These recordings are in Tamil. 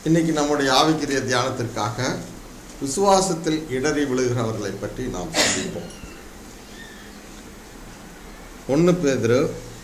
இன்னைக்கு நம்முடைய ஆவிக்குரிய தியானத்திற்காக விசுவாசத்தில் இடறி விழுகிறவர்களை பற்றி நாம் சிந்திப்போம் ஒன்று பேதுரு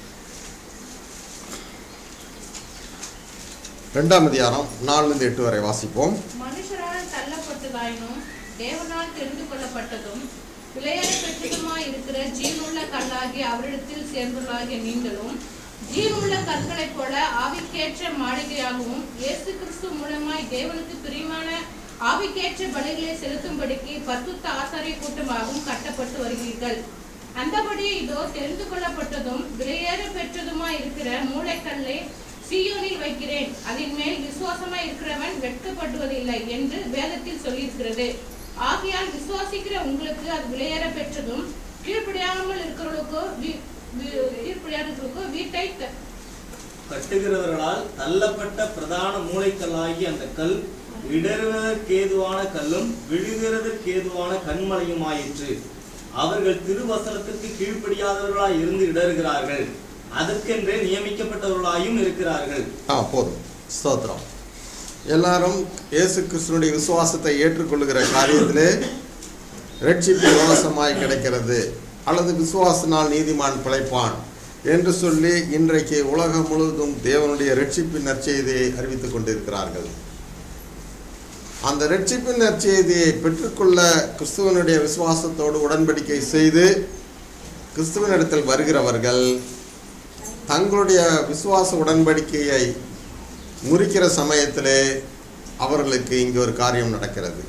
ரெண்டாம் அதிகாரம் நாலுலேருந்து எட்டு வரை வாசிப்போம் மனுஷரால் தள்ளப்பட்டதாயினும் தேவனால் தெரிந்து கொள்ளப்பட்டதும் விளையாட பெற்றதுமாய் இருக்கிற ஜீவனுள்ள கல்லாகிய அவரிடத்தில் சேர்ந்துள்ளாகிய நீங்களும் ஜீவனுள்ள கற்களைப் போல ஆவிக்கேற்ற மாளிகையாகவும் இயேசு கிறிஸ்து மூலமாய் தேவனுக்கு பிரியமான ஆவிக்கேற்ற பலிகளை செலுத்தும்படிக்கு பரிசுத்த ஆசாரிய கூட்டமாகவும் கட்டப்பட்டு வருகிறீர்கள் அந்தபடியே இதோ தெரிந்து கொள்ளப்பட்டதும் விலையேற பெற்றதுமாய் இருக்கிற மூளைக்கல்லை சீயோனில் வைக்கிறேன் அதன் மேல் விசுவாசமாய் இருக்கிறவன் வெட்கப்படுவதில்லை என்று வேதத்தில் சொல்லியிருக்கிறது ஆகையால் விசுவாசிக்கிற உங்களுக்கு அது விலையேற பெற்றதும் கீழ்ப்படியாமல் இருக்கிறவர்களுக்கோ வீ- வீ- கீழ்ப்படியாதவர்களுக்கோ வீட்டை த- கட்டுகிறவர்களால் தள்ளப்பட்ட பிரதான மூளைக்கல்லாகிய அந்த கல் இடறுவதற்கேதுவான கல்லும் விழுகிறதற்கேதுவான கண்மலையுமாயிற்று அவர்கள் திருவசனத்திற்கு கீழ்ப்படியாதவர்களாய் இருந்து இடறுகிறார்கள் அதற்கென்றே நியமிக்கப்பட்டவர்களாயும் இருக்கிறார்கள் ஆ போதும் ஸ்தோத்திரம் எல்லாரும் இயேசு கிறிஸ்துனுடைய விசுவாசத்தை ஏற்றுக்கொள்ளுகிற காரியத்திலே ரட்சிப்பு இலவசமாய் கிடைக்கிறது அல்லது விசுவாசனால் நீதிமான் பிழைப்பான் என்று சொல்லி இன்றைக்கு உலகம் முழுவதும் தேவனுடைய ரட்சிப்பின் நற்செய்தியை அறிவித்துக் கொண்டிருக்கிறார்கள் அந்த ரட்சிப்பின் நற்செய்தியை பெற்றுக்கொள்ள கிறிஸ்துவனுடைய விசுவாசத்தோடு உடன்படிக்கை செய்து கிறிஸ்துவனிடத்தில் வருகிறவர்கள் தங்களுடைய விசுவாச உடன்படிக்கையை முறிக்கிற சமயத்திலே அவர்களுக்கு இங்கே ஒரு காரியம் நடக்கிறது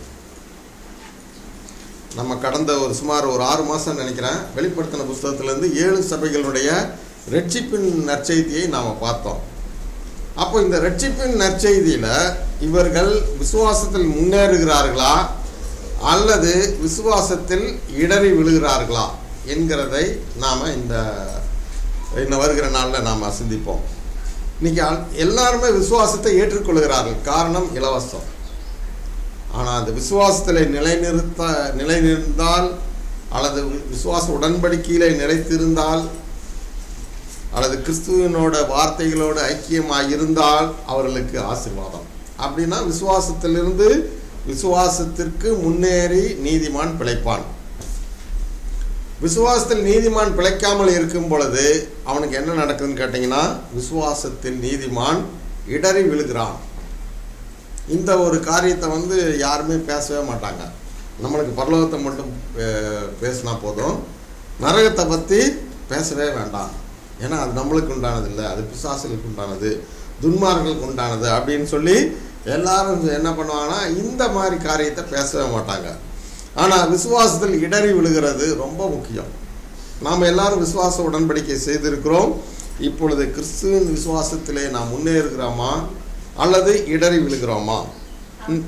நம்ம கடந்த ஒரு சுமார் ஒரு ஆறு மாதம் நினைக்கிறேன் வெளிப்படுத்தின புஸ்தகத்திலேருந்து ஏழு சபைகளுடைய ரட்சிப்பின் நற்செய்தியை நாம் பார்த்தோம் அப்போ இந்த ரட்சிப்பின் நற்செய்தியில் இவர்கள் விசுவாசத்தில் முன்னேறுகிறார்களா அல்லது விசுவாசத்தில் இடறி விழுகிறார்களா என்கிறதை நாம் இந்த இன்னும் வருகிற நாளில் நாம் சிந்திப்போம் இன்னைக்கு அல்- எல்லாருமே விசுவாசத்தை ஏற்றுக்கொள்கிறார்கள் காரணம் இலவசம் ஆனால் அந்த விசுவாசத்தில் நிலைநிறுத்த நிலைநிறுந்தால் அல்லது வி- விசுவாச உடன்படிக்கையிலே நிலைத்திருந்தால் அல்லது கிறிஸ்துவனோட வார்த்தைகளோடு ஐக்கியமாக இருந்தால் அவர்களுக்கு ஆசீர்வாதம் அப்படின்னா விசுவாசத்திலிருந்து விசுவாசத்திற்கு முன்னேறி நீதிமான் பிழைப்பான் விசுவாசத்தில் நீதிமான் பிழைக்காமல் இருக்கும் பொழுது அவனுக்கு என்ன நடக்குதுன்னு கேட்டிங்கன்னா விசுவாசத்தில் நீதிமான் இடறி விழுகிறான் இந்த ஒரு காரியத்தை வந்து யாருமே பேசவே மாட்டாங்க நம்மளுக்கு பரலோகத்தை மட்டும் பே- பேசினா போதும் நரகத்தை பற்றி பேசவே வேண்டாம் ஏன்னா அது நம்மளுக்கு உண்டானது இல்லை அது பிசாசுகளுக்கு உண்டானது துன்மார்களுக்கு உண்டானது அப்படின்னு சொல்லி எல்லாரும் என்ன பண்ணுவாங்கன்னா இந்த மாதிரி காரியத்தை பேசவே மாட்டாங்க ஆனால் விசுவாசத்தில் இடறி விழுகிறது ரொம்ப முக்கியம் நாம் எல்லாரும் விசுவாச உடன்படிக்கை செய்திருக்கிறோம் இப்பொழுது கிறிஸ்துவின் விசுவாசத்திலே நாம் முன்னேறுகிறோமா அல்லது இடறி விழுகிறோமா ம்.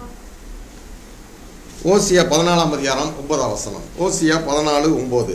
ஓசியா பதினாலாம் அதிகாரம் ஒன்பதாம் வசனம் ஓசியா பதினாலு ஒன்பது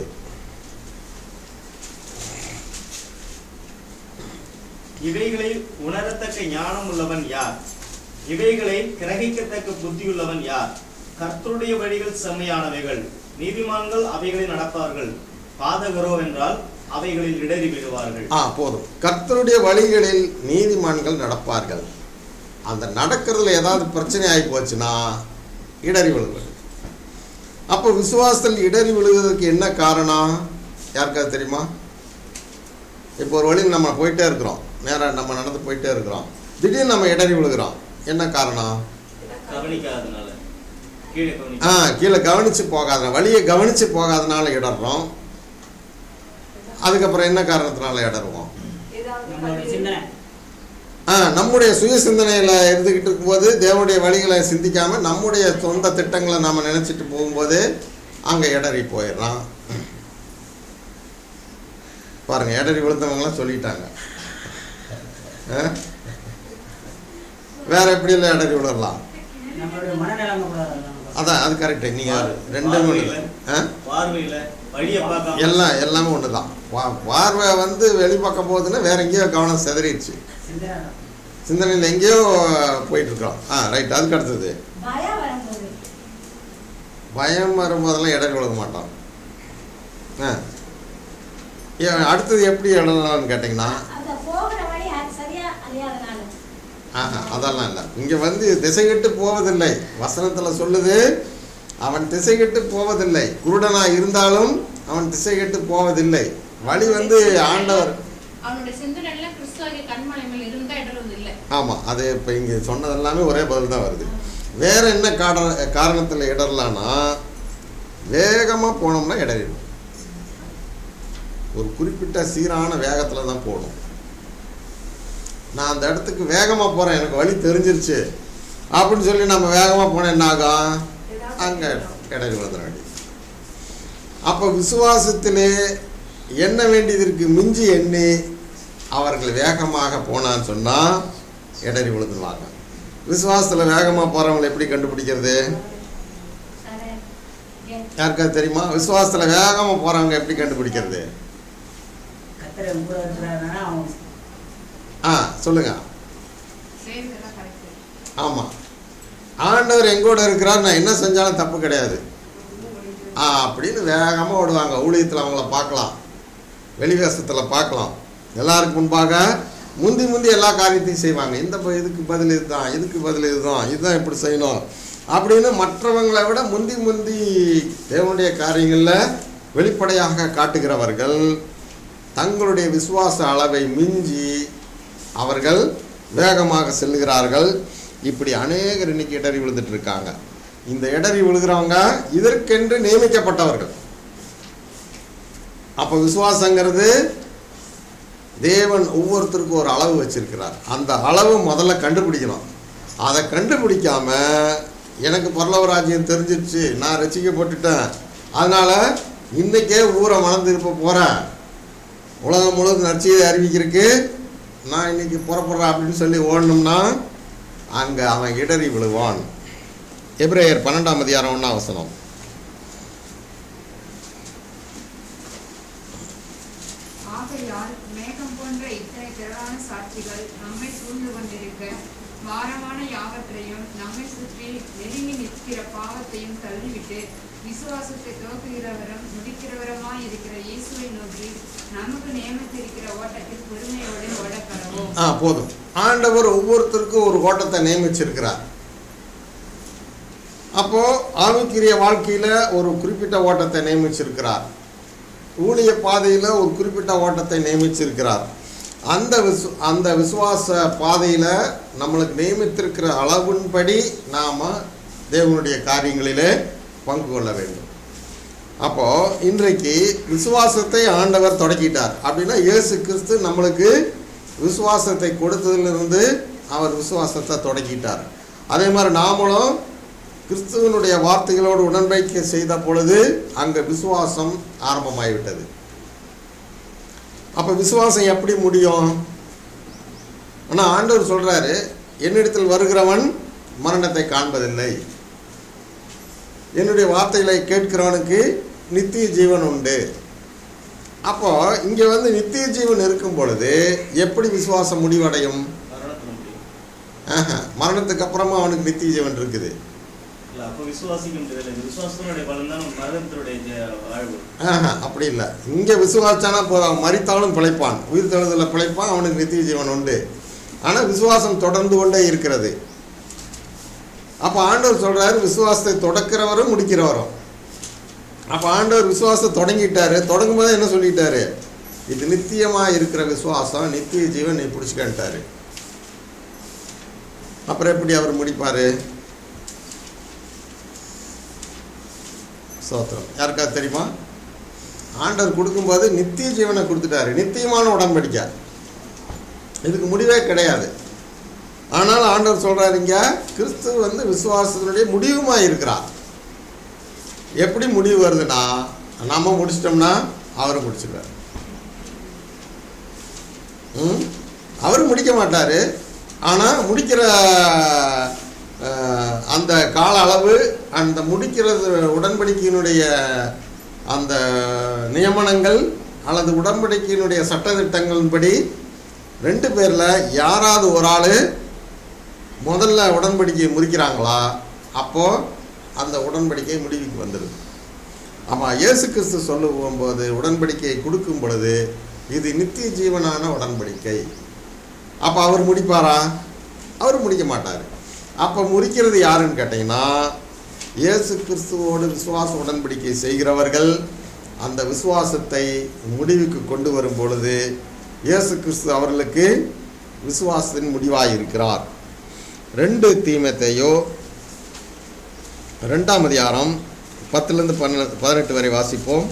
இவைகளை உணரத்தக்க ஞானம் உள்ளவன் யார் இவைகளை கிரகிக்கத்தக்க புத்தியுள்ளவன் யார் கர்த்தருடைய வழிகள் செம்மையானவைகள் நீதிமான்கள் அவைகளை நடப்பார்கள் பாதகரோ என்றால் அவைகளில் இடறி விடுவார்கள் ஆ போதும் கர்த்தருடைய வழிகளில் நீதிமான்கள் நடப்பார்கள் அந்த நடக்கிறதுல ஏதாவது பிரச்சனை ஆகி போச்சுன்னா இடறி விழுவது அப்போ விசுவாசத்தில் இடறி விழுவதற்கு என்ன காரணம் யாருக்காவது தெரியுமா இப்போ ஒரு வழியில் நம்ம போயிட்டே இருக்கிறோம் நேராக நம்ம நடந்து போயிட்டே இருக்கிறோம் திடீர்னு நம்ம இடறி விழுகிறோம் என்ன காரணம் கவனிக்காதனால கீழே ஆ கவனிக்க கீழே கவனித்து போகாத வழியை கவனித்து போகாதனால இடறோம் அதுக்கப்புறம் என்ன காரணத்தினால இடறுவோம் நம்மளுடைய சிந்தனை ஆ நம்முடைய சுய சிந்தனையில் இருந்துக்கிட்டு இருக்கும்போது தேவனுடைய வழிகளை சிந்திக்காம நம்முடைய சொந்த திட்டங்களை நாம் நினச்சிட்டு போகும்போது அங்கே இடறி போயிடுறான் பாருங்க இடறி விழுந்தவங்களாம் சொல்லிட்டாங்க ஆ? வேற எப்படி இல்லை இடறி விழலாம் நம்மளுடைய மனநிலைமை கூட அதான். அதான் அது கரெக்டு நீங்கள் ரெண்டும் ஒன்று ஆ பார்வையில வழியை பார்க்காம எல்லாம் எல்லாமே ஒன்று தான் பார்வை வந்து வெளிப்பக்கம் போகுதுன்னா வேற எங்கேயோ கவனம் சிதறிடுச்சு சிந்தனை தான். சிந்தனையில் எங்கேயோ போயிட்டு இருக்கிறோம் ஆ ரைட் அதுக்கு அடுத்தது பயம் வரும்போது பயம் வரும்போதெல்லாம் இடறி விழுக மாட்டோம் ஆ ஏன் அடுத்தது எப்படி இடலாம்னு கேட்டிங்கன்னா அந்த போகிற வழி அது சரியா அறியாதனால ஆஹா அதெல்லாம் இல்லை இங்கே வந்து திசைகெட்டு போவதில்லை வசனத்தில் சொல்லுது அவன் திசைகெட்டு போவதில்லை குருடனாக இருந்தாலும் அவன் திசைகெட்டு போவதில்லை வழி வந்து ஆண்டவர் அவனுடைய சிந்தனையில கிறிஸ்துவாகிய கண்மலை மேல் இருந்தா இடறது இல்லை ஆமாம் அது இப்போ இங்கே சொன்னது எல்லாமே ஒரே பதில் தான் வருது வேற என்ன கார காரணத்தில் இடரலான்னா வேகமாக போனோம்னா இடறிடும் ஒரு குறிப்பிட்ட சீரான வேகத்தில் தான் போகணும் நான் அந்த இடத்துக்கு வேகமாக போகிறேன் எனக்கு வழி தெரிஞ்சிருச்சு அப்படின்னு சொல்லி நம்ம வேகமாக போனால் என்ன ஆகும் அங்கே இடறி விழுந்துட வேண்டியது அப்போ விசுவாசத்திலே எண்ண வேண்டியதற்கு மிஞ்சி எண்ணி அவர்கள் வேகமாக போனான்னு சொன்னால் இடறி விழுந்துருவாங்க விசுவாசத்தில் வேகமாக போகிறவங்களை எப்படி கண்டுபிடிக்கிறது யாருக்காவது தெரியுமா விசுவாசத்தில் வேகமாக போகிறவங்க எப்படி கண்டுபிடிக்கிறது கத்தரை கூட இருக்கிறாருன்னா அவன் ஆ சொல்லுங்கள் செய்வதெல்லாம் கரெக்ட் ஆமாம் ஆண்டவர் எங்கூட இருக்கிறார் நான் என்ன செஞ்சாலும் தப்பு கிடையாது ஆ அப்படின்னு வேகமாக ஓடுவாங்க ஊழியத்தில் அவங்கள பார்க்கலாம் வெளிவேசத்தில் பார்க்கலாம் எல்லாருக்கும் முன்பாக முந்தி முந்தி எல்லா காரியத்தையும் செய்வாங்க இந்த ப- இதுக்கு பதில் இதுதான் இதுக்கு பதில் இதுதான் இதுதான் இப்படி செய்யணும் அப்படின்னு மற்றவங்களை விட முந்தி முந்தி தேவனுடைய காரியங்களில் வெளிப்படையாக காட்டுகிறவர்கள் தங்களுடைய விசுவாச அளவை மிஞ்சி அவர்கள் வேகமாக செல்லுகிறார்கள் இப்படி அநேகர் இன்னைக்கு இடறி விழுந்துட்டு இருக்காங்க இந்த இடறி விழுகிறவங்க இதற்கென்று நியமிக்கப்பட்டவர்கள் அப்போ விசுவாசங்கிறது தேவன் ஒவ்வொருத்தருக்கும் ஒரு அளவு வச்சிருக்கிறார் அந்த அளவு முதல்ல கண்டுபிடிக்கணும் அதை கண்டுபிடிக்காம எனக்கு பரலவராஜ்யம் தெரிஞ்சிருச்சு நான் ரசிக்கப்பட்டுட்டேன் அதனால இன்னைக்கே ஊரை மணந்து இருப்ப போகிறேன் உலகம் முழுவதும் நற்செய்தி அறிவிக்கிறதுக்கு நான் இன்னைக்கு புறப்படுறேன் அப்படின்னு சொல்லி ஓடணும்னா அங்கே அவன் இடறி விழுவான் எப்ரேயர் பன்னெண்டாம் அதிகாரம் ஒன்றாம் வசனம் ஆகையால் மேகம் போன்ற இத்தனை திரளான சாட்சிகள் நம்மை சூழ்ந்து கொண்டிருக்க பாரமான யாவற்றையும் நம்மை சுற்றி நெருங்கி நிற்கிற பாவத்தையும் தள்ளிவிட்டு விசுவாசத்தை துவக்குகிறவரும் முடிக்கிறவருமாய் இருக்கிற இயேசுவை நோக்கி நமக்கு நியமித்திருக்கிற ஓட்டத்தில் பொறுமையோடு ஓடக்கடவோம் ஆ போதும் ஆண்டவர் ஒவ்வொருத்தருக்கும் ஒரு ஓட்டத்தை நியமிச்சிருக்கிறார் அப்போ ஆவிக்குரிய வாழ்க்கையில ஒரு குறிப்பிட்ட ஓட்டத்தை நியமிச்சிருக்கிறார் ஊழிய பாதையில ஒரு குறிப்பிட்ட ஓட்டத்தை நியமிச்சிருக்கிறார் அந்த விசு அந்த விசுவாச பாதையில நம்மளுக்கு நியமித்திருக்கிற அளவின்படி நாம தேவனுடைய காரியங்களிலே பங்கு கொள்ள வேண்டும் அப்போ இன்றைக்கு விசுவாசத்தை ஆண்டவர் தொடக்கிட்டார் அப்படின்னா இயேசு கிறிஸ்து நம்மளுக்கு விசுவாசத்தை கொடுத்ததிலிருந்து அவர் விசுவாசத்தை தொடக்கிட்டார் அதே மாதிரி நாமளும் கிறிஸ்துவனுடைய வார்த்தைகளோடு உடன்படிக்கை செய்த பொழுது அங்கே விசுவாசம் ஆரம்பமாகிவிட்டது அப்போ விசுவாசம் எப்படி முடியும் ஆனால் ஆண்டவர் சொல்றாரு என்னிடத்தில் வருகிறவன் மரணத்தை காண்பதில்லை என்னுடைய வார்த்தைகளை கேட்கிறவனுக்கு நித்திய ஜீவன் உண்டு அப்போ இங்கே வந்து நித்திய ஜீவன் இருக்கும் பொழுது எப்படி விசுவாசம் முடிவடையும் மரணத்துல முடியும் ஆஹா, மரணத்துக்கு அப்புறமா அவனுக்கு நித்திய ஜீவன் இருக்குது இல்ல அப்ப விசுவாசிக்க முடியல இந்த விசுவாசத்தினுடைய பலன் தான் மரணத்தினுடைய ஜெ- வாழ்வு ஆஹா, அப்படி இல்லை இங்கே விசுவாசானா போதும் அவன் மறித்தாலும் பிழைப்பான் உயிர் தெழுதலில் பிழைப்பான் அவனுக்கு நித்திய ஜீவன் உண்டு ஆனால் விசுவாசம் தொடர்ந்து கொண்டே இருக்கிறது அப்போ ஆண்டவர் சொல்றாரு விசுவாசத்தை தொடக்கிறவரும் முடிக்கிறவரும் அப்போ ஆண்டவர் விசுவாசத்தை தொடங்கிட்டாரு தொடங்கும் போது என்ன சொல்லிட்டாரு இது நித்தியமாக இருக்கிற விசுவாசம் நித்திய ஜீவன் நீ பிடிச்சிக்கன்ட்டாரு அப்புறம் எப்படி அவர் முடிப்பாரு சோத்திரம் யாருக்காவது தெரியுமா ஆண்டவர் கொடுக்கும்போது நித்திய ஜீவனை கொடுத்துட்டாரு நித்தியமான உடன்படிக்கை இதுக்கு முடிவே கிடையாது ஆனால் ஆண்டவர் சொல்றாரு இங்க கிறிஸ்து வந்து விசுவாசத்தினுடைய முடிவுமா இருக்கிறார் எப்படி முடிவு வருதுன்னா நம்ம முடிச்சிட்டோம்னா அவர் முடிச்சிடுவார் ம் அவர் முடிக்க மாட்டார் ஆனால் முடிக்கிற அஹ், அந்த கால அளவு அந்த முடிக்கிறது உடன்படிக்கையினுடைய அந்த நியமனங்கள் அல்லது உடன்படிக்கையினுடைய சட்டதிட்டங்களின்படி ரெண்டு பேரில் யாராவது ஒரு ஆள் முதல்ல உடன்படிக்கையை முறிக்கிறாங்களா அப்போது அந்த உடன்படிக்கை முடிவுக்கு வந்துடுது ஆமாம் இயேசு கிறிஸ்து சொல்லும் போது உடன்படிக்கையை கொடுக்கும் பொழுது இது நித்திய ஜீவனான உடன்படிக்கை அப்போ அவர் முடிப்பாரா அவர் முடிக்க மாட்டார் அப்போ முறிக்கிறது யாருன்னு கேட்டிங்கன்னா இயேசு கிறிஸ்துவோடு விசுவாச உடன்படிக்கை செய்கிறவர்கள் அந்த விசுவாசத்தை முடிவுக்கு கொண்டு வரும் பொழுது இயேசு கிறிஸ்து அவர்களுக்கு விசுவாசத்தின் முடிவாக இருக்கிறார் ரெண்டு தீமத்தையோ ரெண்டாம் அதிகாரம் பத்துலேருந்து பன்ன பதினெட்டு வரை வாசிப்போம்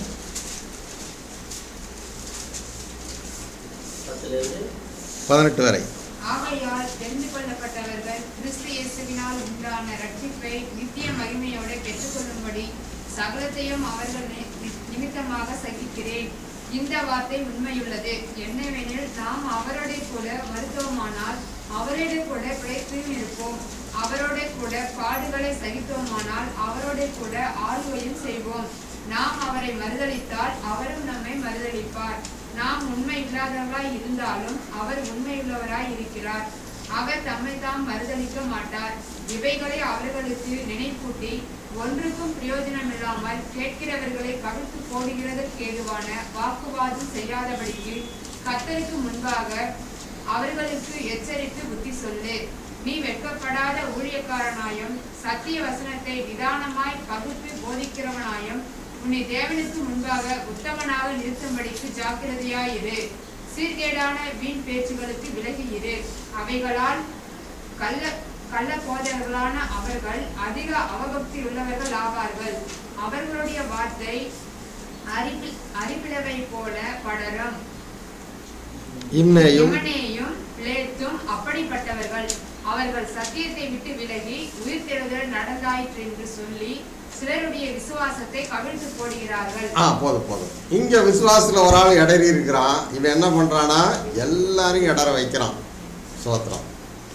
பத்துலேருந்து பதினெட்டு வரை ஆகையால் தெரிந்து கொள்ளப்பட்டவர்கள் கிறிஸ்து இயேசுவினால் உண்டான ரட்சிப்பை நித்திய மகிமையோடு பெற்றுக்கொள்ளும்படி சகலத்தையும் அவர்கள் நி- நி- நிமித்தமாக சகிக்கிறேன் இந்த வார்த்தை உண்மையுள்ளது என்னவெனில் நாம் அவரோட கூட மருத்துவமானால் அவரோட கூட பிழைத்தும் இருப்போம் அவரோட கூட பாடுகளை சகித்தோமானால் அவரோட கூட ஆளுகையும் செய்வோம் நாம் அவரை மறுதலித்தால் அவரும் நம்மை மறுதலிப்பார் நாம் உண்மை இல்லாதவராய் இருந்தாலும் அவர் உண்மையுள்ளவராய் இருக்கிறார் அவர் தம்மை தாம் மறுதலிக்க மாட்டார் இவைகளை அவர்களுக்கு நினைப்பூட்டி ஒன்றுக்கும் பிரயோஜனமில்லாமல் கேட்கிறவர்களை கவிழ்த்து போடுகிறதற்கு ஏதுவான வாக்குவாதம் செய்யாதபடிக்கு கர்த்தருக்கு முன்பாக அவர்களுக்கு எச்சரித்து புத்தி சொல்லு நீ வெட்கப்படாத ஊழியக்காரனாயும் சத்திய வசனத்தை நிதானமாய் பகுத்து போதிக்கிறவனாயும் உன்னை தேவனுக்கு முன்பாக உத்தமனாக நிறுத்தும்படிக்கு ஜாக்கிரதையாயிரு சீர்கேடான வீண் பேச்சுகளுக்கு விலகி இரு அவைகளால் கள்ள கள்ள போதகர்களான அவர்கள் அதிக அவபக்தி உள்ளவர்கள் ஆவார்கள் அவர்களுடைய வார்த்தை அறிவி அறிவிழவை போல படரும் இம்னேயும் இவனேயும் பிளேத்தும் அப்படிப்பட்டவர்கள் அவர்கள் சத்தியத்தை விட்டு விலகி உயிர்த்தெழுதல் நடந்தாயிற்று என்று சொல்லி சிலருடைய விசுவாசத்தை கவிழ்த்து போடுகிறார்கள் ஆ போதும் போதும் இங்கே விசுவாசத்தில் ஒரு ஆள் இடறி இருக்கிறான் இவன் என்ன பண்ணுறான்னா எல்லாரையும் இடற வைக்கிறான் சோத்திரம்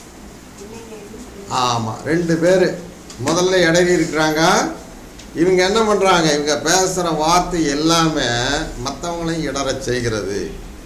ஆமாம் ரெண்டு பேர் முதல்ல இடறி இருக்கிறாங்க இவங்க என்ன பண்ணுறாங்க இவங்க பேசுகிற வார்த்தை எல்லாமே மற்றவங்களையும் இடறச் செய்கிறது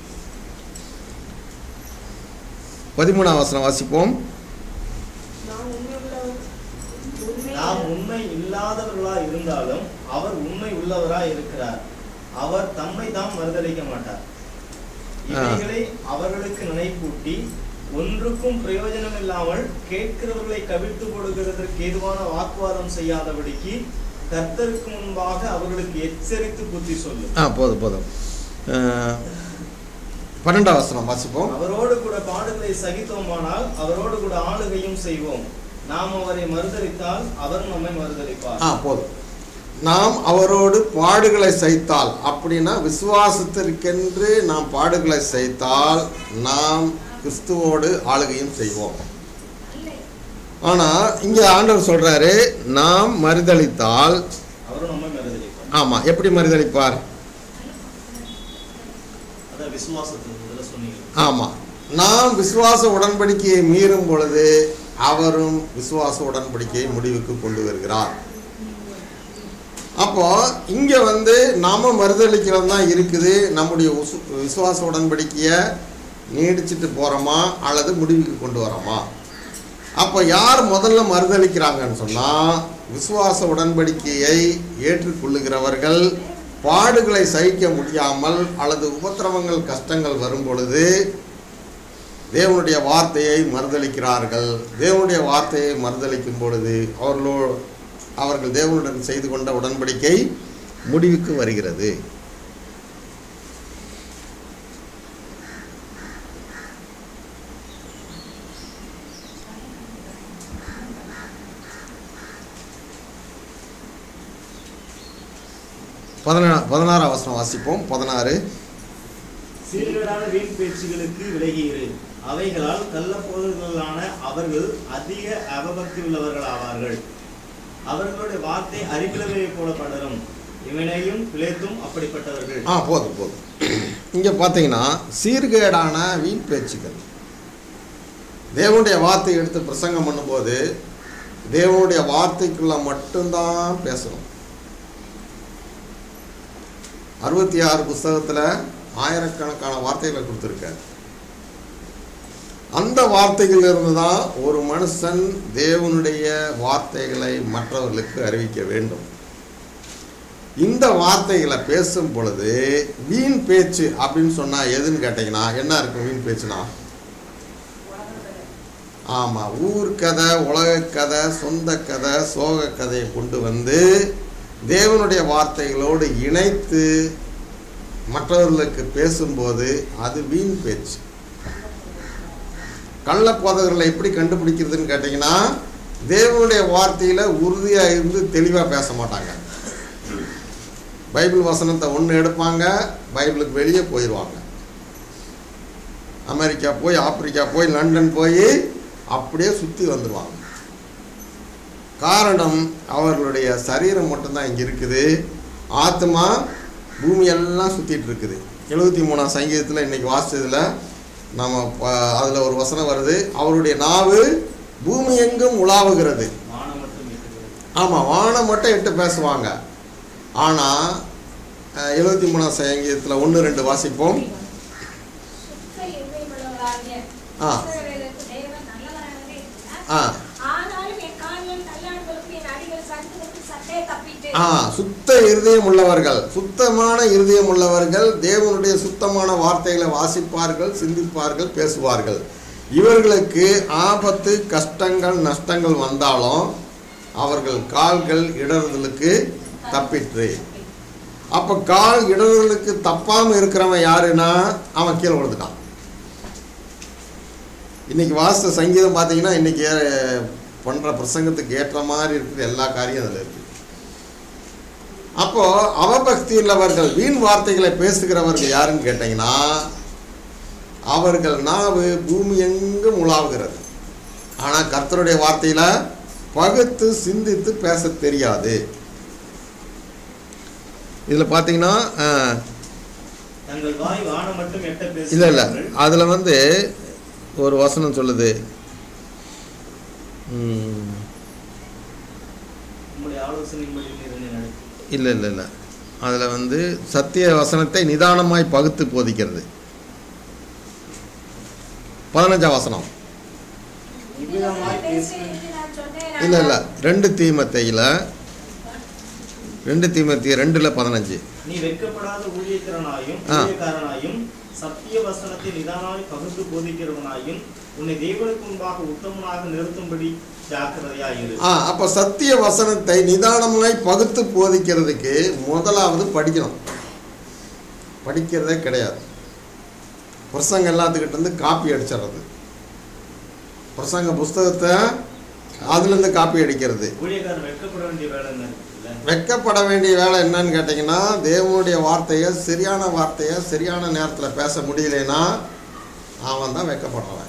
பதிமூணாம் வசனம் வாசிப்போம் நான் உண்மையுள்ளவர் உண்மை நாம் உண்மை இல்லாதவர்களா இருந்தாலும் அவர் உண்மை உள்ளவராய் இருக்கிறார் அவர் தம்மை தாம் மறுதலிக்க மாட்டார் இவைகளை அவர்களுக்கு நினைப்பூட்டி ஒன்றுக்கும் பிரயோஜனம் இல்லாமல் கேட்கிறவர்களை கவிழ்த்து கொடுக்கிறதற்கு ஏதுவான வாக்குவாதம் செய்யாதபடிக்கு கர்த்தருக்கு முன்பாக அவர்களுக்கு எச்சரித்து புத்தி சொல்லு ஆ போதும் போதும் அஹ், பன்னெண்டாம் வசனம் வாசிப்போம் அவரோடு கூட பாடுகளை சகித்தோமானால் அவரோடு கூட ஆளுகையும் செய்வோம் நாம் அவரை மறுதலித்தால் அவர் நம்மை மறுதலிப்பார் ஆ போதும் நாம் அவரோடு பாடுகளை சைத்தால் அப்படின்னா விசுவாசத்திற்கென்று நாம் பாடுகளை சைத்தால் நாம் கிறிஸ்துவோடு ஆளுகையும் செய்வோம் ஆனால் இங்கே ஆண்டவர் சொல்றாரு நாம் மறுதளித்தால் அவரும் நம்மை மறுதலிப்பார் ஆமாம் எப்படி மறுதளிப்பார் அதான் விசுவாசத்துக்கு முதல்ல சொன்னீங்க ஆமாம் நாம் விசுவாச உடன்படிக்கையை மீறும் பொழுது அவரும் விசுவாச உடன்படிக்கையை முடிவுக்கு கொண்டு வருகிறார் அப்போ இங்கே வந்து நாம மறுதளிக்கிறது தான் இருக்குது நம்முடைய உசு- விசுவாச உடன்படிக்கையை நீடிச்சிட்டு போகிறோமா அல்லது முடிவுக்கு கொண்டு வரோமா அப்போ யார் முதல்ல மறுதளிக்கிறாங்கன்னு சொன்னால் விசுவாச உடன்படிக்கையை ஏற்றுக்கொள்ளுகிறவர்கள் பாடுகளை சகிக்க முடியாமல் அல்லது உபத்திரவங்கள் கஷ்டங்கள் வரும் பொழுது தேவனுடைய வார்த்தையை மறுதளிக்கிறார்கள் தேவனுடைய வார்த்தையை மறுதளிக்கும் பொழுது அவர்களோ அவர்கள் தேவனுடன் செய்து கொண்ட உடன்படிக்கை முடிவுக்கு வருகிறது பதினா பதினாறாம் வசனம் வாசிப்போம் பதினாறு சீர்கேடான வீண் பேச்சுகளுக்கு விலகியிரு அவைகளால் கள்ளப்போதர்களான அவர்கள் அதிக அவபக்தி உள்ளவர்கள் ஆவார்கள் அவர்களுடைய வார்த்தை அறிவிலவை போல படரும் இவனையும் பிழைத்தும் அப்படிப்பட்டவர்கள் ஆ போதும் போதும் இங்கே பார்த்தீங்கன்னா சீர்கேடான வீண் பேச்சுக்கள் தேவனுடைய வார்த்தை எடுத்து பிரசங்கம் பண்ணும்போது தேவனுடைய வார்த்தைக்குள்ள மட்டும்தான் பேசணும் அறுபத்தி ஆறு புஸ்தகத்தில் ஆயிரக்கணக்கான வார்த்தைகளை கொடுத்துருக்காரு அந்த வார்த்தைகளிலிருந்து தான் ஒரு மனுஷன் தேவனுடைய வார்த்தைகளை மற்றவர்களுக்கு அறிவிக்க வேண்டும் இந்த வார்த்தைகளை பேசும் பொழுது வீண் பேச்சு அப்படின்னு சொன்னால் எதுன்னு கேட்டிங்கன்னா என்ன இருக்கும் வீண் பேச்சுனா ஆமாம் ஊர் கதை உலக கதை சொந்த கதை சோக கதையை கொண்டு வந்து தேவனுடைய வார்த்தைகளோடு இணைத்து மற்றவர்களுக்கு பேசும்போது அது வீண் பேச்சு கள்ள போதகர்களை எப்படி கண்டுபிடிக்கிறதுன்னு கேட்டிங்கன்னா தேவனுடைய வார்த்தையில் உறுதியாக இருந்து தெளிவாக பேச மாட்டாங்க பைபிள் வசனத்தை ஒன்று எடுப்பாங்க பைபிளுக்கு வெளியே போயிடுவாங்க அமெரிக்கா போய் ஆப்பிரிக்கா போய் லண்டன் போய் அப்படியே சுற்றி வந்துடுவாங்க காரணம் அவர்களுடைய சரீரம் மட்டும்தான் இங்கே இருக்குது ஆத்மா பூமியெல்லாம் சுற்றிட்டு இருக்குது எழுபத்தி மூணாம் சங்கீதத்தில் இன்றைக்கி வாசித்ததில் நம்ம அதில் ஒரு வசனம் வருது அவருடைய நாவு பூமி எங்கும் உலாவுகிறது வானம் மட்டும் இருக்கிறது ஆமாம் வானம் மட்டும் எட்டு பேசுவாங்க ஆனால் எழுபத்தி மூணாம் சங்கீதத்தில் ஒன்று ரெண்டு வாசிப்போம் சுத்த இருதயமுள்ளவராகிய ஆ. இஸ்ரவேலுக்கு தேவன் நல்லவராகவே இருக்கிறார். ஆ ஆனாலும் என் கால்கள் தள்ளாடுவதற்கு என் அடிகள் சரிந்ததற்கு சற்றே தப்பிட்டு ஆ சுத்த இருதயம் உள்ளவர்கள் சுத்தமான இருதயம் உள்ளவர்கள் தேவனுடைய சுத்தமான வார்த்தைகளை வாசிப்பார்கள் சிந்திப்பார்கள் பேசுவார்கள் இவர்களுக்கு ஆபத்து கஷ்டங்கள் நஷ்டங்கள் வந்தாலும் அவர்கள் கால்கள் இடறுதலுக்கு தப்பிற்று அப்போ கால் இடறுதலுக்கு தப்பாமல் இருக்கிறவன் யாருன்னா அவன் கீழே விழுந்துட்டான் இன்னைக்கு வாசித்த சங்கீதம் பார்த்தீங்கன்னா இன்னைக்கு பண்ணுற பிரசங்கத்துக்கு ஏற்ற மாதிரி இருக்குது எல்லா காரியம் அதில் இருக்குது அப்போ அவபக்தி உள்ளவர்கள் வீண் வார்த்தைகளை பேசுகிறவர்கள் யாருன்னு கேட்டீங்கன்னா அவர்கள் நாவு பூமி எங்கும் உலாவுகிறது ஆனால் கர்த்தருடைய வார்த்தையில பகுத்து சிந்தித்து பேச தெரியாது இதில் பார்த்தீங்கன்னா அஹ், தங்கள் வாய் வானம் மட்டும் எட்ட இல்லை இல்லை பேசுகிறார்கள் அதில் வந்து ஒரு வசனம் சொல்லுது ம், உம்முடைய ஆலோசனையின்படி நிறுத்தி நடக்கும் இல்லை இல்லை இல்லை அதில் வந்து சத்திய வசனத்தை நிதானமாய் பகுத்து போதிக்கிறது பதினஞ்சாம் வசனம் இவ்விதமாய் பேசு என்று நான் சொன்னேன் இல்லை இல்லை ரெண்டு தீமத்தையில் ரெண்டு தீமத்தி ரெண்டில் பதினஞ்சு நீ வெட்கப்படாத ஊழியக்காரனாயும் ஆ. ஊழியக்காரனாயும் சத்திய வசனத்தை நிதானமாய் பகுத்து போதிக்கிறவனாயும் உன்னை தேவனுக்கு முன்பாக உத்தமனாக நிறுத்தும்படி ஜாக்கிரதையாயிரு ஆ அப்போ சத்திய வசனத்தை நிதானமாய் பகுத்து போதிக்கிறதுக்கு முதலாவது படிக்கணும் படிக்கிறதே கிடையாது பிரசங்க எல்லாத்துக்கிட்ட இருந்து காப்பி அடிச்சிடுறது பிரசங்க புஸ்தகத்தை அதுலேருந்து காப்பி அடிக்கிறது ஊழியக்காரன் வெட்கப்பட வேண்டிய வேலை என்ன இருக்குல்ல வெட்கப்பட வேண்டிய வேலை என்னன்னு கேட்டிங்கன்னா தேவனுடைய வார்த்தையை சரியான வார்த்தையை சரியான நேரத்தில் பேச முடியலைன்னா அவன் தான் வெட்கப்படுறவன்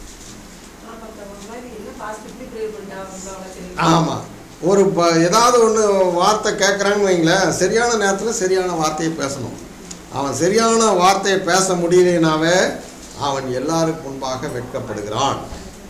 ஆமாம் ஒரு ப ஏதாவது ஒன்று வார்த்தை கேட்குறான்னு வைங்களேன் சரியான நேரத்தில் சரியான வார்த்தையை பேசணும் அவன் சரியான வார்த்தையை பேச முடியலைனாவே அவன் எல்லாருக்கு முன்பாக வெட்கப்படுகிறான்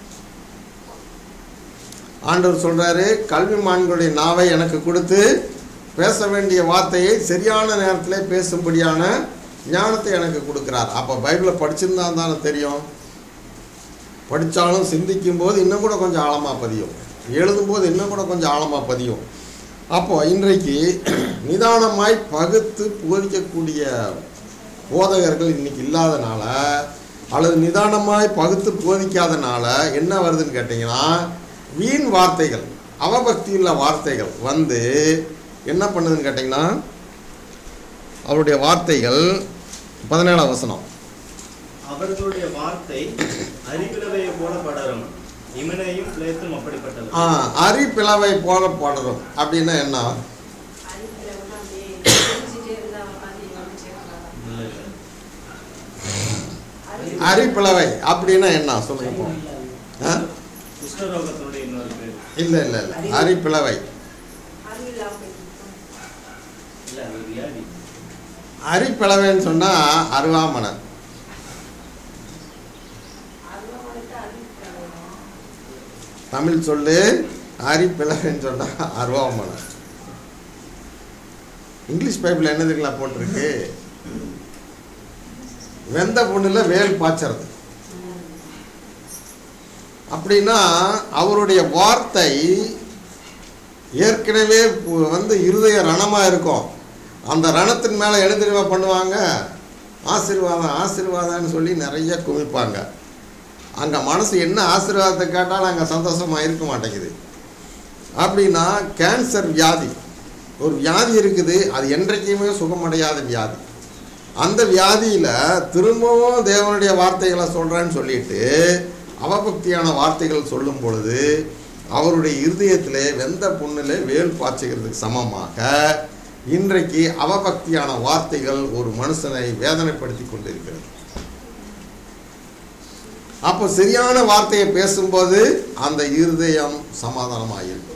ஆண்டவர் சொல்றாரு கல்விமான்களுடைய நாவை எனக்கு கொடுத்து பேச வேண்டிய வார்த்தையை சரியான நேரத்தில் பேசும்படியான ஞானத்தை எனக்கு கொடுக்கிறார் அப்போ பைபிளை படிச்சிருந்தா தானே தெரியும் படித்தாலும் சிந்திக்கும் போது இன்னும் கூட கொஞ்சம் ஆழமாக பதியும் எழுதும்போது இன்னும் கூட கொஞ்சம் ஆழமாக பதியும் அப்போ இன்றைக்கு நிதானமாய் பகுத்து போதிக்கக்கூடிய போதகர்கள் இன்னைக்கு இல்லாதனால அல்லது நிதானமாய் பகுத்து போதிக்காதனால என்ன வருதுன்னு கேட்டிங்கன்னா வீண் வார்த்தைகள் அவபக்தியுள்ள வார்த்தைகள் வந்து என்ன பண்ணுதுன்னு கேட்டிங்கன்னா அவருடைய வார்த்தைகள் பதினேழாம் வசனம் அவர்களுடைய வார்த்தை அறிவிலவையை போல படரும் இமனையும் பிளேத்தும் அப்படிப்பட்டது ஆ அரி பிளவை போல பாடுறோம் அப்படின்னா என்ன இல்ல இல்ல அரி பிளவை அப்படின்னா என்ன சொல்லுங்க போ ஆ குஷ்டரோகத்தினுடைய இன்னொரு பேர் இல்லை இல்லை இல்லை அரி பிளவை இல்ல அது வியாதி அரி பிளவைன்னு சொன்னால் அருவாமனை தமிழ் சொல்லு அரி பிளவைன்னு சொன்னால் அருவாமனை இங்கிலீஷ் பைப்பில் என்னதுங்களா போட்டிருக்கு வெந்த பொண்ணுல வேல் பாய்ச்சறது அப்படின்னா அவருடைய வார்த்தை ஏற்கனவே பு- வந்து இருதய ரணமாக இருக்கும் அந்த ரணத்தின் மேலே எழுந்திரிவா பண்ணுவாங்க ஆசீர்வாதம் ஆசீர்வாதம்னு சொல்லி நிறைய குமிப்பாங்க அங்கே மனசு என்ன ஆசீர்வாதத்தை கேட்டாலும் அங்கே சந்தோஷமாக இருக்க மாட்டேங்குது அப்படின்னா கேன்சர் வியாதி ஒரு வியாதி இருக்குது அது என்றைக்குமே சுகமடையாத வியாதி அந்த வியாதியில் திரும்பவும் தேவனுடைய வார்த்தைகளை சொல்கிறேன்னு சொல்லிட்டு அவபக்தியான வார்த்தைகள் சொல்லும் பொழுது அவருடைய இருதயத்திலே வெந்த புண்ணிலே வேல் பாய்ச்சுகிறதுக்கு சமமாக இன்றைக்கு அவபக்தியான வார்த்தைகள் ஒரு மனுஷனை வேதனைப்படுத்தி கொண்டிருக்கிறது அப்போ சரியான வார்த்தையை பேசும்போது அந்த இருதயம் சமாதானமாக இருக்கும்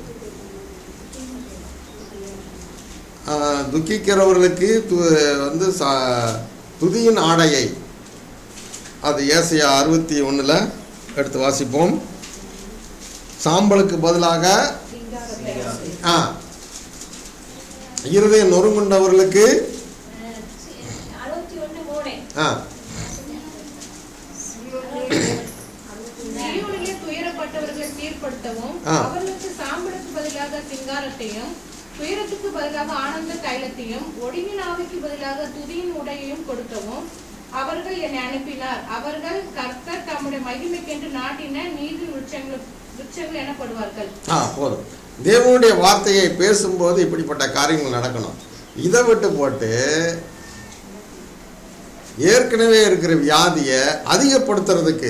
ஆஹ், துக்கிக்கிறவர்களுக்கு து வந்து ச துதியின் ஆடையை அது ஏசையா அறுபத்தி ஒன்றில் எடுத்து வாசிப்போம் சாம்பலுக்கு பதிலாக ஆ இருதயம் நொறுங்குண்டவர்களுக்கு அறுபத்தி ஒண்ணு மூணு ஆ சீயோனிலே துயரப்பட்டவர்களை சீர்படுத்தவும் ஆ. அவர்களுக்கு சாம்பலுக்கு பதிலாக சிங்காரத்தையும் துயரத்துக்கு பதிலாக ஆனந்த தைலத்தையும் ஒடுங்கின் ஆவிக்கு பதிலாக துதியின் உடையையும் கொடுக்கவும் அவர்கள் என்னை அனுப்பினார் அவர்கள் கர்த்தர் தம்முடைய மகிமைக்கென்று நாட்டின நீதி விருட்சங்கள் விருட்சங்கள் எனப்படுவார்கள் ஆ போதும் தேவனுடைய வார்த்தையை பேசும்போது இப்படிப்பட்ட காரியங்கள் நடக்கணும் இதை விட்டு போட்டு ஏற்கனவே இருக்கிற வியாதியை அதிகப்படுத்துறதுக்கு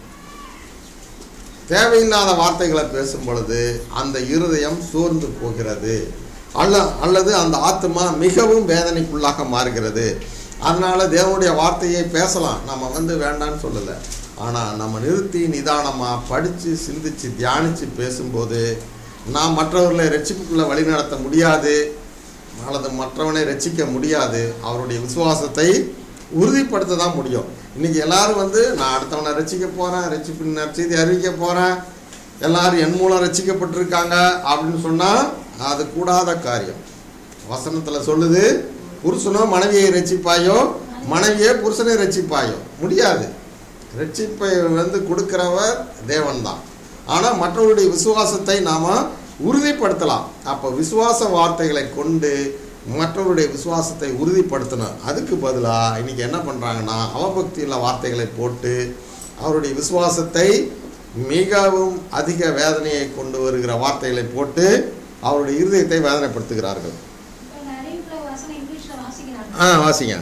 தேவையில்லாத வார்த்தைகளை பேசும் பொழுது அந்த இருதயம் சோர்ந்து போகிறது அல்ல அல்லது அந்த ஆத்மா மிகவும் வேதனைக்குள்ளாக மாறுகிறது அதனால தேவனுடைய வார்த்தையை பேசலாம் நம்ம வந்து வேண்டான்னு சொல்லலை ஆனால் நம்ம நிறுத்தி நிதானமாக படித்து சிந்திச்சு தியானித்து பேசும்போது நாம் மற்றவர்களை ரட்சிப்புக்குள்ளே வழிநடத்த முடியாது அல்லது மற்றவனை ரட்சிக்க முடியாது அவருடைய விசுவாசத்தை உறுதிப்படுத்த தான் முடியும் இன்னைக்கு எல்லாரும் வந்து நான் அடுத்தவனை ரட்சிக்க போகிறேன் ரட்சிப்பின் நற்செய்தி அறிவிக்க போகிறேன் எல்லாரும் என் மூலம் ரட்சிக்கப்பட்டிருக்காங்க அப்படின்னு சொன்னால் அது கூடாத காரியம் வசனத்தில் சொல்லுது புருஷனோ மனைவியை ரட்சிப்பாயோ மனைவியே புருஷனை ரட்சிப்பாயோ முடியாது ரட்சிப்பை வந்து கொடுக்கிறவர் தேவன்தான் ஆனால் மற்றவருடைய விசுவாசத்தை நாம் உறுதிப்படுத்தலாம் அப்போ விசுவாச வார்த்தைகளை கொண்டு மற்றவருடைய விசுவாசத்தை உறுதிப்படுத்தணும் அதுக்கு பதிலாக இன்னைக்கு என்ன பண்ணுறாங்கன்னா அவபக்தியுள்ள வார்த்தைகளை போட்டு அவருடைய விசுவாசத்தை மிகவும் அதிக வேதனையை கொண்டு வருகிற வார்த்தைகளை போட்டு அவருடைய இருதயத்தை வேதனைப்படுத்துகிறார்கள் இப்ப நிறைய பேர் வசனம் இங்கிலீஷ்ல வாசிக்கிறாங்க ஆ வாசிங்க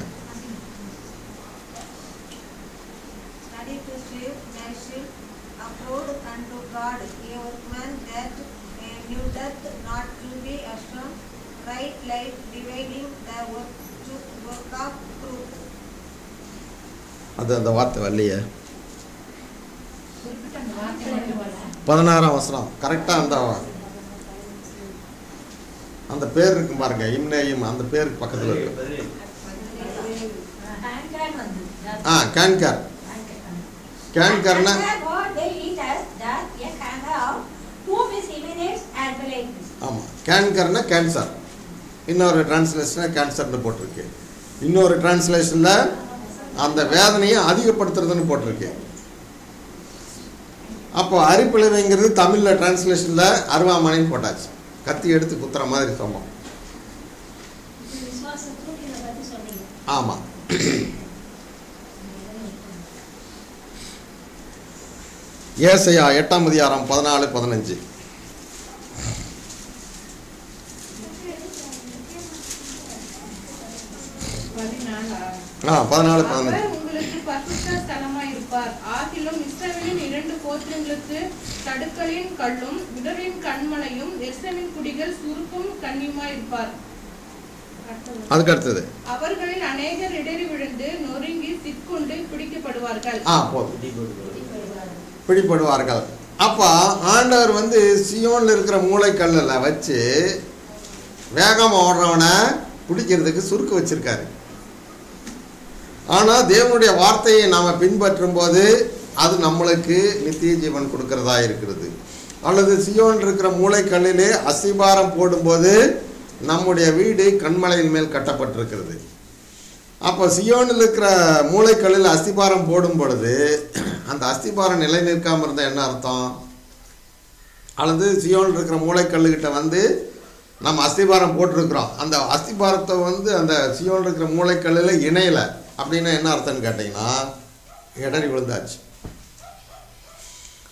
Study to save thy shield, upload unto God a workman that uh, needeth not to be ashamed, right light dividing the work to work of truth. அது அந்த வார்த்தை வரலையே குறிப்பிட்ட அந்த வார்த்தை மட்டும் வரல. பதினாறாம் வசனம் கரெக்டாக அந்த அந்த பேர் இருக்கும் பாருங்க இம்னேயும் அந்த பேருக்கு பக்கத்தில் இருக்கு ஹேண்ட் வந்து ஆ கேன்கர் கேன்கர்னா And God will eat us that a canker of whom is imminent and blameless. ஆமாம் கேன்கர்னா கேன்சர் இன்னொரு டிரான்ஸ்லேஷனில் கேன்சர்னு போட்டிருக்கு இன்னொரு டிரான்ஸ்லேஷனில் அந்த வேதனையை அதிகப்படுத்துறதுன்னு போட்டிருக்கு அப்போ அரிப்பிளவைங்கிறது தமிழில் டிரான்ஸ்லேஷனில் அருவாமனைன்னு போட்டாச்சு கத்தி எடுத்து குத்துற மாதிரி சொன்னோம் இது விசுவாசத்துக்கு இதை பத்தி சொன்னீங்க ஆமாம் ஏசையா எட்டாம் அதிகாரம் பதினாலு பதினஞ்சு பதினாலா? ஆ பதினாலு அவர் பதினஞ்சு உங்களுக்கு பரிசுத்த ஸ்தலமாய் இருப்பார் ஆகிலும் இஸ்ரவேலின் இரண்டு கோத்திரங்களுக்கு தடுக்கலின் கல்லும் விடரின் கண்மலையும் எஸ்ரமின் குடிகள் சுருக்கும் கண்ணியுமாய் இருப்பார் அடுத்தது. அதுக்கு அடுத்தது அவர்களில் அநேகர் இடறி விழுந்து நொறுங்கி சிக்குண்டு பிடிக்கப்படுவார்கள் ஆ போதும் பிடிபடுவார்கள் அப்போ ஆண்டவர் வந்து சியோனில் இருக்கிற மூளைக்கல்லில் வச்சு வேகமாக ஓடுறவனை பிடிக்கிறதுக்கு சுருக்கு வச்சிருக்காரு ஆனால் தேவனுடைய வார்த்தையை நாம் பின்பற்றும் போது அது நம்மளுக்கு நித்திய ஜீவன் கொடுக்கறதா இருக்கிறது அல்லது சியோன் இருக்கிற மூளைக்கல்லிலே அசிபாரம் போடும்போது நம்முடைய வீடு கண்மலையின் மேல் கட்டப்பட்டிருக்கிறது அப்போ சியோனில் இருக்கிற மூளைக்கல்லில் அஸ்திபாரம் போடும் பொழுது அந்த அஸ்திபாரம் நிலை நிற்காமல் இருந்தால் என்ன அர்த்தம் அல்லது சியோனில் இருக்கிற மூளைக்கல்லுக்கிட்ட வந்து நம்ம அஸ்திபாரம் போட்டிருக்கிறோம் அந்த அஸ்திபாரத்தை வந்து அந்த சியோனில் இருக்கிற மூளைக்கல்லில் இணையலை அப்படின்னா என்ன அர்த்தம்னு கேட்டிங்கன்னா இடறி விழுந்தாச்சு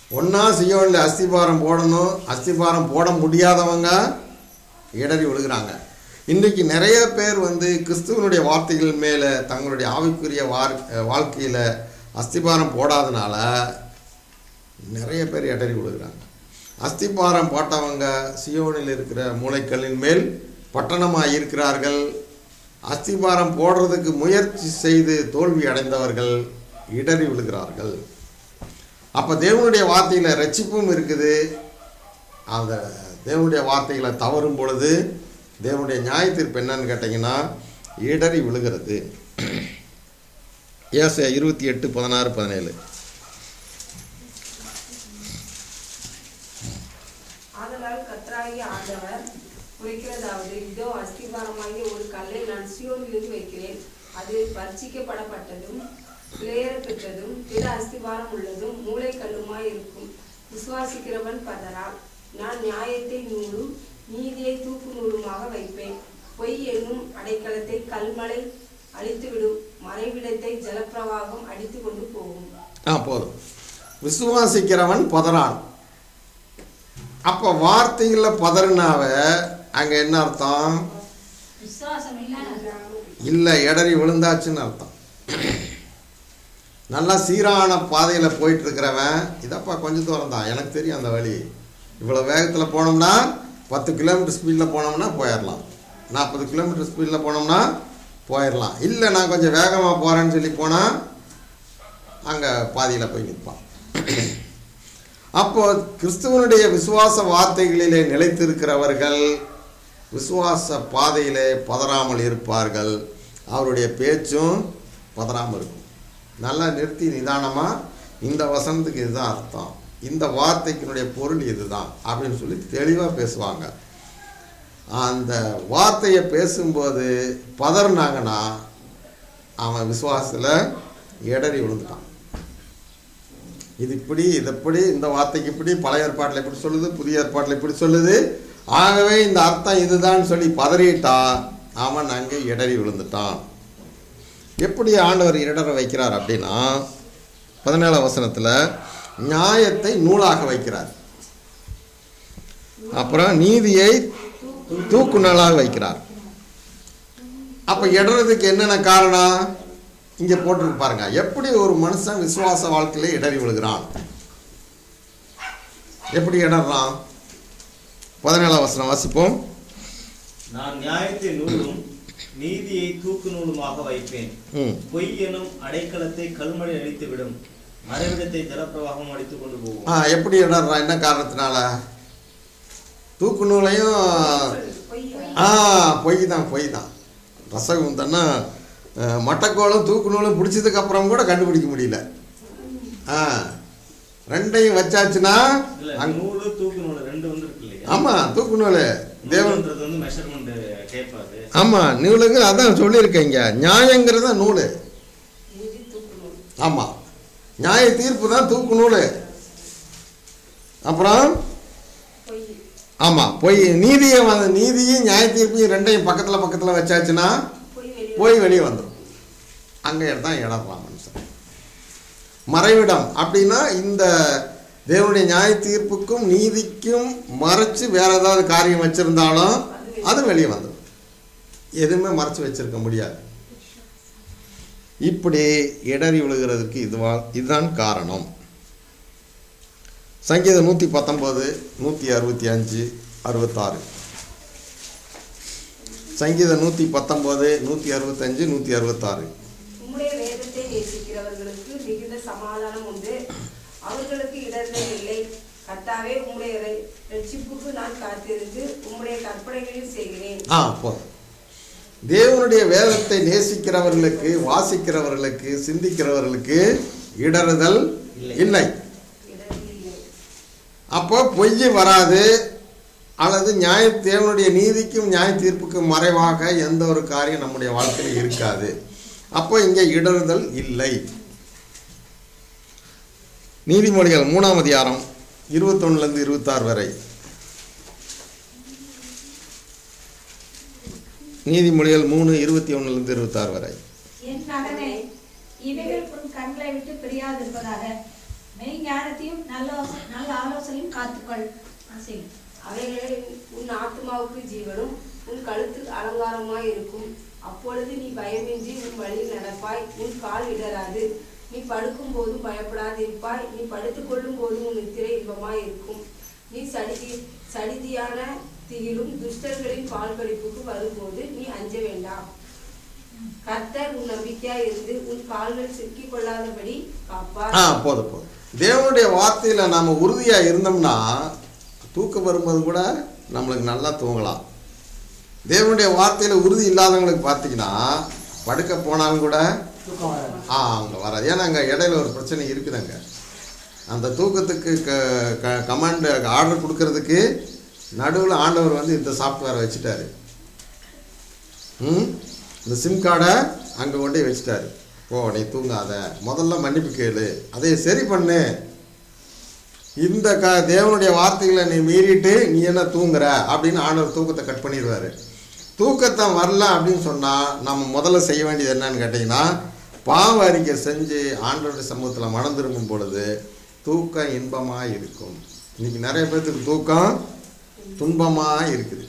ஒன்றா சியோனில் அஸ்திபாரம் போடணும் அஸ்திபாரம் போட முடியாதவங்க இடறி விழுகிறாங்க இன்றைக்கி நிறைய பேர் வந்து கிறிஸ்துவனுடைய வார்த்தைகள் மேலே தங்களுடைய ஆவிக்குரிய வார் வாழ்க்கையில் அஸ்திபாரம் போடாதனால நிறைய பேர் இடறி விழுகிறாங்க அஸ்திபாரம் போட்டவங்க சியோனில் இருக்கிற மூளைக்கல்லின் மேல் பட்டணமாக இருக்கிறார்கள் அஸ்திபாரம் போடுறதுக்கு முயற்சி செய்து தோல்வி அடைந்தவர்கள் இடறி விழுகிறார்கள் அப்போ தேவனுடைய வார்த்தையில் ரட்சிப்பும் இருக்குது அந்த தேவனுடைய வார்த்தைகளை தவறும் பொழுது தேவனுடைய நியாயத்தீர்ப்பு என்னன்னு கேட்டிங்கன்னா இடறி விழுகிறது ஏச இருபத்தி எட்டு பதினாறு பதினேழு ஆதலால் கர்த்தராகிய ஆண்டவர் உரைக்கிறதாவது இதோ அஸ்திபாரமாகிய ஒரு கல்லை நான் சியோனிலிருந்து வைக்கிறேன் அது பரிச்சிக்கப்படப்பட்டதும் பிளேயர பெற்றதும் திட அஸ்திபாரம் உள்ளதும் மூளைக்கல்லுமாய் இருக்கும் விசுவாசிக்கிறவன் பதறான் நான் நியாயத்தை நூலும் நீதியை தூக்கு நூலுமாக வைப்பேன் பொய் என்னும் அடைக்கலத்தை கல்மலை அழித்துவிடும் மறைவிடத்தை ஜலப்பிரவாகம் அடித்து கொண்டு போகும் ஆ போதும் விசுவாசிக்கிறவன் பதறான் அப்போ வார்த்தைகளில் பதறினாவ அங்கே என்ன அர்த்தம் விசுவாசம் இல்லை இல்லை இடறி விழுந்தாச்சுன்னு அர்த்தம் நல்லா சீரான பாதையில் போயிட்டு இருக்கிறவன் இதப்பா கொஞ்சம் தூரம் தான் எனக்கு தெரியும் அந்த வழி இவ்வளோ வேகத்தில் போனோம்னா பத்து கிலோமீட்டர் ஸ்பீடில் போனோம்னா போயிடலாம் நாற்பது கிலோமீட்டர் ஸ்பீடில் போனோம்னா போயிடலாம் இல்லை நான் கொஞ்சம் வேகமாக போகிறேன்னு சொல்லி போனால் அங்கே பாதியில் போய் நிற்பான் அப்போ கிறிஸ்துவனுடைய விசுவாச வார்த்தைகளிலே நிலைத்திருக்கிறவர்கள் விசுவாச பாதையிலே பதறாமல் இருப்பார்கள் அவருடைய பேச்சும் பதறாமல் இருக்கும் நல்லா நிறுத்தி நிதானமாக இந்த வசனத்துக்கு இதுதான் அர்த்தம் இந்த வார்த்தைக்கினுடைய பொருள் இதுதான் அப்படின்னு சொல்லி தெளிவாக பேசுவாங்க அந்த வார்த்தையை பேசும்போது பதறினாங்கன்னா அவன் விசுவாசத்தில் இடறி விழுந்துட்டான் இது இப்படி இது இப்படி இந்த வார்த்தைக்கு இப்படி பழைய ஏற்பாட்டில் இப்படி சொல்லுது புதிய ஏற்பாட்டில் இப்படி சொல்லுது ஆகவே இந்த அர்த்தம் இதுதான் சொல்லி பதறிட்டா அவன் அங்கே இடறி விழுந்துட்டான் எப்படி ஆண்டவர் இடற வைக்கிறார் அப்படின்னா பதினேழாம் வசனத்தில் நியாயத்தை நூலாக வைக்கிறார் அப்புறம் நீதியை தூக்கு நாளாக வைக்கிறார் அப்போ இடறதுக்கு என்னென்ன காரணம் இங்கே போட்டிருக்கு பாருங்க எப்படி ஒரு மனுஷன் விசுவாச வாழ்க்கையில இடறி விழுகிறான் எப்படி இடறான் பதினேழாம் வசனம் வாசிப்போம் நான் நியாயத்தை நூலும் நீதியை தூக்கு நூலுமாக வைப்பேன் ம் பொய் எனும் அடைக்கலத்தை கல்மழை அடித்துவிடும் மறைவிடத்தை ஜலப்பிரவாகம் அடித்துக் கொண்டு போகும் ஆ எப்படி இடறான் என்ன காரணத்தினால தூக்கு நூலையும் ஆ பொய் தான் பொய் தான் ரசகம் தானே மட்டக்கோளும் தூக்கு நூலும் பிடிச்சதுக்கு அப்புறம் கூட கண்டுபிடிக்க முடியல ஆ ரெண்டையும் வச்சாச்சுன்னா இல்ல அங்க- நூலு தூக்கு நூலு ரெண்டு வந்து இருக்கு இல்லையா ஆமா தூக்கு நூல் தேவன் நூலுன்றது வந்து மெஷர்மெண்ட் கேட்பாரு ஆமா நூலுங்க அதான் சொல்லியிருக்கேங்க நியாயங்கிறது தான் நூல் நீதி தூக்கு நூல் ஆமா நியாய தீர்ப்பு தான் தூக்கு நூல் அப்புறம் பொய் ஆமா பொய் நீதியை வந்து நீதியும் நியாய தீர்ப்பையும் ரெண்டையும் பக்கத்துல பக்கத்துல வச்சாச்சுன்னா பொய் வெளியே போய் வெளியே வந்துடும் அங்கே தான் இடறான் மனுஷன் மறைவிடம் அப்படின்னா இந்த தேவனுடைய நியாய தீர்ப்புக்கும் நீதிக்கும் மறைச்சு வேற ஏதாவது காரியம் வச்சிருந்தாலும் அது வெளியே வந்துடும் எதுவுமே மறைச்சு வச்சிருக்க முடியாது இப்படி இடறி விழுகிறதுக்கு இதுவா இதுதான் காரணம் சங்கீதம் நூற்றி பத்தொம்போது நூற்றி அறுபத்தி அஞ்சு அறுபத்தாறு சங்கீதம் நூற்றி பத்தொம்போது நூற்றி அறுபத்தஞ்சு நூற்றி அறுபத்தாறு உம்முடைய வேதத்தை நேசிக்கிறவர்களுக்கு மிகுந்த சமாதானம் உண்டு அவர்களுக்கு இடர்கள் இல்லை கர்த்தாவே உம்முடைய ர- ரட்சிப்புக்கு நான் காத்திருந்து உம்முடைய கற்பனைகளையும் செய்கிறேன் ஆ போதும் தேவனுடைய வேதத்தை நேசிக்கிறவர்களுக்கு வாசிக்கிறவர்களுக்கு சிந்திக்கிறவர்களுக்கு இடறுதல் இல்லை இடர்கள் இல்லை அப்போ பொய் வராது அல்லது நியாய தேவனுடைய நீதிக்கும் நியாய தீர்ப்புக்கும் மறைவாக எந்த ஒரு காரியம் நம்முடைய வாழ்க்கையில் இருக்காது அப்போ இங்கே இடறுதல் இல்லை நீதிமொழிகள் மூணாம் அதிகாரம் இருபத்தொன்னுலேருந்து இருபத்தாறு வரை நீதிமொழிகள் மூணு இருபத்தி ஒன்றுலேருந்து இருபத்தாறு வரை என் மகனே இவைகள் உன் கண்களை விட்டு பிரியாதிருப்பதாக மெய் ஞானத்தையும் நல்ல யோச- நல்ல ஆலோசனையும் காத்துக்கொள் ஆசை அவைகளே உன் ஆத்மாவுக்கு ஜீவனும் உன் கழுத்துக்கு அலங்காரமாய் இருக்கும் அப்பொழுது நீ பயமின்றி உன் வழியில் நடப்பாய் உன் கால் இடராது நீ படுக்கும் போதும் பயப்படாதிருப்பாய் நீ படுத்துக் கொள்ளும் போதும் உன் நித்திரை இன்பமாய் இருக்கும் நீ சடிதி சடிதியான திகிலும் துஷ்டர்களின் பால் கடிப்புக்கு வரும்போது நீ அஞ்ச வேண்டாம் கர்த்தர் உன் நம்பிக்கையாய் இருந்து உன் கால்கள் சிக்கிக் கொள்ளாதபடி காப்பார் ஆ போதும் போதும் தேவனுடைய வார்த்தையில் நாம் உறுதியாக இருந்தோம்னா தூக்கம் வரும்போது கூட நம்மளுக்கு நல்லா தூங்கலாம் தேவனுடைய வார்த்தையில் உறுதி இல்லாதவங்களுக்கு பார்த்தீங்கன்னா படுக்க போனாலும் கூட தூக்கம் வராது ஆ அவங்க வராது ஏன்னா அங்கே இடையில ஒரு பிரச்சனை இருக்குதுங்க அந்த தூக்கத்துக்கு க க கமாண்ட் ஆர்டர் கொடுக்கறதுக்கு நடுவில் ஆண்டவர் வந்து இந்த சாஃப்ட்வேரை வச்சுட்டாரு ம் இந்த சிம் கார்டை அங்கே கொண்டு போய் வச்சுட்டாரு ஓ நீ தூங்காத முதல்ல மன்னிப்பு கேளு அதை சரி பண்ணு இந்த க தேவனுடைய வார்த்தைகளை நீ மீறிட்டு நீ என்ன தூங்குற அப்படின்னு ஆண்டவர் தூக்கத்தை கட் பண்ணிடுவார் தூக்கத்தை வரல அப்படின்னு சொன்னால் நம்ம முதல்ல செய்ய வேண்டியது என்னன்னு கேட்டிங்கன்னா பாவ அறிக்கை செஞ்சு ஆண்டவருடைய சமூகத்தில் மனம் திரும்பும் பொழுது தூக்கம் இன்பமாக இருக்கும் இன்னைக்கு நிறைய பேர்த்துக்கு தூக்கம் துன்பமாக இருக்குது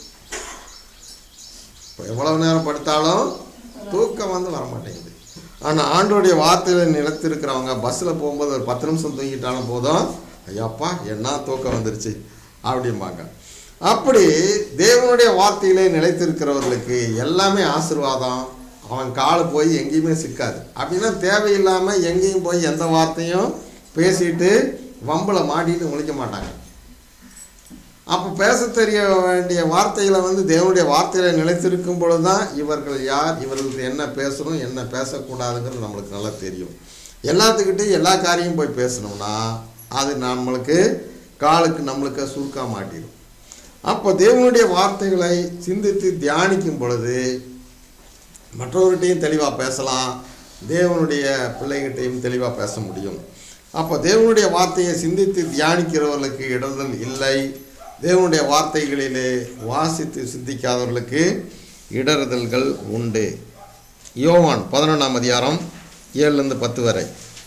இப்போ எவ்வளவு நேரம் படுத்தாலும் தூக்கம் வந்து வர மாட்டேங்குது ஆனால் ஆண்டோடைய வார்த்தையில் நிலைத்திருக்கிறவங்க பஸ்ஸில் போகும்போது ஒரு பத்து நிமிஷம் தூங்கிட்டாலும் போதும் ஐயாப்பா என்ன தூக்கம் வந்துருச்சு அப்படிம்பாங்க அப்படி தேவனுடைய வார்த்தையிலே நிலைத்திருக்கிறவர்களுக்கு எல்லாமே ஆசீர்வாதம் அவன் கால் போய் எங்கேயுமே சிக்காது அப்படின்னா தேவையில்லாமல் எங்கேயும் போய் எந்த வார்த்தையும் பேசிட்டு வம்பில் மாட்டிட்டு முழிக்க மாட்டாங்க அப்போ பேச தெரிய வேண்டிய வார்த்தைகளை வந்து தேவனுடைய வார்த்தையில நிலைத்திருக்கும் பொழுது தான் இவர்கள் யார் இவர்களுக்கு என்ன பேசணும் என்ன பேசக்கூடாதுங்கிறது நம்மளுக்கு நல்லா தெரியும் எல்லாத்துக்கிட்டையும் எல்லா காரியம் போய் பேசணும்னா அது நம்மளுக்கு காலுக்கு நம்மளுக்கு சுருக்கா மாட்டிடும் அப்போ தேவனுடைய வார்த்தைகளை சிந்தித்து தியானிக்கும் பொழுது மற்றவர்கிட்டையும் தெளிவாக பேசலாம் தேவனுடைய பிள்ளைகிட்டையும் தெளிவாக பேச முடியும் அப்போ தேவனுடைய வார்த்தையை சிந்தித்து தியானிக்கிறவர்களுக்கு இடர்தல் இல்லை தேவனுடைய வார்த்தைகளிலே வாசித்து சிந்திக்காதவர்களுக்கு இடறுதல்கள் உண்டு யோவான் பதினொன்றாம் அதிகாரம் ஏழுலேருந்து பத்து வரை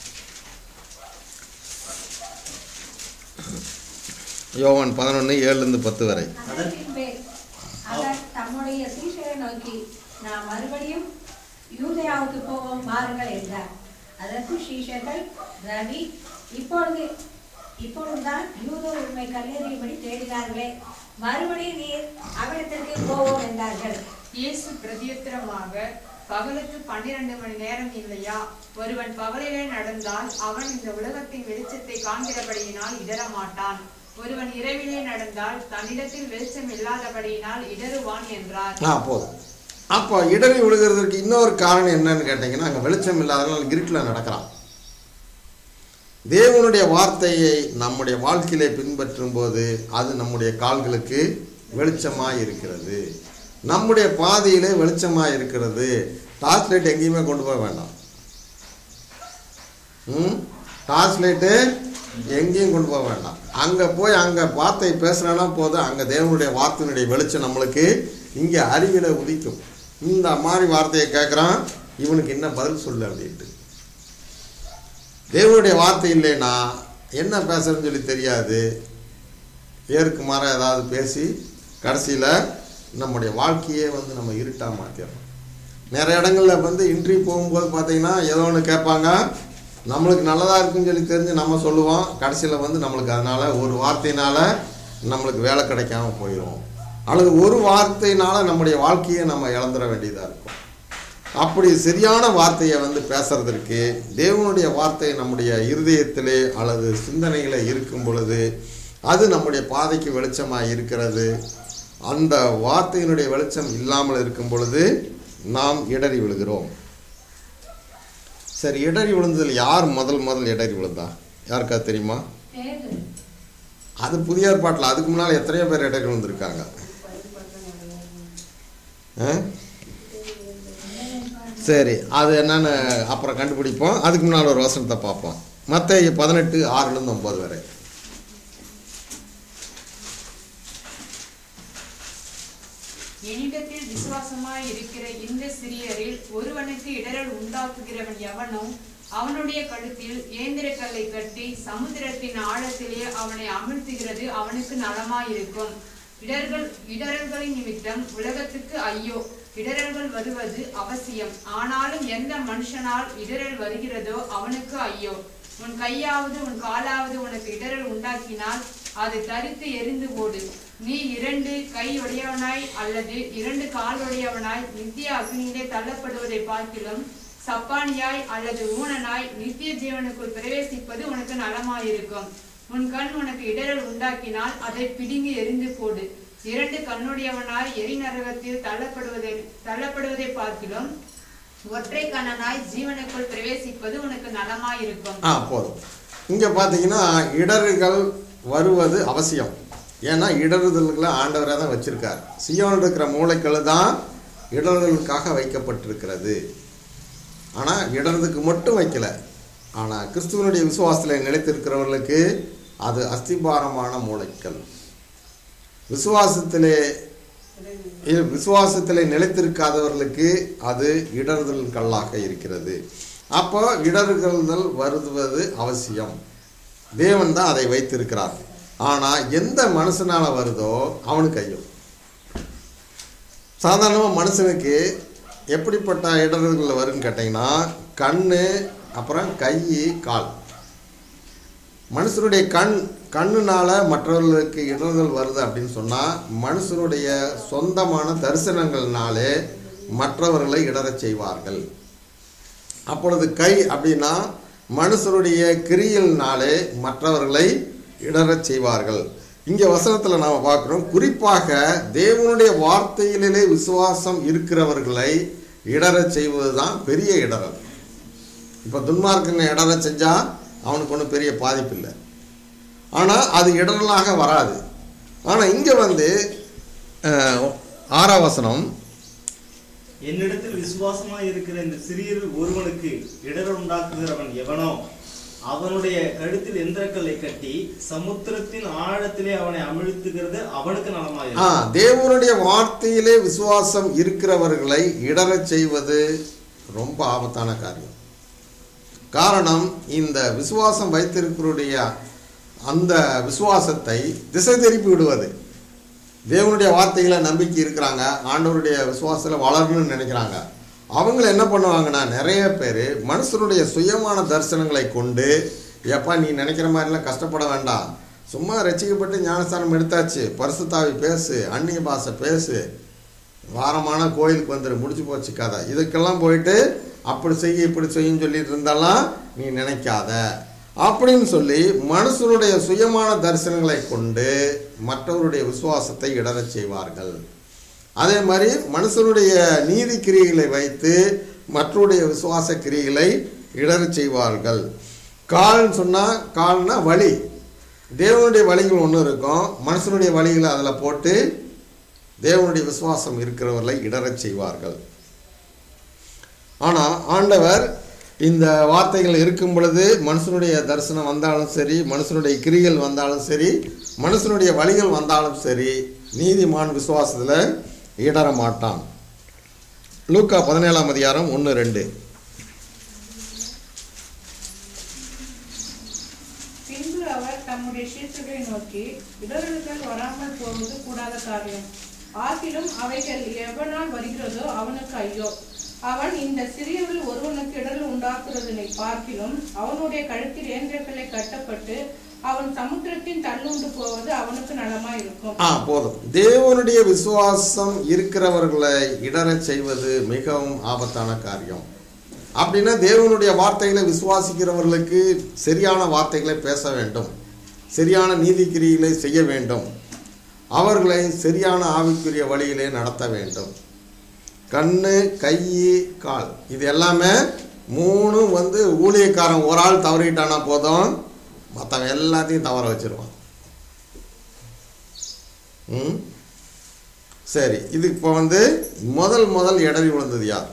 யோவான் பதினொன்று ஏழுலேருந்து பத்து வரை அதன் பேர் அவர் தம்முடைய சீஷரை நோக்கி நாம் மறுபடியும் யூதயாவுக்கு போவோம் வாருங்கள் என்றார் அதற்கு சீஷர்கள் ரவி இப்பொழுது இப்பொழுதுதான் யூத உண்மை கல்லெறியும்படி தேடினார்களே மறுபடியும் நீர் அவிடத்திற்கு போவோம் என்றார்கள் இயேசு பிரதியுத்தரமாக பகலுக்கு பன்னிரண்டு மணி நேரம் இல்லையா ஒருவன் பகலிலே நடந்தால் அவன் இந்த உலகத்தின் வெளிச்சத்தை காண்கிறபடியினால் இடரமாட்டான் ஒருவன் இரவிலே நடந்தால் தன்னிடத்தில் வெளிச்சம் இல்லாதபடியினால் இடறுவான் என்றார் ஆ போதும் அப்போ இடறி விழுகிறதுக்கு இன்னொரு காரணம் என்னன்னு கேட்டிங்கன்னா அங்கே வெளிச்சம் இல்லாதனால இருட்டில் நடக்கிறான் தேவனுடைய வார்த்தையை நம்முடைய வாழ்க்கையிலே பின்பற்றும் போது அது நம்முடைய கால்களுக்கு வெளிச்சமாக இருக்கிறது நம்முடைய பாதையிலே வெளிச்சமாக இருக்கிறது டார்ச் லைட் எங்கேயுமே கொண்டு போக வேண்டாம் ம் டார்ச் லைட்டு எங்கேயும் கொண்டு போக வேண்டாம் அங்கே போய் அங்கே வார்த்தை பேசுனா போதும் அங்கே தேவனுடைய வார்த்தையினுடைய வெளிச்சம் நம்மளுக்கு இங்கே அறிவில உதிக்கும் இந்த மாதிரி வார்த்தையை கேட்குறான் இவனுக்கு என்ன பதில் சொல்லு அப்படின்ட்டு தேவனுடைய வார்த்தை இல்லைன்னா என்ன பேசுறதுன்னு சொல்லி தெரியாது ஏற்கு மாற ஏதாவது பேசி கடைசியில் நம்முடைய வாழ்க்கையே வந்து நம்ம இருட்டாக மாற்றிடுறோம் நிறைய இடங்களில் வந்து இன்ட்ரி போகும்போது பார்த்தீங்கன்னா ஏதோ ஒன்று கேட்பாங்க நம்மளுக்கு நல்லதாக இருக்குன்னு சொல்லி தெரிஞ்சு நம்ம சொல்லுவோம் கடைசியில் வந்து நம்மளுக்கு அதனால் ஒரு வார்த்தையினால் நம்மளுக்கு வேலை கிடைக்காம போயிடும் அல்லது ஒரு வார்த்தையினால் நம்முடைய வாழ்க்கையை நம்ம இழந்துட வேண்டியதாக இருக்கும் அப்படி சரியான வார்த்தையை வந்து பேசுறதற்கு தேவனுடைய வார்த்தை நம்முடைய இருதயத்திலே அல்லது சிந்தனையில இருக்கும் பொழுது அது நம்முடைய பாதைக்கு வெளிச்சமாக இருக்கிறது அந்த வார்த்தையினுடைய வெளிச்சம் இல்லாமல் இருக்கும் பொழுது நாம் இடறி விழுகிறோம் சரி இடறி விழுந்ததில் யார் முதல் முதல் இடறி விழுந்தா யாருக்கா தெரியுமா பேதுரு அது புதிய ஏற்பாட்டில் அதுக்கு முன்னால் எத்தனையோ பேர் இடறி விழுந்திருக்காங்க ஆ? சரி அது என்னன்னு அப்புறம் கண்டுபிடிப்போம் அதுக்கு முன்னால் ஒரு வசனத்தை பார்ப்போம் மற்ற பதினெட்டு ஆறுலேருந்து ஒம்பது வரை என்னிடத்தில் விசுவாசமாய் இருக்கிற இந்த சிறியரில் ஒருவனுக்கு இடரல் உண்டாக்குகிறவன் எவனோ அவனுடைய கழுத்தில் ஏந்திரக்கல்லை கட்டி சமுத்திரத்தின் ஆழத்திலே அவனை அமிழ்த்துகிறது அவனுக்கு நலமாயிருக்கும் இடர்கள் இடரல்களின் நிமித்தம் உலகத்துக்கு ஐயோ இடரல்கள் வருவது அவசியம் ஆனாலும் எந்த மனுஷனால் இடரல் வருகிறதோ அவனுக்கு ஐயோ உன் கையாவது உன் காலாவது உனக்கு இடரல் உண்டாக்கினால் அதை தரித்து எரிந்து போடு நீ இரண்டு கை உடையவனாய் அல்லது இரண்டு கால் உடையவனாய் நித்திய அக்னியிலே தள்ளப்படுவதை பார்க்கிலும் சப்பானியாய் அல்லது ஊனனாய் நித்திய ஜீவனுக்குள் பிரவேசிப்பது உனக்கு நலமாயிருக்கும் உன் கண் உனக்கு இடரல் உண்டாக்கினால் அதை பிடுங்கி எரிந்து போடு இரண்டு கண்ணுடையவனாய் எரிநரகத்தில் தள்ளப்படுவதை தள்ளப்படுவதை பார்க்கிலும் ஒற்றை கண்ணனாய் ஜீவனுக்குள் பிரவேசிப்பது உனக்கு நலமாயிருக்கும் ஆ போதும் இங்கே பார்த்தீங்கன்னா இடர்கள் வருவது அவசியம் ஏன்னா இடறுதல்களை ஆண்டவராக தான் வச்சிருக்கார் சியோன் இருக்கிற மூளைக்கள் தான் இடறுதலுக்காக வைக்கப்பட்டிருக்கிறது ஆனால் இடறதுக்கு மட்டும் வைக்கல ஆனால் கிறிஸ்துவனுடைய விசுவாசத்தில் நிலைத்திருக்கிறவர்களுக்கு அது அஸ்திபாரமான மூளைக்கல் விசுவாசத்திலே இது விசுவாசத்திலே நிலைத்திருக்காதவர்களுக்கு அது இடறுதல் கல்லாக இருக்கிறது அப்போ இடறுதல் வருவது அவசியம் தேவன் தான் அதை வைத்திருக்கிறார் ஆனால் எந்த மனுஷனால வருதோ அவனுக்கு ஐயோ சாதாரணமாக மனுஷனுக்கு எப்படிப்பட்ட இடர்கள் வரும்னு கேட்டிங்கன்னா கண் அப்புறம் கை கால் மனுஷனுடைய கண் கண்ணுனால மற்றவர்களுக்கு இடர்கள் வருது அப்படின்னு சொன்னால் மனுஷனுடைய சொந்தமான தரிசனங்கள்னாலே மற்றவர்களை இடறச் செய்வார்கள் அப்பொழுது கை அப்படின்னா மனுஷருடைய கிரியல்னாலே மற்றவர்களை இடறச் செய்வார்கள் இங்கே வசனத்தில் நாம் பார்க்குறோம் குறிப்பாக தேவனுடைய வார்த்தையிலே விசுவாசம் இருக்கிறவர்களை இடறச் செய்வது தான் பெரிய இடறல் இப்போ துன்மார்க்கனை இடறச் செஞ்சால் அவனுக்கு ஒன்றும் பெரிய பாதிப்பு இல்லை ஆனால் அது இடரலாக வராது ஆனால் இங்கே வந்து அஹ், ஆறாம் வசனம் என்னிடத்தில் விசுவாசமாய் இருக்கிற இந்த சிறியரில் ஒருவனுக்கு இடர் உண்டாக்குகிறவன் எவனோ அவனுடைய கழுத்தில் எந்திரக்கல்லை கட்டி சமுத்திரத்தின் ஆழத்திலே அவனை அமிழ்த்துகிறது அவனுக்கு ஆ நலமாயிருக்கும் தேவனுடைய வார்த்தையிலே விசுவாசம் இருக்கிறவர்களை இடறச் செய்வது ரொம்ப ஆபத்தான காரியம் காரணம் இந்த விசுவாசம் வைத்திருக்கிறவருடைய அந்த விசுவாசத்தை திசை திருப்பி விடுவது தேவனுடைய வார்த்தைகளை நம்பிக்கை இருக்கிறாங்க ஆண்டவருடைய விசுவாசத்தில் வளரணும்னு நினைக்கிறாங்க அவங்கள என்ன பண்ணுவாங்கன்னா நிறைய பேர் மனுஷனுடைய சுயமான தரிசனங்களை கொண்டு எப்பா நீ நினைக்கிற மாதிரிலாம் கஷ்டப்பட வேண்டாம் சும்மா ரசிக்கப்பட்டு ஞானஸ்தானம் எடுத்தாச்சு பரிசுத்தாவி பேசு அந்நிய பாஷை பேசு வாரமான கோயிலுக்கு வந்துரு முடிச்சு போச்சு கதை இதுக்கெல்லாம் போயிட்டு அப்படி செய்ய இப்படி செய்யும் சொல்லிட்டு இருந்தாலாம் நீ நினைக்காத அப்படின்னு சொல்லி மனுஷனுடைய சுயமான தரிசனங்களை கொண்டு மற்றவருடைய விசுவாசத்தை இடறச் செய்வார்கள் அதே மாதிரி மனுஷனுடைய நீதி கிரியைகளை வைத்து மற்றவருடைய விசுவாச கிரியைகளை இடறச் செய்வார்கள் கால்னு சொன்னால் கால்னா வழி தேவனுடைய வழிகள் ஒன்று இருக்கும் மனுஷனுடைய வழிகளை அதில் போட்டு தேவனுடைய விசுவாசம் இருக்கிறவர்களை இடறச் செய்வார்கள் ஆனால் ஆண்டவர் இந்த வார்த்தைகள் இருக்கும் பொழுது மனுஷனுடைய தரிசனம் வந்தாலும் சரி மனுஷனுடைய கிரிகள் வந்தாலும் சரி மனுஷனுடைய வழிகள் வந்தாலும் சரி நீதிமான் விசுவாசத்தில் இடற மாட்டான் லூக்கா பதினேழாம் அதிகாரம் ஒன்று ரெண்டு பின்பு அவர் தம்முடைய சீசர்களை நோக்கி இடர்களுகள் வராமல் போவது கூடாத காரியம் ஆகிலும் அவைகள் எவனால் வருகிறதோ அவனுக்கு ஐயோ அவன் இந்த சிறியவர்கள் ஒருவனுக்கு இடர்கள் உண்டாக்குறதனை பார்க்கிலும் அவனுடைய கழுத்தில் இயந்திரங்களை கட்டப்பட்டு அவன் சமுத்திரத்தின் தள்ளுண்டு போவது அவனுக்கு நலமா இருக்கும் ஆ போதும் தேவனுடைய விசுவாசம் இருக்கிறவர்களை இடறச் செய்வது மிகவும் ஆபத்தான காரியம் அப்படின்னா தேவனுடைய வார்த்தைகளை விசுவாசிக்கிறவர்களுக்கு சரியான வார்த்தைகளை பேச வேண்டும் சரியான நீதிக்கிரிகளை செய்ய வேண்டும் அவர்களை சரியான ஆவிக்குரிய வழியிலே நடத்த வேண்டும் கண்ணு கை கால் இது எல்லாமே மூணும் வந்து ஊழியக்காரன் ஒரு ஆள் தவறிட்டானா போதும் மற்றவன் எல்லாத்தையும் தவற வச்சிருவான் ம் சரி இது இப்போ வந்து முதல் முதல் இடறி விழுந்தது யார்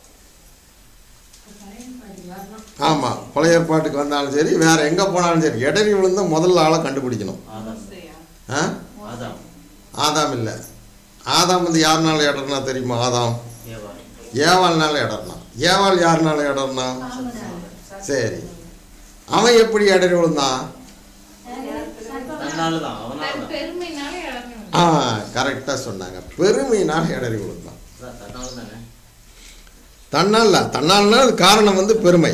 ஆமாம் பழைய ஏற்பாட்டுக்கு வந்தாலும் சரி வேற எங்கே போனாலும் சரி இடறி விழுந்த முதல் ஆளை கண்டுபிடிக்கணும் ஆதாம் ஆ ஆதாம் ஆதாம் இல்லை ஆதாம் வந்து யாருனால இடர்னா தெரியுமா ஆதாம் ஏவாள் ஏவாள்னால இடர்னா ஏவாள் யாருனால இடர்னா சரி அவன் எப்படி இடறி விழுந்தான் தன்னால தான் அவனால தன் தான் பெருமையினால இழந்து ஆ கரெக்டாக சொன்னாங்க பெருமையினால் இடறி விழுந்தான் அதான் தன்னால தானே தன்னால் தன்னால்னா அது காரணம் வந்து பெருமை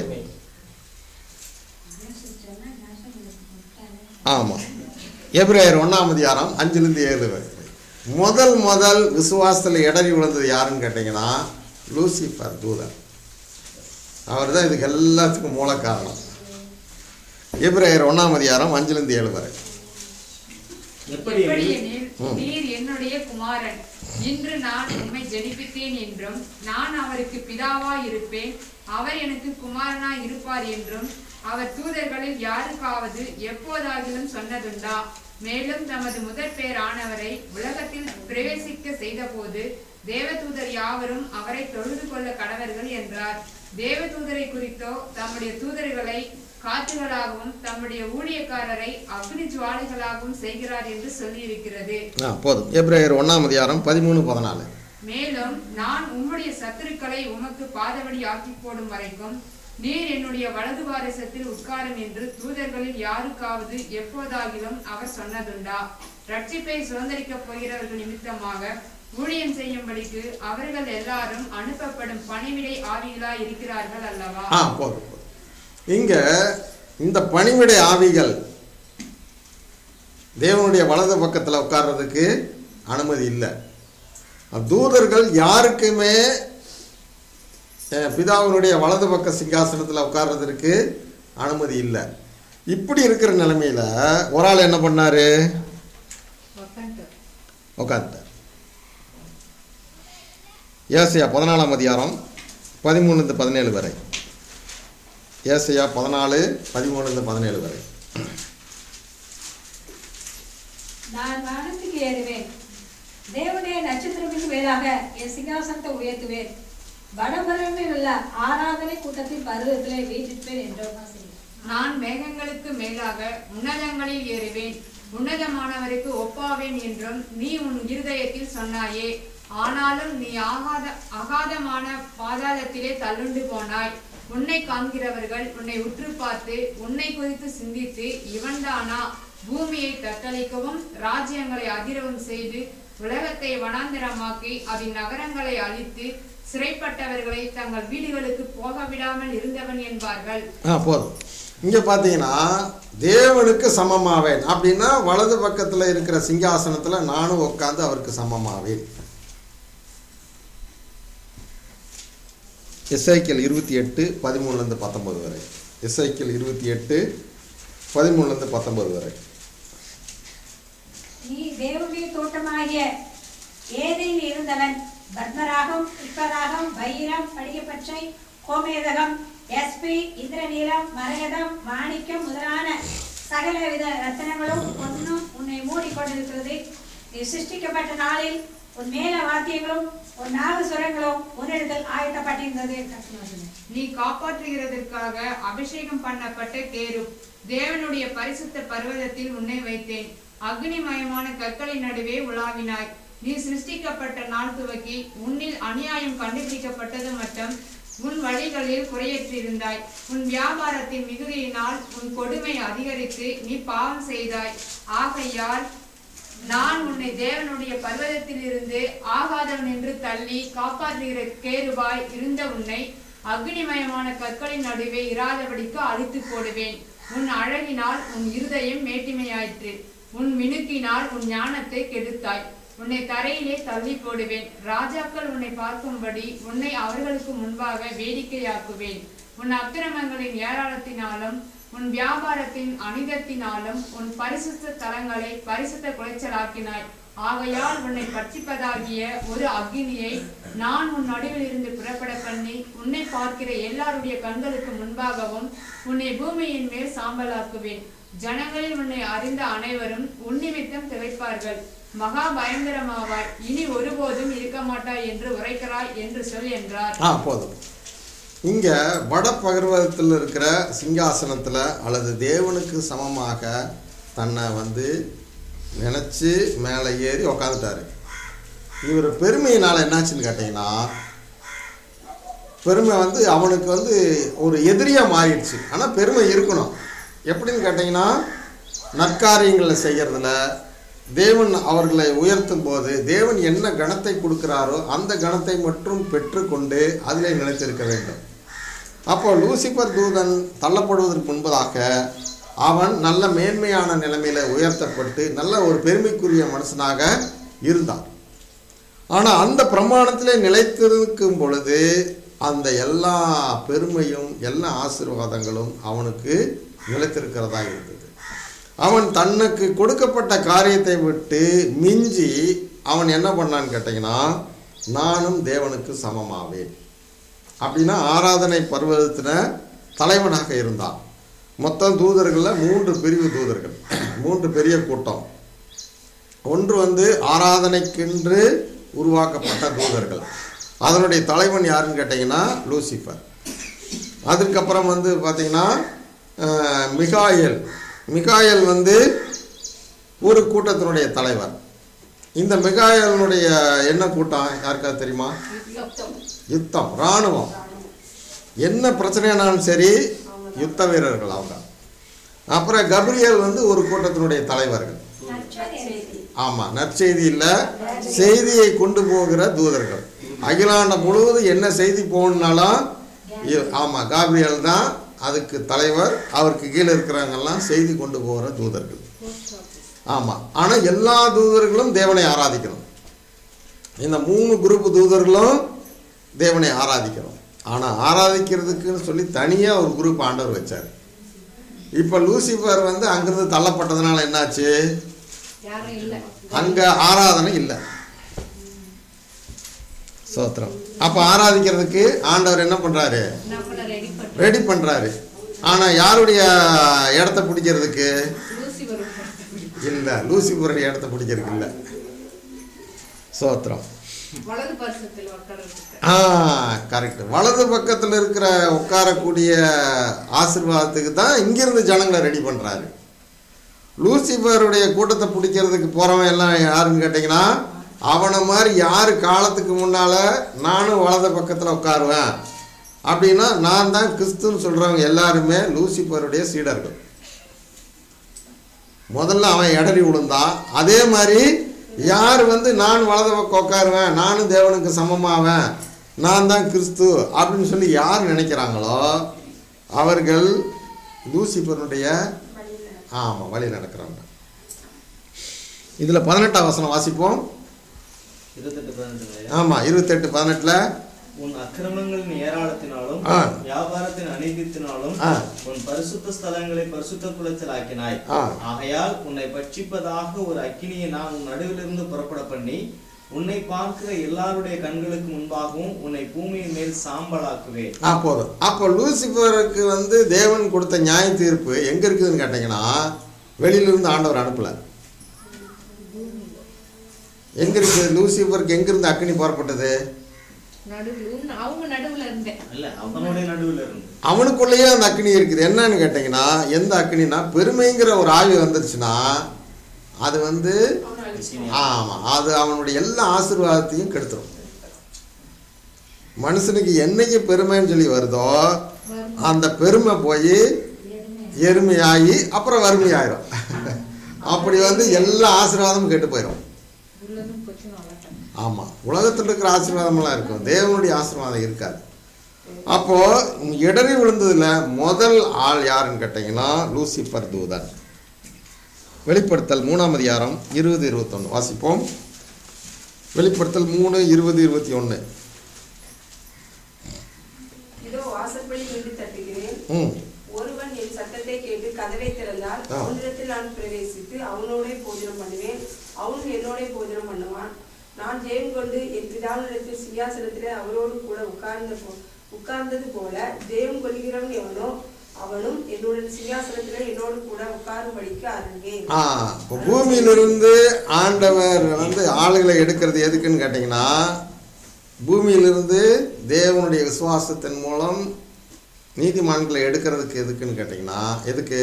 ஆமாம் எப்ரேயர் ஒன்றாம் அதிகாரம் அஞ்சுலேருந்து ஏழு வரை முதல் முதல் விசுவாசத்தில் இடறி விழுந்தது யாருன்னு கேட்டிங்கன்னா லூசிஃபர் தூதன் அவர் தான் இதுக்கு எல்லாத்துக்கும் மூல காரணம் எப்ரேயர் ஒன்றாம் அதிகாரம் அஞ்சுலேருந்து ஏழு வரை எப்படி எப்படியெனில் ம். நீர் என்னுடைய குமாரன் இன்று நான் உம்மை ஜெனிப்பித்தேன் என்றும் நான் அவருக்கு பிதாவாய் இருப்பேன் அவர் எனக்கு குமாரனாய் இருப்பார் என்றும் அவர் தூதர்களில் யாருக்காவது எப்போதாகிலும் சொன்னதுண்டா மேலும் தமது முதற் பேரானவரை உலகத்தில் பிரவேசிக்க செய்தபோது தேவதூதர் யாவரும் அவரை தொழுது கொள்ள கடவர்கள் என்றார் தேவதூதரை குறித்தோ தம்முடைய தூதர்களை காற்றுகளாகவும் தம்முடைய ஊழியக்காரரை அக்னி ஜுவாலைகளாகவும் செய்கிறார் என்று சொல்லியிருக்கிறது ஆ போதும் எப்ரேயர் ஒன்றாம் அதிகாரம் பதிமூணு பதினாலு மேலும் நான் உம்முடைய சத்துருக்களை உமக்கு பாதபடி ஆக்கி போடும் வரைக்கும் நீர் என்னுடைய வலது பாரசத்தில் உட்காரும் என்று தூதர்களில் யாருக்காவது எப்போதாகிலும் அவர் சொன்னதுண்டா ரட்சிப்பை சுதந்திரிக்கப் போகிறவர்கள் நிமித்தமாக ஊழியம் செய்யும்படிக்கு அவர்கள் எல்லாரும் அனுப்பப்படும் பணிவிடை ஆவிகளாய் இருக்கிறார்கள் அல்லவா ஆ போதும் போதும் இங்கே இந்த பணிவிடை ஆவிகள் தேவனுடைய வலது பக்கத்தில் உட்கார்றதுக்கு அனுமதி இல்லை தூதர்கள் யாருக்குமே அஹ், பிதாவினுடைய வலது பக்க சிங்காசனத்தில் உட்கார்றதற்கு அனுமதி இல்லை இப்படி இருக்கிற நிலைமையில ஒரு ஆள் என்ன பண்ணாரு உக்காந்துட்டார். உட்காந்துட்டார் ஏசையா பதினாலாம் அதிகாரம் பதிமூணுலேருந்து பதினேழு வரை ஏசையா பதினாலு பதிமூணுலேருந்து பதினேழு வரை நான் வானத்துக்கு ஏறுவேன் தேவனுடைய நட்சத்திரத்துக்கு மேலாக என் சிங்காசனத்தை உயர்த்துவேன் வடபரவில் உள்ள ஆராதனை கூட்டத்தின் பருவத்திலே வீட்டிற்பேன் என்றும் நான் மேகங்களுக்கு மேலாக உன்னதங்களில் ஏறுவேன் உன்னதமானவருக்கு ஒப்பாவேன் என்றும் நீ உன் இருதயத்தில் சொன்னாயே ஆனாலும் நீ ஆகாத அகாதமான பாதாளத்திலே தள்ளுண்டு போனாய் உன்னை காண்கிறவர்கள் உன்னை உற்று பார்த்து உன்னை குறித்து சிந்தித்து இவன்தானா பூமியை தத்தளிக்கவும் ராஜ்யங்களை அதிரவும் செய்து உலகத்தை வனாந்திரமாக்கி அதன் நகரங்களை அழித்து சிறைப்பட்டவர்களை தங்கள் வீடுகளுக்கு போக விடாமல் இருந்தவன் என்பார்கள் ஆ போதும் இங்கே பார்த்தீங்கன்னா தேவனுக்கு சமமாவேன் அப்படின்னா வலது பக்கத்தில் இருக்கிற சிங்காசனத்தில் நானும் உட்காந்து அவருக்கு சமமாவேன் எஸ்ஐக்கியல் இருபத்தி எட்டு பதிமூணுலேருந்து பத்தொம்பது வரை எஸ்ஐக்கியல் இருபத்தி எட்டு பதிமூணுலேருந்து பத்தொம்பது வரை நீ தேவனுடைய தோட்டமாகிய ஏதையில் இருந்தவன் பத்மராகம் புஷ்பராகம் வைரம் படிகப்பச்சை கோமேதகம் எஸ்பி இந்திரநீலம் மரகதம் மாணிக்கம் முதலான சகலவித ரத்தனங்களும் ஒன்றும் உன்னை மூடிக்கொண்டிருக்கிறது நீ சிருஷ்டிக்கப்பட்ட நாளில் உன் மேல வாத்தியங்களும் உன் நாகசுரங்களும் உன்னிடத்தில் ஆயத்தப்பட்டிருந்தது என்று கர்த்தர் சொன்னார். நீ காப்பாற்றுகிறதற்காக அபிஷேகம் பண்ணப்பட்ட கேரும் தேவனுடைய பரிசுத்த பர்வதத்தில் உன்னை வைத்தேன் அக்னிமயமான கற்களின் நடுவே உலாவினாய் நீ சிருஷ்டிக்கப்பட்ட நாள் துவக்கி உன்னில் அநியாயம் கண்டுபிடிக்கப்பட்டது மட்டும் உன் வழிகளில் குறையற்றிருந்தாய் உன் வியாபாரத்தின் மிகுதியினால் உன் கொடுமை அதிகரித்து நீ பாவம் செய்தாய் ஆகையால் நான் உன்னை தேவனுடைய பர்வதத்தில் இருந்து ஆகாதவன் என்று தள்ளி காப்பாற்றுகிற கேருவாய் இருந்த உன்னை அக்னிமயமான கற்களின் நடுவே இராதபடிக்கு அழித்து போடுவேன் உன் அழகினால் உன் இருதயம் மேட்டிமையாயிற்று உன் மினுக்கினால் உன் ஞானத்தை கெடுத்தாய் உன்னை தரையிலே தள்ளி போடுவேன் ராஜாக்கள் உன்னை பார்க்கும்படி உன்னை அவர்களுக்கு முன்பாக வேடிக்கையாக்குவேன் உன் அக்கிரமங்களின் ஏராளத்தினாலும் உன் வியாபாரத்தின் அனிதத்தினாலும் உன் பரிசுத்த தலங்களை பரிசுத்த குலைச்சலாக்கினாய் ஆகையால் உன்னை பட்சிப்பதாகிய ஒரு அக்னியை நான் உன் நடுவில் இருந்து புறப்பட பண்ணி உன்னை பார்க்கிற எல்லாருடைய கண்களுக்கு முன்பாகவும் உன்னை பூமியின் மேல் சாம்பலாக்குவேன் ஜனங்களில் உன்னை அறிந்த அனைவரும் உன் நிமித்தம் திளைப்பார்கள் மகா பயங்கரமாவாய் இனி ஒருபோதும் இருக்க மாட்டாய் என்று உரைக்கிறாய் என்று சொல் என்றார் ஆ போதும் இங்கே வடபகர்வதத்தில் இருக்கிற சிங்காசனத்தில் அல்லது தேவனுக்கு சமமாக தன்னை வந்து நினச்சி மேலே ஏறி உக்காந்துட்டாரு இவர் பெருமையினால் என்னாச்சுன்னு கேட்டிங்கன்னா பெருமை வந்து அவனுக்கு வந்து ஒரு எதிரியாக மாறிடுச்சு ஆனால் பெருமை இருக்கணும் எப்படின்னு கேட்டிங்கன்னா நற்காரியங்களை செய்கிறதுல தேவன் அவர்களை உயர்த்தும் போது தேவன் என்ன கணத்தை கொடுக்கிறாரோ அந்த கணத்தை மட்டும் பெற்றுக்கொண்டு அதிலே நிலைத்திருக்க வேண்டும் அப்போ லூசிபர் தூதன் தள்ளப்படுவதற்கு முன்பதாக அவன் நல்ல மேன்மையான நிலைமையில உயர்த்தப்பட்டு நல்ல ஒரு பெருமைக்குரிய மனுஷனாக இருந்தான் ஆனால் அந்த பிரமாணத்திலே நிலைத்திருக்கும் பொழுது அந்த எல்லா பெருமையும் எல்லா ஆசீர்வாதங்களும் அவனுக்கு நிலைத்திருக்கிறதா இருந்தது அவன் தனக்கு கொடுக்கப்பட்ட காரியத்தை விட்டு மிஞ்சி அவன் என்ன பண்ணான்னு கேட்டிங்கன்னா நானும் தேவனுக்கு சமமாவேன் அப்படின்னா ஆராதனை பர்வதத்தின தலைவனாக இருந்தான் மொத்தம் தூதர்களில் மூன்று பிரிவு தூதர்கள் மூன்று பெரிய கூட்டம் ஒன்று வந்து ஆராதனைக்கென்று உருவாக்கப்பட்ட தூதர்கள் அதனுடைய தலைவன் யாருன்னு கேட்டிங்கன்னா லூசிஃபர் அதுக்கப்புறம் வந்து பார்த்தீங்கன்னா அஹ், மிகாயல் மிகாயல் வந்து ஒரு கூட்டத்தினுடைய தலைவர் இந்த மிகாயலினுடைய என்ன கூட்டம் யாருக்காவது தெரியுமா யுத்தம் இராணுவம் என்ன பிரச்சனைனாலும் சரி யுத்த வீரர்கள் அவங்க அப்புறம் கப்ரியல் வந்து ஒரு கூட்டத்தினுடைய தலைவர்கள் ஆமாம் நற்செய்தி இல்லை செய்தியை கொண்டு போகிற தூதர்கள் அகிலாண்டம் முழுவதும் என்ன செய்தி போகணுன்னாலும் இ- ஆமாம் காப்ரியல் தான் அதுக்கு தலைவர் அவருக்கு கீழே இருக்கிறவங்கெல்லாம் செய்தி கொண்டு போகிற தூதர்கள் ஆமாம் ஆனால் எல்லா தூதர்களும் தேவனை ஆராதிக்கணும் இந்த மூணு குரூப் தூதர்களும் தேவனை ஆராதிக்கணும் ஆனால் ஆராதிக்கிறதுக்குன்னு சொல்லி தனியாக ஒரு குரூப் ஆண்டவர் வச்சார் இப்போ லூசிஃபர் வந்து அங்கிருந்து தள்ளப்பட்டதுனால என்னாச்சு யாரும் இல்லை அங்கே ஆராதனை இல்லை சோத்திரம் அப்போ ஆராதிக்கிறதுக்கு ஆண்டவர் என்ன பண்ணுறாரு நம்மளை ரெடி பண்ணி ரெடி பண்ணுறாரு ஆனால் யாருடைய இடத்த பிடிக்கிறதுக்கு லூசி வரும் இல்லை லூசிபருடைய இடத்த பிடிக்கிறதுக்கு இல்லை சோத்திரம் வலது பரிசத்தில் உட்கார்றதுக்கு ஆ கரெக்ட் வலது பக்கத்தில் இருக்கிற உட்காரக்கூடிய ஆசீர்வாதத்துக்கு தான் இங்கிருந்து ஜனங்களை ரெடி பண்ணுறாரு லூசிஃபருடைய கூட்டத்தை பிடிக்கிறதுக்கு போகிறவன் எல்லாம் யாருன்னு கேட்டிங்கன்னா அவனை மாதிரி யார் காலத்துக்கு முன்னால் நானும் வலது பக்கத்தில் உட்காருவேன் அப்படின்னா நான் தான் கிறிஸ்துன்னு சொல்கிறவங்க எல்லாருமே லூசிஃபருடைய சீடர்கள் முதல்ல அவன் இடறி விழுந்தான் அதே மாதிரி யார் வந்து நான் வலது பக்கம் உட்காருவேன் நானும் தேவனுக்கு சமமாவேன் நான் தான் கிறிஸ்து அப்படின்னு சொல்லி யார் நினைக்கிறாங்களோ அவர்கள் லூசிபருடைய ஆமாம் வழி நடக்கிறாங்க இதில் பதினெட்டாம் வசனம் வாசிப்போம் இருபத்தெட்டு பதினெட்டு ஆமாம் இருபத்தெட்டு பதினெட்டில் உன் அக்கிரமங்களின் ஏராளத்தினாலும் ஆ. வியாபாரத்தின் அநீதித்தினாலும் ஆ. உன் பரிசுத்த ஸ்தலங்களை பரிசுத்த குலச்சலாக்கினாய் ஆ. ஆகையால் உன்னை பட்சிப்பதாக ஒரு அக்கினியை நான் உன் நடுவிலிருந்து புறப்பட பண்ணி உன்னை பார்க்கிற எல்லாருடைய கண்களுக்கு முன்பாகவும் உன்னை பூமியின் மேல் சாம்பலாக்குவேன் ஆ போதும் அப்போ லூசிஃபருக்கு வந்து தேவன் கொடுத்த நியாய தீர்ப்பு எங்கே இருக்குதுன்னு கேட்டிங்கன்னா வெளியிலிருந்து ஆண்டவர் அனுப்பலை எங்கே இருக்குது லூசிஃபருக்கு எங்கேருந்து அக்கினி புறப்பட்டது நடுவில் அவங்க நடுவுல இருந்தேன் அல்ல அவனுடைய நடுவில் இருந்து அவனுக்குள்ளேயே அந்த அக்னி இருக்குது என்னன்னு கேட்டிங்கன்னா எந்த அக்னினா பெருமைங்கிற ஒரு ஆவி வந்துருச்சுன்னா அது வந்து ஆமாம் அது அவனுடைய எல்லா ஆசீர்வாதத்தையும் கெடுத்துரும் மனுஷனுக்கு என்னைக்கு பெருமைன்னு சொல்லி வருதோ அந்த பெருமை போய் எருமையாகி அப்புறம் வறுமையாயிரும் அப்படி வந்து எல்லா ஆசீர்வாதமும் கெட்டு போயிடும் உள்ளதும் கொஞ்சம் நல்லா ஆமாம் உலகத்தில் இருக்கிற ஆசீர்வாதமெல்லாம் இருக்கும் தேவனுடைய ஆசீர்வாதம் இருக்காது அப்போது இடறி விழுந்ததுல முதல் ஆள் யாருன்னு கேட்டிங்கன்னா லூசிஃபர் தூதன் வெளிப்படுத்தல் மூணாம் அதிகாரம் இருபது இருபத்தொன்று வாசிப்போம் வெளிப்படுத்தல் மூணு இருபது இருபத்தி ஒன்று இதோ வாசற்படி நின்று தட்டுகிறேன் ம் ஒருவன் என் சத்தத்தை கேட்டு கதவை திறந்தால் ஆ. அவனிடத்தில் நான் பிரவேசித்து அவனோட போஜனம் பண்ணுவேன் அவனும் என்னோட போஜனம் பண்ணுவான் நான் ஜெயம் கொண்டு என் பிதாவினிடத்தில் சிங்காசனத்திலே அவரோடு கூட உட்கார்ந்த போ- உட்கார்ந்தது போல ஜெயம் கொள்கிறவன் எவனோ அவனும் என்னுடன் சிங்காசனத்திலே என்னோடு கூட உட்காரும்படிக்கு அருங்கேன் ஆ இப்போ பூமியிலிருந்து ஆண்டவர் வந்து ஆளுகளை எடுக்கிறது எதுக்குன்னு கேட்டிங்கன்னா பூமியிலிருந்து தேவனுடைய விசுவாசத்தின் மூலம் நீதிமான்களை எடுக்கிறதுக்கு எதுக்குன்னு கேட்டிங்கன்னா எதுக்கு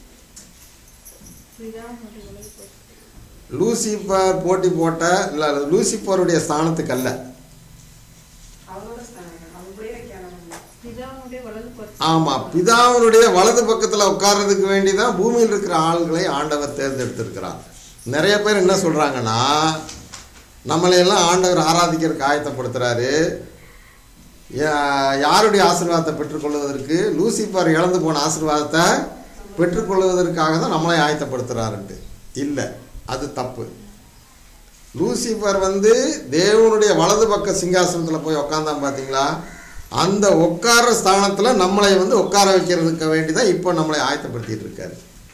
லூசிஃபர் போட்டி போட்ட இல்லை லூசிஃபருடைய ஸ்தானத்துக்கு அல்ல அவனோட ஸ்தானம் அவன் கூட வைக்காம ஆமாம் பிதாவினுடைய வலது பக்கத்தில் உட்கார்றதுக்கு வேண்டி தான் பூமியில் இருக்கிற ஆள்களை ஆண்டவர் தேர்ந்தெடுத்திருக்கிறார் நிறைய பேர் என்ன சொல்கிறாங்கன்னா நம்மளையெல்லாம் ஆண்டவர் ஆராதிக்கிறதுக்கு ஆயத்தப்படுத்துகிறாரு யா- யாருடைய ஆசீர்வாதத்தை பெற்றுக்கொள்வதற்கு லூசிஃபர் இழந்து போன ஆசீர்வாதத்தை பெற்றுக்கொள்வதற்காக தான் நம்மளை ஆயத்தப்படுத்துகிறாருன்ட்டு இல்லை அது தப்பு லூசிஃபர் வந்து தேவனுடைய வலது பக்க சிங்காசனத்தில் போய் உட்காந்தான் பார்த்தீங்களா அந்த உட்கார ஸ்தானத்தில் நம்மளை வந்து உட்கார வைக்கிறதுக்கு வேண்டி தான் இப்போ நம்மளை ஆயத்தப்படுத்திட்டு இருக்காரு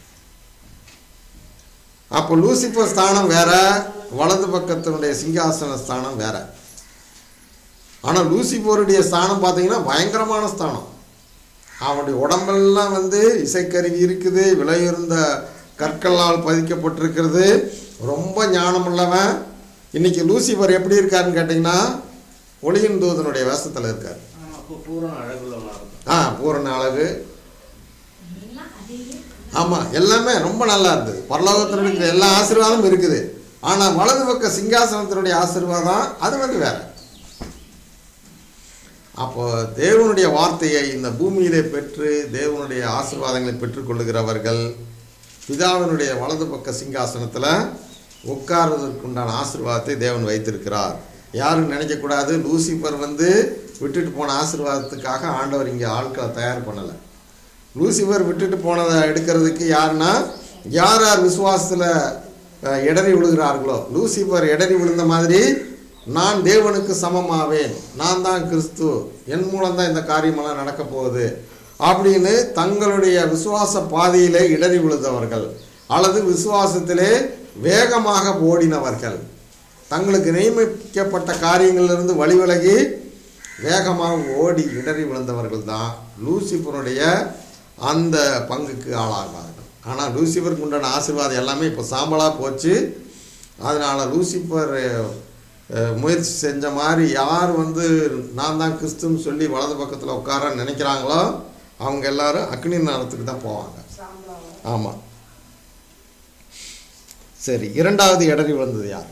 அப்போ லூசிஃபர் ஸ்தானம் வேற வலது பக்கத்தினுடைய சிங்காசன ஸ்தானம் வேற ஆனால் லூசிஃபருடைய ஸ்தானம் பார்த்தீங்கன்னா பயங்கரமான ஸ்தானம் அவனுடைய உடம்பெல்லாம் வந்து இசைக்கருவி இருக்குது விலையுறந்த கற்களால் பதிக்கப்பட்டிருக்கிறது ரொம்ப ஞானமுள்ளவன் இன்னைக்கு லூசிஃபர் எப்படி இருக்காருன்னு கேட்டிங்கன்னா ஒளியின் தூதனுடைய வேஷத்தில் இருக்கார் ஆமா, அப்போ பூரண அழகுள்ளவனா இருக்கும் ஆ பூரண அழகு எல்லாம் அதே ஆமாம் எல்லாமே ரொம்ப நல்லா இருந்தது பரலோகத்தில் இருக்கிற எல்லா ஆசீர்வாதமும் இருக்குது ஆனால் வலது பக்க சிங்காசனத்தினுடைய ஆசீர்வாதம் அது வந்து வேற அப்போ தேவனுடைய வார்த்தையை இந்த பூமியிலே பெற்று தேவனுடைய ஆசீர்வாதங்களை பெற்றுக்கொள்ளுகிறவர்கள் பிதாவினுடைய வலது பக்க சிங்காசனத்தில் உட்கார்றதற்குண்டான ஆசீர்வாதத்தை தேவன் வைத்திருக்கிறார் யாரும் நினைக்கக்கூடாது லூசிஃபர் வந்து விட்டுட்டு போன ஆசீர்வாதத்துக்காக ஆண்டவர் இங்கே ஆட்களை தயார் பண்ணலை லூசிஃபர் விட்டுட்டு போனதை எடுக்கிறதுக்கு யாருன்னா யார் யார் விசுவாசத்தில் அஹ், இடறி விழுகிறார்களோ லூசிஃபர் இடறி விழுந்த மாதிரி நான் தேவனுக்கு சமமாவேன் நான் தான் கிறிஸ்து என் மூலம் தான் இந்த காரியமெல்லாம் நடக்க போகுது அப்படின்னு தங்களுடைய விசுவாச பாதையிலே இடறி விழுந்தவர்கள் அல்லது விசுவாசத்திலே வேகமாக ஓடினவர்கள் தங்களுக்கு நியமிக்கப்பட்ட காரியங்களிலிருந்து வழிவிலகி வேகமாக ஓடி இடறி விழுந்தவர்கள் தான் லூசிஃபருடைய அந்த பங்குக்கு ஆளாகிறார்கள் ஆனால் லூசிஃபருக்கு உண்டான ஆசீர்வாதம் எல்லாமே இப்போ சாம்பலாக போச்சு அதனால் லூசிஃபர் அஹ், முயற்சி செஞ்ச மாதிரி யார் வந்து நான் தான் கிறிஸ்துன்னு சொல்லி வலது பக்கத்தில் உட்கார நினைக்கிறாங்களோ அவங்க எல்லாரும் அக்னி நேரத்துக்கு தான் போவாங்க ஆமாம் சரி இரண்டாவது இடறி விழுந்தது யார்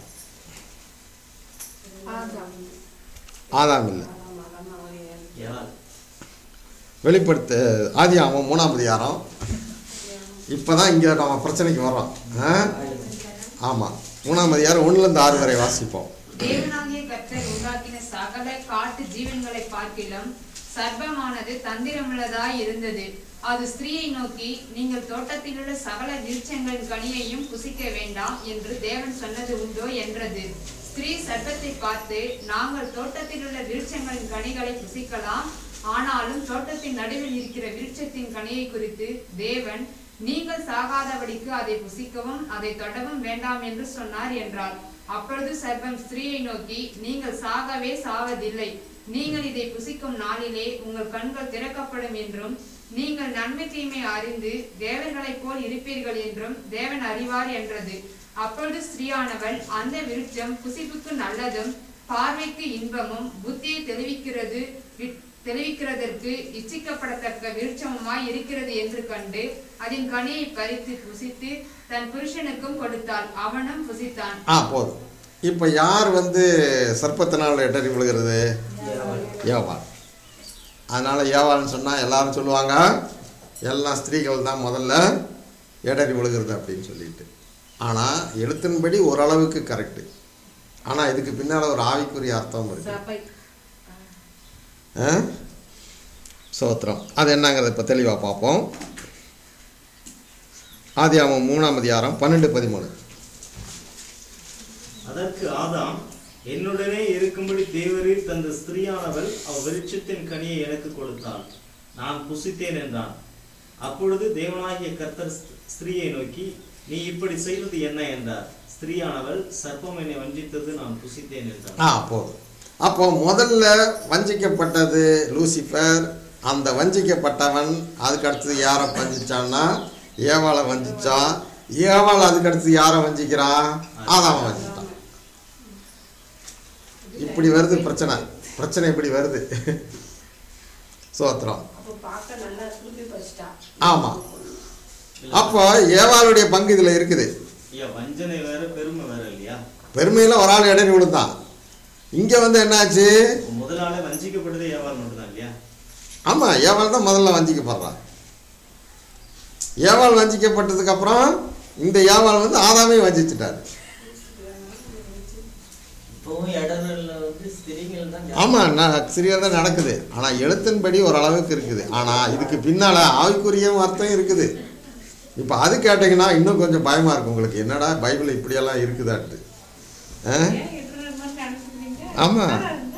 ஆதாம் இல்லை யார் வெளிப்படுத்த ஆதி அவன் மூணாம் அதிகாரம் இப்போ தான் இங்கே நம்ம பிரச்சனைக்கு வரோம் ஆ ஆமாம் மூணாம் அதிகாரம் ஒன்றுலேருந்து ஆறு வரை வாசிப்போம் தேவனாகிய கர்த்தர் உண்டாக்கின சகல காட்டு ஜீவன்களை பார்க்கிலும் சர்ப்பமானது தந்திரமுள்ளதாய் இருந்தது அது ஸ்திரீயை நோக்கி நீங்கள் தோட்டத்திலுள்ள சகல விருட்சங்களின் கனியையும் புசிக்க வேண்டாம் என்று தேவன் சொன்னது உண்டோ என்றது ஸ்திரீ சர்ப்பத்தை பார்த்து நாங்கள் தோட்டத்திலுள்ள விருட்சங்களின் கனிகளை புசிக்கலாம் ஆனாலும் தோட்டத்தின் நடுவில் இருக்கிற விருட்சத்தின் கனியை குறித்து தேவன் நீங்கள் சாகாதபடிக்கு அதை புசிக்கவும் அதை தொடவும் வேண்டாம் என்று சொன்னார் என்றார் அப்பொழுது சர்ப்பம் ஸ்திரீயை நோக்கி நீங்கள் சாகவே சாவதில்லை நீங்கள் இதை புசிக்கும் நாளிலே உங்கள் கண்கள் திறக்கப்படும் என்றும் நீங்கள் நன்மை தீமை அறிந்து தேவர்களைப் போல் இருப்பீர்கள் என்றும் தேவன் அறிவார் என்றது அப்பொழுது ஸ்திரீயானவள் அந்த விருட்சம் புசிப்புக்கு நல்லதும் பார்வைக்கு இன்பமும் புத்தியை தெளிவிக்கிறது வி- தெளிவிக்கிறதற்கு இச்சிக்கப்படத்தக்க விருட்சமுமாய் இருக்கிறது என்று கண்டு அதன் கனியை பறித்து புசித்து தன் புருஷனுக்கும் கொடுத்தாள் அவனும் புசித்தான் ஆ போதும் இப்போ யார் வந்து சர்ப்பத்தினால் இடறி விழுகிறது ஏவாள் அதனால் ஏவாள்னு சொன்னால் எல்லாரும் சொல்லுவாங்க எல்லா ஸ்திரீகள் தான் முதல்ல இடறி விழுகிறது அப்படின்னு சொல்லிட்டு ஆனால் எழுத்தின்படி ஓரளவுக்கு கரெக்டு ஆனால் இதுக்கு பின்னால் ஒரு ஆவிக்குரிய அர்த்தம் இருக்கு சபை ஆ? சோத்திரம் அது என்னங்கிறத இப்போ தெளிவாக பார்ப்போம் ஆதி அவன் மூணாம் அதிகாரம் பன்னெண்டு பதிமூணு அதற்கு ஆதாம் என்னுடனே இருக்கும்படி தேவரீர் தந்த ஸ்திரீயானவள் அவ் விருட்சத்தின் கனியை எனக்கு கொடுத்தாள் நான் புசித்தேன் என்றான் அப்பொழுது தேவனாகிய கர்த்தர் ஸ்த்- ஸ்திரீயை நோக்கி நீ இப்படி செய்வது என்ன என்றார் ஸ்திரீயானவள் சர்ப்பம் என்னை வஞ்சித்தது நான் புசித்தேன் என்றார் ஆ போதும் அப்போ முதல்ல வஞ்சிக்கப்பட்டது லூசிஃபர் அந்த வஞ்சிக்கப்பட்டவன் அதுக்கு அடுத்தது யாரை வஞ்சிச்சான்னா ஏவாளை வஞ்சிச்சான் ஏவாள் அதுக்கு அடுத்து யாரை வஞ்சிக்கிறான் ஆதாம வஞ்சிட்டான் இப்படி வருது பிரச்சனை பிரச்சனை இப்படி வருது சோத்திரம் அப்போ பார்க்க நல்லா திருப்பி பறிச்சிட்டா ஆமாம் அப்போ ஏவாளுடைய பங்கு இதில் இருக்குது ஐயா வஞ்சனை வேற பெருமை வேற இல்லையா பெருமையில் ஒரு ஆள் இடையில விழுந்தான் இங்கே வந்து என்னாச்சு முதலாள வஞ்சிக்கப்பட்டதே ஏவாள் மட்டும்தான் இல்லையா ஆமாம் ஏவாள் தான் முதல்ல வஞ்சிக்கப்படுறான் ஏவாள் வஞ்சிக்கப்பட்டதுக்கப்புறம் இந்த ஏவாள் வந்து ஆதாமே வஞ்சிச்சிட்டார் இப்பவும் இடர்ல வந்து ஸ்திரீகள் தான் ஜாஸ்தி. ஆமாம் நான் சரியாக தான் நடக்குது ஆனால் எழுத்தின்படி ஓரளவுக்கு இருக்குது ஆனால் இதுக்கு பின்னால் ஆவிக்குரிய அர்த்தம் இருக்குது இப்போ அது கேட்டிங்கன்னா இன்னும் கொஞ்சம் பயமாக இருக்கும் உங்களுக்கு என்னடா பைபிள் இப்படியெல்லாம் இருக்குதாட்டு ஆ ஏன் இடுற மாதிரி நினைச்சுக்கிறீங்க? ஆமா. நல்லா இருந்தா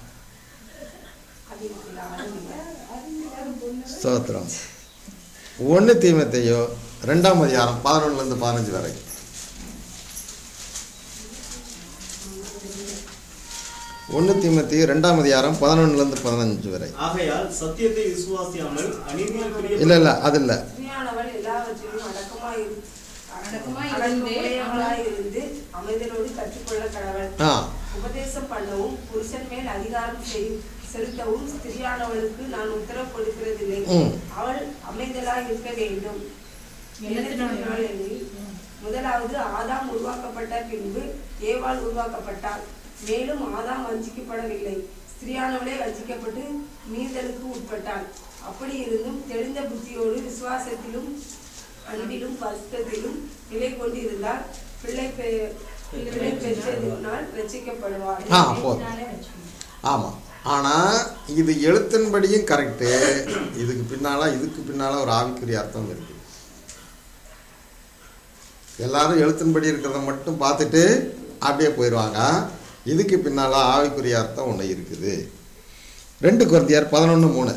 அது இப்படி ஆரம்பிங்க. ஸ்தோத்திரம் ஒன்று தீமத்தையோ ரெண்டாம் அதிகாரம் பதினொன்றுலேருந்து பதினஞ்சு வரைக்கும் ஒன்று தீமத்தையோ ரெண்டாம் அதிகாரம் பதினொன்றுலேருந்து பதினஞ்சு வரை ஆகையால் சத்தியத்தை விசுவாசியாமல் அநீதியில் பிரிய இல்லை இல்லை அது இல்லை ஸ்திரீயானவள் எல்லாவற்றிலும் அடக்கமாய் இரு- அடக்கமாய் இருந்து அடக்கமுடையவளாய் இருந்து அமைதலோடு கற்றுக்கொள்ள கடவுள் ஆ உபதேசம் பண்ணவும் புருஷன் மேல் அதிகாரம் செய்- செலுத்தவும் ஸ்திரியானவளுக்கு நான் உத்தரவு கொடுக்கிறதில்லை ம். அவள் அமைதலாய் இருக்க வேண்டும் எண்ணத்தினாள் எனில், முதலாவது ஆதாம் உருவாக்கப்பட்ட பின்பு ஏவாள் உருவாக்கப்பட்டாள் மேலும் ஆதாம் வஞ்சிக்கப்படவில்லை ஸ்திரியானவளே வஞ்சிக்கப்பட்டு மீதலுக்கு உட்பட்டாள் அப்படி இருந்தும் தெளிந்த புத்தியோடு விசுவாசத்திலும் அன்பிலும் பரிசுத்தத்திலும் நிலை கொண்டிருந்தால் பிள்ளை பெ- பிள்ளை பெற்றதினால் ரட்சிக்கப்படுவாள் ஆ போதும் ஆமாம் ஆனால் இது எழுத்தின்படியும் கரெக்டு இதுக்கு பின்னால் இதுக்கு பின்னால் ஒரு ஆவிக்குரிய அர்த்தம் இருக்குது எல்லாரும் எழுத்தின்படி இருக்கிறத மட்டும் பார்த்துட்டு அப்படியே போயிடுவாங்க இதுக்கு பின்னால் ஆவிக்குரிய அர்த்தம் ஒன்று இருக்குது ரெண்டு குழந்தையார் பதினொன்று மூணு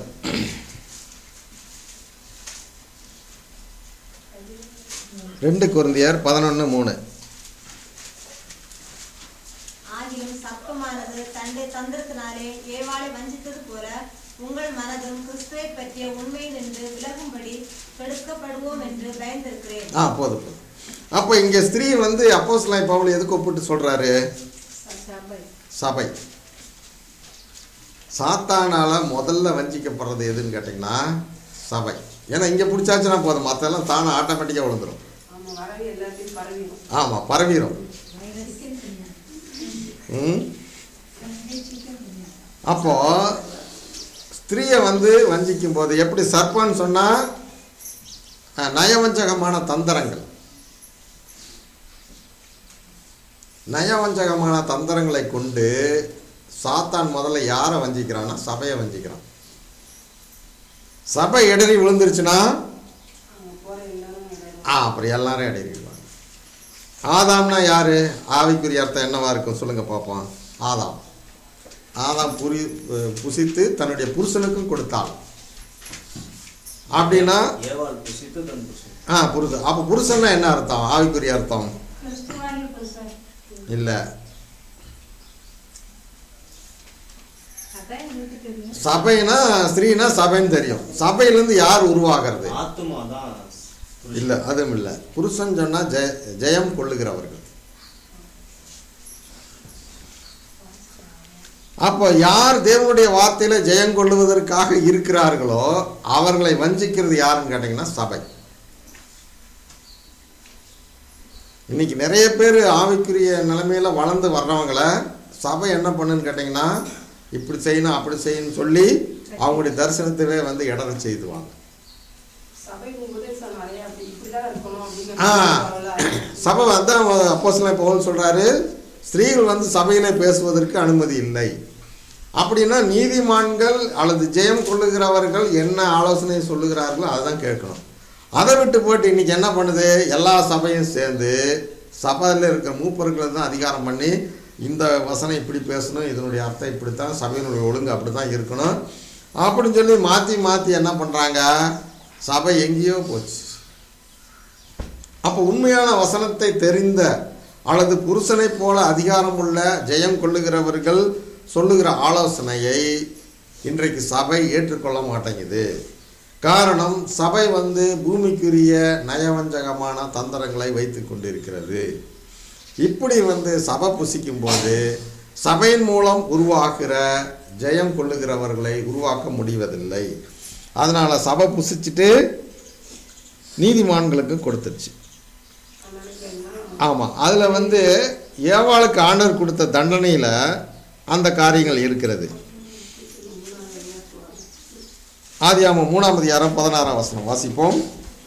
ரெண்டு குழந்தையார் பதினொன்று மூணு ஆகிலும் சர்ப்பமானது தன்னுடைய தந்திரத்தினாலே ஏவாளை வஞ்சித்தது போல உங்கள் மனதும் கிறிஸ்துவை பற்றிய உண்மை நின்று விலகும்படி கெடுக்கப்படுவோம் என்று பயந்திருக்கிறேன் ஆ போதும் போதும் அப்போ இங்கே ஸ்திரீ வந்து அப்போஸ்தலன் பவுல் எதுக்கு ஒப்பிட்டு சொல்கிறாரு சபை சபை சாத்தானால முதல்ல வஞ்சிக்கப்படுறது எதுன்னு கேட்டிங்கன்னா சபை ஏன்னா இங்கே பிடிச்சாச்சுன்னா போதும் மற்றெல்லாம் தானே ஆட்டோமேட்டிக்காக விழுந்துடும் ஆமா வரவே எல்லாத்தையும் பரவிடும் ஆமாம் பரவிடும் ம் அப்போ ஸ்திரீயை வந்து வஞ்சிக்கும் போது எப்படி சர்ப்பன்னு சொன்னால் நயவஞ்சகமான தந்திரங்கள் நயவஞ்சகமான தந்திரங்களை கொண்டு சாத்தான் முதல்ல யாரை வஞ்சிக்கிறான்னா சபையை வஞ்சிக்கிறான் சபை இடறி விழுந்துருச்சுன்னா அங்க போற எல்லாரும் இடம். ஆ அப்புறம் எல்லாரும் இடையிடுவாங்க ஆதாம்னா யாரு ஆவிக்குரிய அர்த்தம் என்னவா இருக்கும் சொல்லுங்க பார்ப்போம் ஆதாம் ஆதாம் புரி புசித்து தன்னுடைய புருஷனுக்கும் கொடுத்தாள் அப்படின்னா ஏவாள் புசித்து தன் புருஷன் ஆ புருஷன் அப்போ புருஷன்னா என்ன அர்த்தம் ஆவிக்குரிய அர்த்தம் கிறிஸ்துவானி புருஷன் இல்லை அதான் எங்களுக்கு தெரியும் சபைனா ஸ்திரீனா சபைன்னு தெரியும் சபையிலேருந்து யார் உருவாகிறது ஆத்துமா தான் புருஷன். இல்லை அதுவும் இல்லை புருஷன் சொன்னால் ஜெய ஜெயம் கொள்ளுகிறவர்கள் அப்போ யார் தேவனுடைய வார்த்தையில ஜெயம் கொள்ளுவதற்காக இருக்கிறார்களோ அவர்களை வஞ்சிக்கிறது யாருன்னு கேட்டிங்கன்னா சபை இன்னைக்கு நிறைய பேர் ஆவிக்குரிய நிலைமையில வளர்ந்து வர்றவங்கள சபை என்ன பண்ணுன்னு கேட்டிங்கன்னா இப்படி செய்யணும் அப்படி செய்யணும்னு சொல்லி அவங்களுடைய தரிசனத்தவே வந்து இடர செய்துவாங்க சபை உபதேசம் நிறைய அப்படி இப்படிதான் இருக்கணும் ஆ அப்படிங்கிற சபை வந்து அப்போ சில பவுல் சொல்றாரு ஸ்திரீகள் வந்து சபையிலே பேசுவதற்கு அனுமதி இல்லை அப்படின்னா நீதிமான்கள் அல்லது ஜெயம் கொள்ளுகிறவர்கள் என்ன ஆலோசனை சொல்லுகிறார்களோ அதுதான் கேட்கணும் அதை விட்டு போட்டு இன்னைக்கு என்ன பண்ணுது எல்லா சபையும் சேர்ந்து சபையில் இருக்கிற மூப்பர்களை தான் அதிகாரம் பண்ணி இந்த வசனம் இப்படி பேசணும் இதனுடைய அர்த்தம் இப்படித்தான் சபையினுடைய ஒழுங்கு அப்படி தான் இருக்கணும் அப்படின்னு சொல்லி மாற்றி மாற்றி என்ன பண்ணுறாங்க சபை எங்கேயோ போச்சு அப்போ உண்மையான வசனத்தை தெரிந்த அல்லது புருஷனைப் போல அதிகாரமுள்ள ஜெயம் கொள்ளுகிறவர்கள் சொல்லுகிற ஆலோசனையை இன்றைக்கு சபை ஏற்றுக்கொள்ள மாட்டேங்குது காரணம் சபை வந்து பூமிக்குரிய நயவஞ்சகமான தந்திரங்களை வைத்து கொண்டிருக்கிறது இப்படி வந்து சபை புசிக்கும் போது சபையின் மூலம் உருவாகிற ஜெயம் கொள்ளுகிறவர்களை உருவாக்க முடிவதில்லை அதனால் சபை புசிச்சுட்டு நீதிமான்களுக்கு கொடுத்துருச்சு ஆமாம் அதில் வந்து ஏவாளுக்கு ஆண்டவர் கொடுத்த தண்டனையில் அந்த காரியங்கள் இருக்கிறது ஆதியாமம் மூணாம் அதிகாரம் பதினாறாம் வசனம் வாசிப்போம்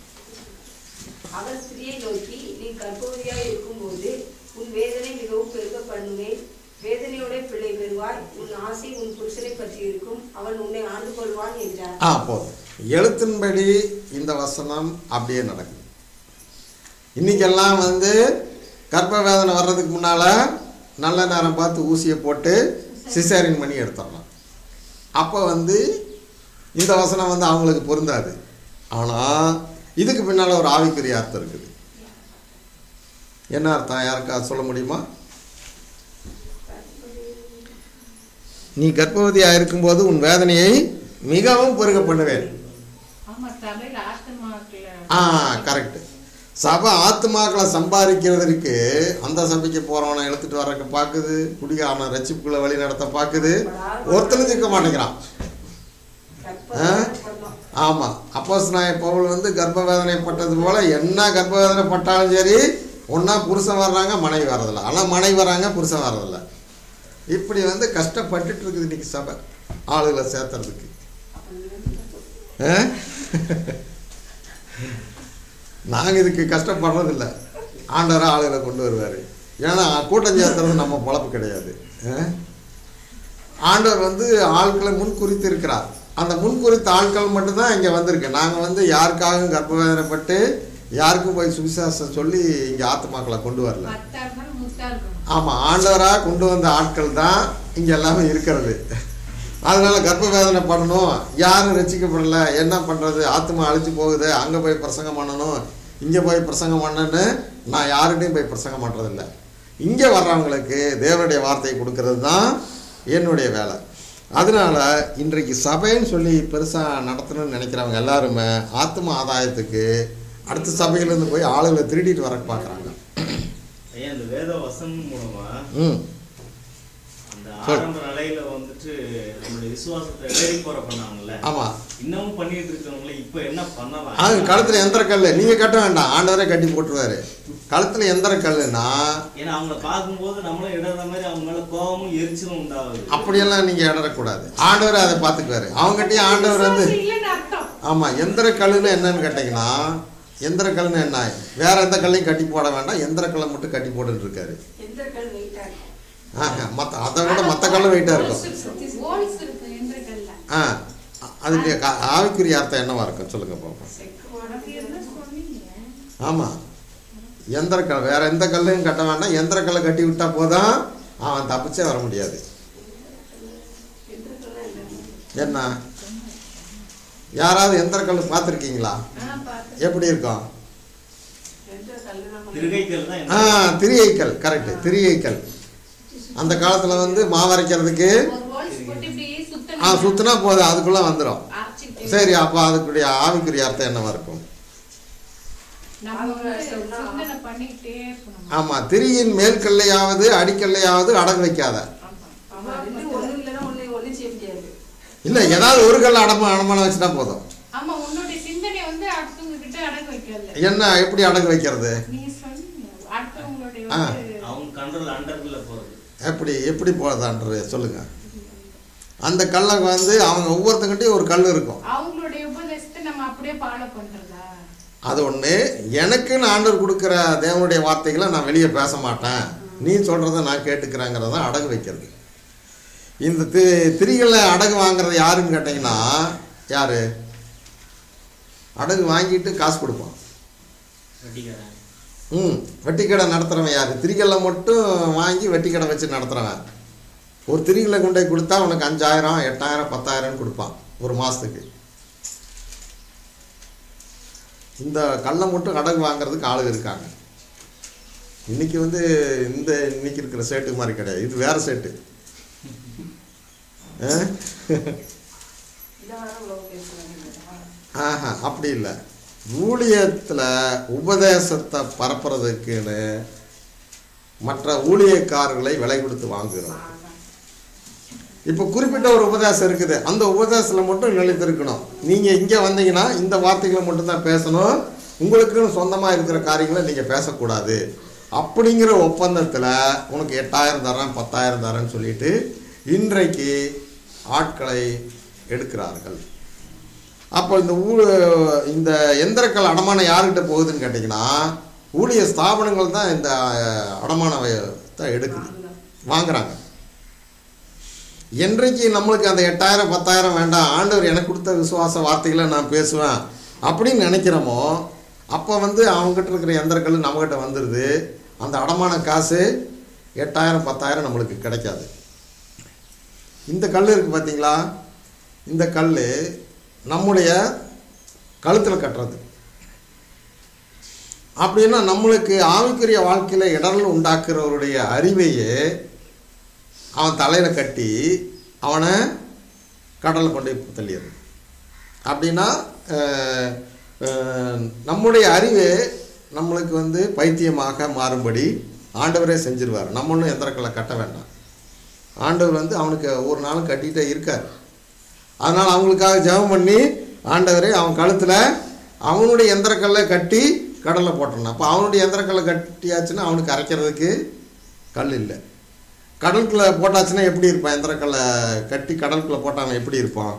அவர் ஸ்திரியை நோக்கி நீ கர்ப்பவதியாய் இருக்கும்போது உன் வேதனை மிகவும் பெருக பண்ணுவேன் வேதனையோட பிள்ளை பெறுவாய் உன் ஆசை உன் புருஷனை பற்றி இருக்கும் அவன் உன்னை ஆண்டு கொள்வான் என்றார் ஆ போதும் எழுத்தின்படி இந்த வசனம் அப்படியே நடக்குது இன்னைக்கெல்லாம் வந்து கர்ப்ப வேதனை வர்றதுக்கு முன்னால நல்ல நேரம் பார்த்து ஊசியை போட்டு சிசேரின் பண்ணி எடுத்துடலாம் அப்போ வந்து இந்த வசனம் வந்து அவங்களுக்கு பொருந்தாது ஆனால் இதுக்கு பின்னால் ஒரு ஆவிக்குரிய அர்த்தம் இருக்குது என்ன அர்த்தம் யாருக்கா சொல்ல முடியுமா நீ கர்ப்பவதியாக இருக்கும்போது உன் வேதனையை மிகவும் பெருக பண்ணுவேன் ஆமா சபையில ஆத்மாக்கள ஆ கரெக்ட் சபை ஆத்மாக்களை சம்பாதிக்கிறதுக்கு அந்த சபைக்கு போறவனை இழுத்துட்டு வர்றதுக்கு பார்க்குது குடிகாரனை ரட்சிப்புக்குள்ள வழி நடத்த பார்க்குது ஒருத்தனும் நிற்க மாட்டேங்கிறான் ஆ? ஆமா அப்போஸ் நாய பவுல் வந்து கர்ப்ப வேதனைப்பட்டது போல என்ன கர்ப்ப வேதனை பட்டாலும் சரி ஒன்றா புருஷன் வர்றாங்க மனைவி வர்றதில்ல ஆனால் மனைவி வர்றாங்க புருஷன் வர்றதில்ல இப்படி வந்து கஷ்டப்பட்டுட்டு இருக்குது இன்னைக்கு சபை ஆளுகளை சேர்த்துறதுக்கு ஆ? நாங்கள் இதுக்கு கஷ்டப்படுறதில்ல ஆண்டவராக ஆளுகளை கொண்டு வருவார் ஏன்னா கூட்டம் சேர்த்துறது நம்ம பொழப்பு கிடையாது ஆ? ஆண்டவர் வந்து ஆட்களை முன் குறித்து இருக்கிறார் அந்த முன் குறித்த ஆட்கள் மட்டும்தான் இங்கே வந்திருக்கு நாங்கள் வந்து யாருக்காகவும் கர்ப்பவேதனைப்பட்டு யாருக்கும் போய் சுவிசேஷம் சொல்லி இங்கே ஆத்துமாக்களை கொண்டு வரல பத்தா இருக்கணும் முத்தா இருக்கணும் ஆமாம் ஆண்டவராக கொண்டு வந்த ஆட்கள் தான் இங்கே எல்லாமே இருக்கிறது அதனால கர்ப்ப வேதனை பண்ணணும் யாரும் ரசிக்கப்படலை என்ன பண்ணுறது ஆத்மா அழிச்சு போகுது அங்கே போய் பிரசங்கம் பண்ணணும் இங்கே போய் பிரசங்கம் பண்ணணுன்னு நான் யார்கிட்டையும் போய் பிரசங்கம் பண்ணுறதில்ல இங்கே வர்றவங்களுக்கு தேவனுடைய வார்த்தையை கொடுக்கறது தான் என்னுடைய வேலை அதனால இன்றைக்கு சபைன்னு சொல்லி பெருசாக நடத்தணும்னு நினைக்கிறவங்க எல்லாருமே ஆத்ம ஆதாயத்துக்கு அடுத்த சபையிலேருந்து போய் ஆளுகளை திருடிட்டு வர பார்க்குறாங்க ஐயா இந்த வேத வசனம் மூலமா ம் அந்த சொல். ஆரம்ப நிலையில வந்துட்டு நம்மளுடைய விசுவாசத்தை ஏறி போற பண்ணாங்கல்ல ஆமாம் இன்னமும் பண்ணிட்டு இருக்கிறவங்கள இப்ப என்ன பண்ணலாம் அது கழுத்துல எந்திர கல் நீங்க கட்ட வேண்டாம் ஆண்டவரே கட்டி போட்டுருவாரு கழுத்துல எந்திர கல்லுனா ஏன்னா அவங்கள பார்க்கும்போது நம்மளும் இடற மாதிரி அவங்க மேல கோபமும் எரிச்சலும் உண்டாகுது அப்படியெல்லாம் நீங்க இடறக்கூடாது ஆண்டவர் அதை பார்த்துக்குவாரு அவங்ககிட்டயும் ஆண்டவர் வந்து விசுவாசம் இல்லைன்னு அர்த்தம் ஆமா எந்திர கல்லுன்னு என்னன்னு கேட்டீங்கன்னா எந்திர கல்லுன்னு என்ன வேற எந்த கல்லையும் கட்டி போட வேண்டாம் எந்திர கல்லை மட்டும் கட்டி போட்டுட்டு இருக்காரு எந்த கல் வெயிட்டா இருக்கும் ஆஹா மற்ற அதை விட மற்ற கல்லும் வெயிட்டா இருக்கும் ஹோல்ஸ் இருக்கு எந்திரக்கல்ல ஆ அதுக்கு க- ஆவிக்குரிய அர்த்தம் என்னவா இருக்கும் சொல்லுங்க பாப்போம் உனக்கு என்ன சொன்னீங்க ஆமாம் எந்திர கல் வேற எந்த கல்லையும் கட்ட வேண்டாம் எந்திர கல்லை கட்டி விட்டா போதும் அவன் தப்பிச்சே வர முடியாது என்ன யாராவது எந்திர கல் பார்த்துருக்கீங்களா ஆ பார்த்து எப்படி இருக்கும் எந்த கல் நம்ம திருகைகள் தான் ஆ என்ன திரியைக்கல் கரெக்ட் திரியைக்கல் அந்த காலத்தில் வந்து மாவரைக்கிறதுக்கு ஒரு ஹோல்ஸ் போட்டு இப்படி சுத்த ஆ சுத்தினா போதும் அதுக்குள்ளே வந்துடும் அரைச்சிட்டு சரி அப்போ அதுக்குரிய ஆவிக்குரிய அர்த்தம் என்னவா இருக்கும் நம்ம வந்து சிந்தனை பண்ணிக்கிட்டே இருக்கணும் ஆமாம் திரியின் மேல் கல்லையாவது அடிக்கல்லையாவது அடகு வைக்காத ஆமா ரெண்டு ஒண்ணு இல்லைன்னா ஒண்ணு ஒண்ணு செய்ய முடியாது இல்லை ஏதாவது ஒரு கல் அடமா அடமானம் வச்சுட்டா போதும் ஆமா உன்னுடைய சிந்தனை வந்து அடுத்தவங்க கிட்ட அடக்க வைக்கல என்ன எப்படி அடகு வைக்கிறது நீ சொன்னீங்க அடுத்தவங்களுடைய ஆ. வந்து அவங்க கண்ட்ரோல் அண்டர்ல போறது எப்படி எப்படி போகிறதான்றது சொல்லுங்க அந்த கல்லை வந்து அவங்க ஒவ்வொருத்தங்கிட்டையும் ஒரு கல் இருக்கும் அவங்களுடைய உபதேசத்தை நம்ம அப்படியே ஃபாலோ பண்றதா அது ஒன்று எனக்குன்னு ஆண்டவர் கொடுக்குற தேவனுடைய வார்த்தைகளை நான் வெளியே பேச மாட்டேன் நீ சொல்கிறத நான் கேட்டுக்கிறேங்கிறத அடகு வைக்கிறது இந்த தி திரிகளை அடகு வாங்குறது யாருன்னு கேட்டிங்கன்னா யார் அடகு வாங்கிட்டு காசு கொடுப்பான் வட்டிக்காரன் ம் வெட்டிக்கடை நடத்துகிறவன் யார் திரிகளை மட்டும் வாங்கி வெட்டிக்கடை வச்சு நடத்துகிறவன் ஒரு திரிகளை கொண்டு போய் கொடுத்தா உனக்கு அஞ்சாயிரம் எட்டாயிரம் பத்தாயிரம்னு கொடுப்பான் ஒரு மாதத்துக்கு இந்த கல்லை மட்டும் அடகு வாங்குறதுக்கு ஆளுங்க இருக்காங்க இன்னைக்கு வந்து இந்த இன்னைக்கு இருக்கிற சேட்டு மாதிரி கிடையாது இது வேற சேட்டு ஆ? இதை வர உழவு பேசுவாங்க ஆஹா அப்படி இல்லை ஊழியத்தில் உபதேசத்தை பரப்புறதுக்குன்னு மற்ற ஊழியக்காரர்களை விலை கொடுத்து வாங்குகிறோம் இப்போ குறிப்பிட்ட ஒரு உபதேசம் இருக்குது அந்த உபதேசத்தில் மட்டும் நிலைத்திருக்கணும் நீங்கள் இங்கே வந்தீங்கன்னா இந்த வார்த்தைகளை மட்டும்தான் பேசணும் உங்களுக்குன்னு சொந்தமாக இருக்கிற காரியங்களை நீங்கள் பேசக்கூடாது அப்படிங்கிற ஒப்பந்தத்தில் உனக்கு எட்டாயிரம் தரேன் பத்தாயிரம் தரேன்னு சொல்லிட்டு இன்றைக்கு ஆட்களை எடுக்கிறார்கள் அப்போ இந்த ஊ இந்த எந்திரக்கல் அடமானம் யாருக்கிட்ட போகுதுன்னு கேட்டிங்கன்னா ஊழிய ஸ்தாபனங்கள் தான் இந்த அஹ், அடமானத்தை எடுக்குது வாங்குறாங்க என்றைக்கு நம்மளுக்கு அந்த எட்டாயிரம் பத்தாயிரம் வேண்டாம் ஆண்டவர் எனக்கு கொடுத்த விசுவாச வார்த்தைகளை நான் பேசுவேன் அப்படின்னு நினைக்கிறோமோ அப்போ வந்து அவங்ககிட்ட இருக்கிற எந்திரக்கல் நம்மகிட்ட வந்துடுது அந்த அடமான காசு எட்டாயிரம் பத்தாயிரம் நம்மளுக்கு கிடைக்காது இந்த கல் இருக்குது பார்த்தீங்களா இந்த கல் நம்முடைய கழுத்தில் கட்டுறது அப்படின்னா நம்மளுக்கு ஆவிக்குரிய வாழ்க்கையில் இடரல் உண்டாக்குறவருடைய அறிவையே அவன் தலையில் கட்டி அவனை கடலில் கொண்டு போய் தள்ளிடுறது அப்படின்னா அஹ், அஹ், நம்முடைய அறிவே நம்மளுக்கு வந்து பைத்தியமாக மாறும்படி ஆண்டவரே செஞ்சிருவார் நம்ம ஒன்றும் எந்திரக்களை கட்ட வேண்டாம் ஆண்டவர் வந்து அவனுக்கு ஒரு நாளும் கட்டிகிட்டே இருக்கார் அதனால் அவங்களுக்காக ஜெபம் பண்ணி ஆண்டவரே அவன் கழுத்தில் அவனுடைய எந்திரக்கல்லை கட்டி கடலில் போட்டுறான் அப்போ அவனுடைய எந்திரக்கல்லை கட்டியாச்சுன்னா அவனுக்கு அரைக்கிறதுக்கு கல் இல்லை கடலுக்குள்ளே போட்டாச்சுன்னா எப்படி இருப்பான் எந்திரக்கல்லை கட்டி கடலுக்குள்ளே போட்டான் எப்படி இருப்பான்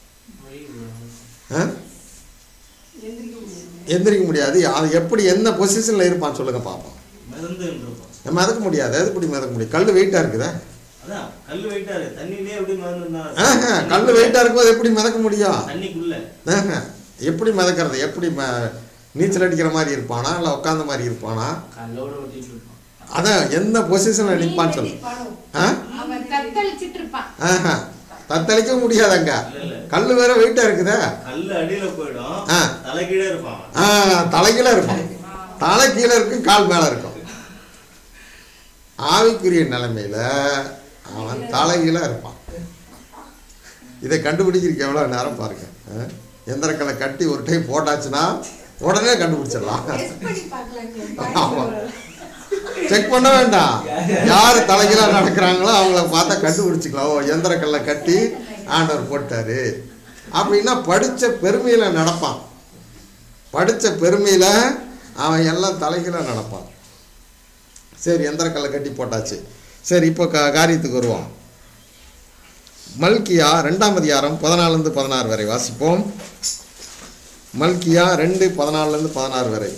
ஆ? எந்திரிக்க முடியாது அது எப்படி என்ன பொசிஷனில் இருப்பான் சொல்லுங்க பார்ப்போம் மிதந்து இருப்பான் நம்ம மிதக்க முடியாது அது எப்படி மிதக்க முடியும் கல் வெயிட்டாக இருக்குதா அதான் கல் வெயிட்டாரு தண்ணியிலே எப்படி மிதந்து ஆஹா, கல் வெயிட்டாக இருக்கும்போது எப்படி மிதக்க முடியும் தண்ணிக்குள்ள ஆஹா, எப்படி மிதக்கிறது எப்படி ம- நீச்சல் அடிக்கிற மாதிரி இருப்பானா இல்லை உட்காந்த மாதிரி இருப்பானா கல்லோட ஒட்டிட்டு இருப்பான் அதான் எந்த பொசிஷனில் நிற்பான்னு சொல்லு ஆ அவன் தத்தளிச்சிட்டு இருப்பான் ஆஹா தத்தளிக்க முடியாதங்க இல்ல இல்ல கல் வேற வெயிட்டாக இருக்குதா கல் அடியில போயிடும் ஆ. தலைகீழே இருப்பான் அவன். ஆ தலைகீழ இருக்கும் தலை கீழே இருக்கும் கால் மேலே இருக்கும் ஆவிக்குரிய நிலைமையில அவன் தலைகீழ இருப்பான் இதை கண்டுபிடிக்கிறதுக்கு எவ்வளோ நேரம் பாருங்க ஆ? எந்திரக்கலை கட்டி ஒரு டைம் போட்டாச்சுன்னா உடனே கண்டுபிடிச்சிடலாம் ஆமா. செக் பண்ண வேண்டாம் யார் தலைகீழா நடக்கிறாங்களோ அவங்கள பார்த்தா கண்டுபிடிச்சிக்கலாம் ஓ எந்திரக்கல்லை கட்டி ஆண்டவர் போட்டாரு அப்படின்னா படித்த பெருமையில் நடப்பான் படித்த பெருமையில் அவன் எல்லாம் தலைகீழாக நடப்பான் சரி எந்திரக்கல்லை கட்டி போட்டாச்சு சரி இப்போ கா காரியத்துக்கு வருவோம் மல்கியா ரெண்டாம் அதிகாரம் பதினாலுலேருந்து பதினாறு வரை வாசிப்போம் மல்கியா ரெண்டு பதினாலுலேருந்து பதினாறு வரை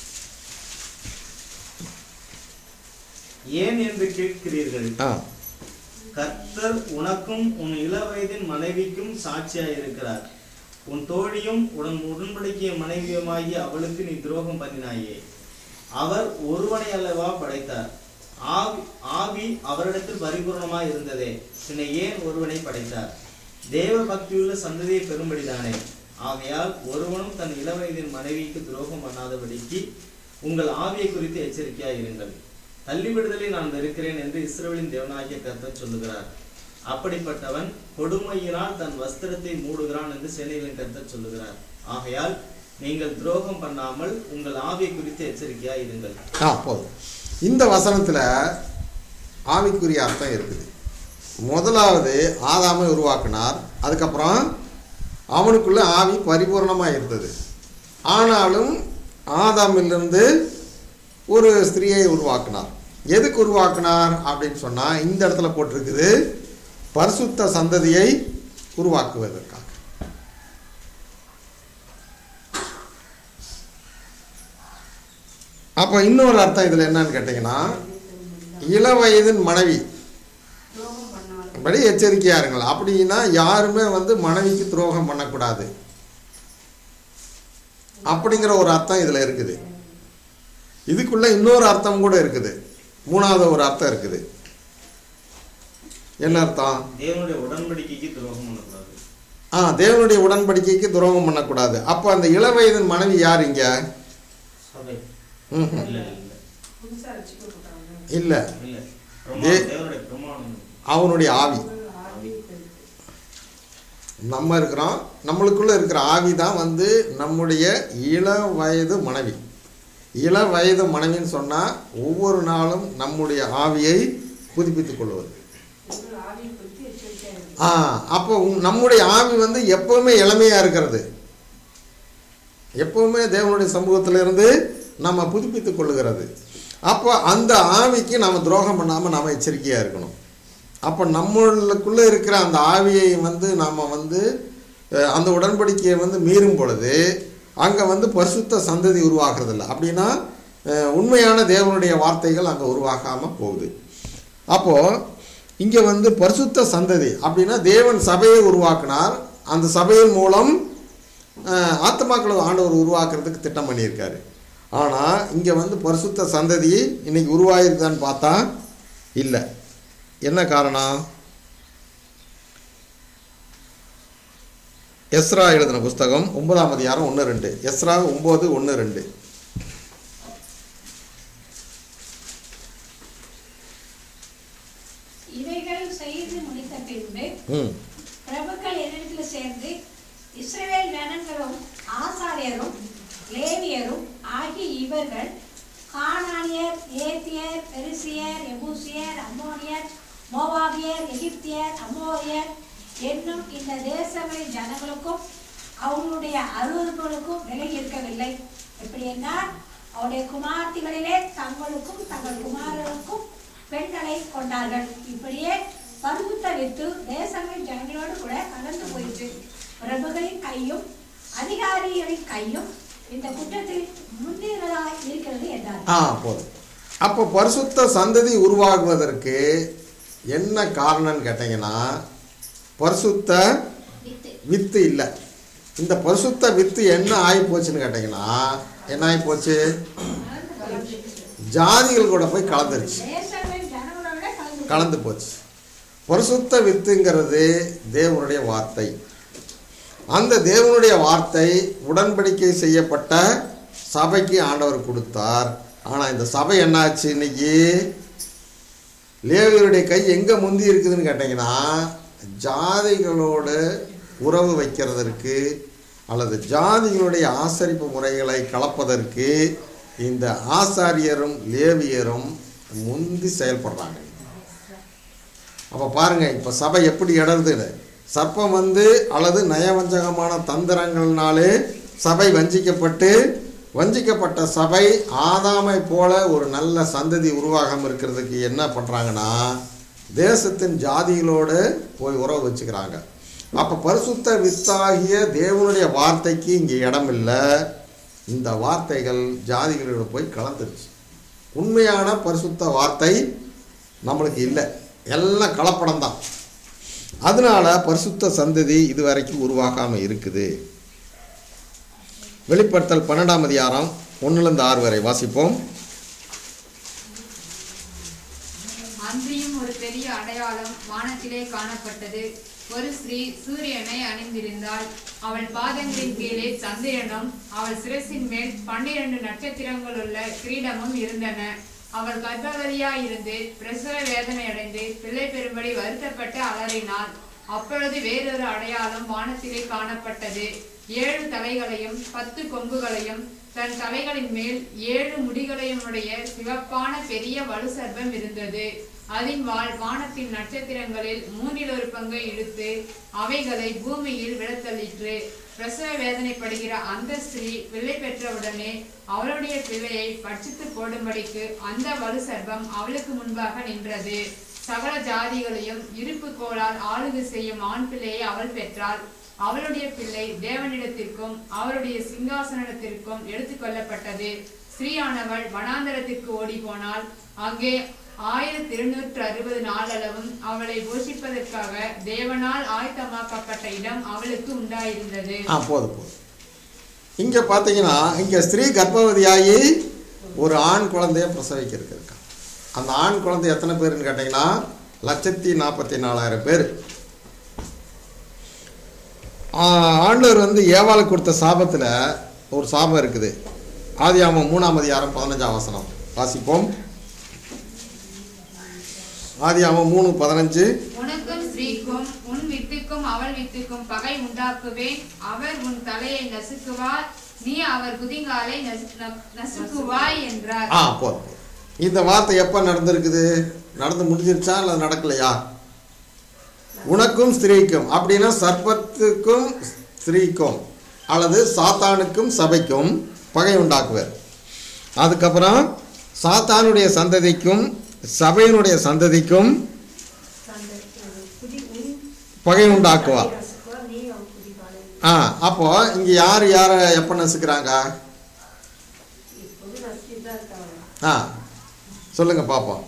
ஏன் என்று கேட்கிறீர்கள் ஆ கர்த்தர் உனக்கும் உன் இளவயதின் மனைவிக்கும் சாட்சியாய் இருக்கிறார் உன் தோழியும் உடன் உடன்படிக்கைய மனைவியுமாகிய அவளுக்கு நீ துரோகம் பண்ணினாயே அவர் ஒருவனை அல்லவா படைத்தார் ஆவி ஆவி அவரிடத்தில் பரிபூர்ணமாய் இருந்ததே பின்ன ஏன் ஒருவனை படைத்தார் தேவ பக்தியுள்ள சந்ததியை பெறும்படிதானே ஆகையால் ஒருவனும் தன் இளவயதின் மனைவிக்கு துரோகம் பண்ணாதபடிக்கு உங்கள் ஆவியை குறித்து எச்சரிக்கையாய் இருங்கள் தள்ளிவிடுதலை நான் வெறுக்கிறேன் என்று இஸ்ரவேலின் தேவனாகிய கர்த்தர் சொல்லுகிறார் அப்படிப்பட்டவன் கொடுமையினால் தன் வஸ்திரத்தை மூடுகிறான் என்று சேனைகளின் கர்த்தர் சொல்லுகிறார் ஆகையால் நீங்கள் துரோகம் பண்ணாமல் உங்கள் ஆவியை குறித்து எச்சரிக்கையாய் இருங்கள் ஆ போதும் இந்த வசனத்தில் ஆவிக்குரிய அர்த்தம் இருக்குது முதலாவது ஆதாமை உருவாக்கினார் அதுக்கப்புறம் அவனுக்குள்ள ஆவி பரிபூர்ணமாக இருந்தது ஆனாலும் ஆதாமிலிருந்து ஒரு ஸ்திரீயை உருவாக்கினார் எதுக்கு உருவாக்கினார் அப்படின்னு சொன்னால் இந்த இடத்துல போட்டிருக்குது பரிசுத்த சந்ததியை உருவாக்குவதற்காக அப்போ இன்னொரு அர்த்தம் இதில் என்னன்னு கேட்டிங்கன்னா இளவயதின் மனைவி படி எச்சரிக்கையா இருங்கள் அப்படின்னா யாருமே வந்து மனைவிக்கு துரோகம் பண்ணக்கூடாது அப்படிங்கிற ஒரு அர்த்தம் இதில் இருக்குது இதுக்குள்ள இன்னொரு அர்த்தம் கூட இருக்குது மூணாவது ஒரு அர்த்தம் இருக்குது என்ன அர்த்தம் தேவனுடைய உடன்படிக்கைக்கு துரோகம் பண்ணக்கூடாது ஆ தேவனுடைய உடன்படிக்கைக்கு துரோகம் பண்ணக்கூடாது அப்போ அந்த இளவயதின் மனைவி யார் இங்க சபை ம்ஹும். இல்ல இல்ல இல்லை இல்ல தே- பிரமாணம் தேவனுடைய பிரமாணம் அவனுடைய ஆவி நம்ம இருக்கிறோம் நம்மளுக்குள்ள இருக்கிற ஆவி தான் வந்து நம்முடைய இள வயது மனைவி இள வயது மனைவின்னு சொன்னால் ஒவ்வொரு நாளும் நம்முடைய ஆவியை புதுப்பித்துக் கொள்வது ஆ அப்போ உம் நம்முடைய ஆவி வந்து எப்பவுமே இளமையாக இருக்கிறது எப்பவுமே தேவனுடைய சமூகத்திலிருந்து நம்ம புதுப்பித்துக் கொள்ளுகிறது அப்போ அந்த ஆவிக்கு நம்ம துரோகம் பண்ணாமல் நாம் எச்சரிக்கையாக இருக்கணும் அப்போ நம்மளுக்குள்ளே இருக்கிற அந்த ஆவியை வந்து நாம் வந்து அஹ், அந்த உடன்படிக்கையை வந்து மீறும் பொழுது அங்கே வந்து பரிசுத்த சந்ததி உருவாகிறதில்ல அப்படின்னா அஹ், உண்மையான தேவனுடைய வார்த்தைகள் அங்கே உருவாகாமல் போகுது அப்போது இங்கே வந்து பரிசுத்த சந்ததி அப்படின்னா தேவன் சபையை உருவாக்கினார் அந்த சபையின் மூலம் அஹ், ஆத்துமாக்களை ஆண்டவர் உருவாக்குறதுக்கு திட்டம் பண்ணியிருக்காரு ஆனால் இங்கே வந்து பரிசுத்த சந்ததி இன்னைக்கு உருவாயிருக்கான்னு பார்த்தா இல்லை என்ன காரணம் எஸ்ரா எழுதின புஸ்தகம் ஒன்பதாம் அதிகாரம் ஒன்று ரெண்டு எஸ்ரா ஒம்பது ஒன்று ரெண்டு இவைகள் செய்து முடித்த பின்பு ம் பிரபுக்கள் என்னிடத்தில் சேர்ந்து இஸ்ரவேல் ஜனங்களும் ஆசாரியரும் லேவியரும் ஆகிய இவர்கள் கானானியர் ஏத்தியர் பெருசியர் எபூசியர் அம்மோனியர் மோவாபியர் எகிப்தியர் அமோரியர் என்னும் இந்த தேசங்களின் ஜனங்களுக்கும் அவர்களுடைய அருவருப்புகளுக்கும் விலகி இருக்கவில்லை எப்படி என்றால் அவருடைய குமார்த்திகளிலே தங்களுக்கும் தங்கள் குமாரருக்கும் பெண்களை கொண்டார்கள் இப்படியே பருவத்த வித்து தேசங்களின் ஜனங்களோடு கூட கலந்து போயிற்று பிரபுகளின் கையும் அதிகாரிகளின் கையும் இந்த குற்றத்தில் முன்னேறதாய் இருக்கிறது என்றார் ஆ போதும் அப்போ பரிசுத்த சந்ததி உருவாகுவதற்கு என்ன காரணம்னு கேட்டிங்கன்னா பரிசுத்த வித்து வித்து இல்லை இந்த பரிசுத்த வித்து என்ன ஆகி போச்சுன்னு கேட்டிங்கன்னா என்ன ஆகி போச்சு ஜாதிகள் கூட போய் கலந்துருச்சு தேசங்களின் ஜனங்களோட கலந்து கலந்து போச்சு பரிசுத்த வித்துங்கிறது தேவனுடைய வார்த்தை அந்த தேவனுடைய வார்த்தை உடன்படிக்கை செய்யப்பட்ட சபைக்கு ஆண்டவர் கொடுத்தார் ஆனால் இந்த சபை என்னாச்சு இன்னைக்கு லேவியருடைய கை எங்கே முந்தி இருக்குதுன்னு கேட்டிங்கன்னா ஜாதிகளோடு உறவு வைக்கிறதற்கு அல்லது ஜாதிகளுடைய ஆசரிப்பு முறைகளை கலப்பதற்கு இந்த ஆசாரியரும் லேவியரும் முந்தி செயல்படுறாங்க அப்போ பாருங்க இப்போ சபை எப்படி இடருதுன்னு சர்ப்பம் வந்து அல்லது நயவஞ்சகமான தந்திரங்கள்னாலே சபை வஞ்சிக்கப்பட்டு வஞ்சிக்கப்பட்ட சபை ஆதாமை போல ஒரு நல்ல சந்ததி உருவாகாமல் இருக்கிறதுக்கு என்ன பண்ணுறாங்கன்னா தேசத்தின் ஜாதிகளோடு போய் உறவு வச்சுக்கிறாங்க அப்போ பரிசுத்த வித்தாகிய தேவனுடைய வார்த்தைக்கு இங்கே இடம் இல்லை இந்த வார்த்தைகள் ஜாதிகளோடு போய் கலந்துருச்சு உண்மையான பரிசுத்த வார்த்தை நம்மளுக்கு இல்லை எல்லாம் கலப்படம் தான் அதனால பரிசுத்த சந்ததி இதுவரைக்கும் உருவாகாமல் இருக்குது வெளிப்படுத்தல் பன்னெண்டாம் அதிகாரம் ஒன்றுலேருந்து ஆறு வரை வாசிப்போம் அன்றியும் ஒரு பெரிய அடையாளம் வானத்திலே காணப்பட்டது ஒரு ஸ்திரீ சூரியனை அணிந்திருந்தாள் அவள் பாதங்களின் கீழே சந்திரனும் அவள் சிரசின் மேல் பன்னிரண்டு நட்சத்திரங்களுள்ள கிரீடமும் இருந்தன அவள் கர்ப்பவதியாயிருந்து பிரசவ வேதனை அடைந்து பிள்ளை பெறும்படி வருத்தப்பட்டு அலறினாள் அப்பொழுது வேறொரு அடையாளம் வானத்திலே காணப்பட்டது ஏழு தலைகளையும் பத்து கொம்புகளையும் தன் தலைகளின் மேல் ஏழு முடிகளையும் உடைய சிவப்பான பெரிய வலுசர்பம் இருந்தது அதன் வாள் வானத்தின் நட்சத்திரங்களில் மூன்றில் ஒரு பங்கை இழுத்து அவைகளை பூமியில் விழத்தள்ளிற்று பிரசவ வேதனைப்படுகிற அந்த ஸ்திரீ பிள்ளை பெற்றவுடனே அவளுடைய பிள்ளையை பட்சித்து போடும்படிக்கு அந்த வலு சர்ப்பம் அவளுக்கு முன்பாக நின்றது சகல ஜாதிகளையும் இருப்பு கோளால் ஆளுகை செய்யும் ஆண் பிள்ளையை அவள் பெற்றாள் அவளுடைய பிள்ளை தேவனிடத்திற்கும் அவருடைய சிங்காசனத்திற்கும் எடுத்துக்கொள்ளப்பட்டது ஸ்ரீயானவள் வனாந்தரத்திற்கு ஓடி போனால் அங்கே ஆயிரத்தி இருநூற்று அறுபது நாளளவும் அவளை போஷிப்பதற்காக தேவனால் ஆயத்தமாக்கப்பட்ட இடம் அவளுக்கு உண்டாயிருந்தது ஆ போதும் போதும் இங்கே பார்த்தீங்கன்னா இங்கே ஸ்திரீ கர்ப்பவதியாகி ஒரு ஆண் குழந்தைய பிரசவிக்கிறதுக்கு இருக்கா அந்த ஆண் குழந்தை எத்தனை பேருன்னு கேட்டிங்கன்னா லட்சத்தி நாற்பத்தி நாலாயிரம் பேர் ஆண்டவர் வந்து ஏவாளுக்கு கொடுத்த சாபத்தில் ஒரு சாபம் இருக்குது ஆதியாமம் மூணாம் அதிகாரம் பதினஞ்சாம் வசனம் வாசிப்போம் ஆதியாமம் மூணு பதினஞ்சு உனக்கும் ஸ்ரீக்கும் உன் வித்துக்கும் அவள் வித்துக்கும் பகை உண்டாக்குவேன் அவர் உன் தலையை நசுக்குவார் நீ அவர் குதிங்காலை நசு- ந- நசுக்குவாய் என்றார் ஆ போதும் போதும். இந்த வார்த்தை எப்போ நடந்திருக்குது நடந்து முடிஞ்சிருச்சா இல்லை நடக்கலையா உனக்கும் ஸ்திரீக்கும் அப்படின்னா சர்ப்பத்துக்கும் ஸ்திரீக்கும் அல்லது சாத்தானுக்கும் சபைக்கும் பகை உண்டாக்குவர் அதுக்கப்புறம் சாத்தானுடைய சந்ததிக்கும் சபையினுடைய சந்ததிக்கும் பகை உண்டாக்குவார் நீ அவன் குதிகாலை ஆ அப்போ இங்கே யார் யாரை எப்போ நசுக்கிறாங்க இப்போது நசுக்கிட்டு தான் இருக்காங்க ஆ சொல்லுங்க பார்ப்போம்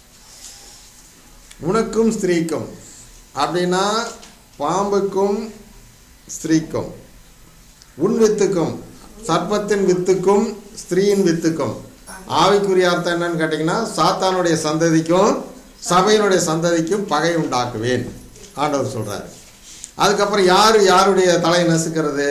உனக்கும் ஸ்திரீக்கும் அப்படின்னா பாம்புக்கும் ஸ்திரீக்கும் உன் வித்துக்கும் சர்ப்பத்தின் வித்துக்கும் ஸ்திரீயின் வித்துக்கும் ஆவிக்குரிய அர்த்தம் என்னன்னு கேட்டிங்கன்னா சாத்தானுடைய சந்ததிக்கும் சபையினுடைய சந்ததிக்கும் பகை உண்டாக்குவேன் ஆண்டவர் சொல்றாரு அதுக்கப்புறம் யார் யாருடைய தலை நசுக்கிறது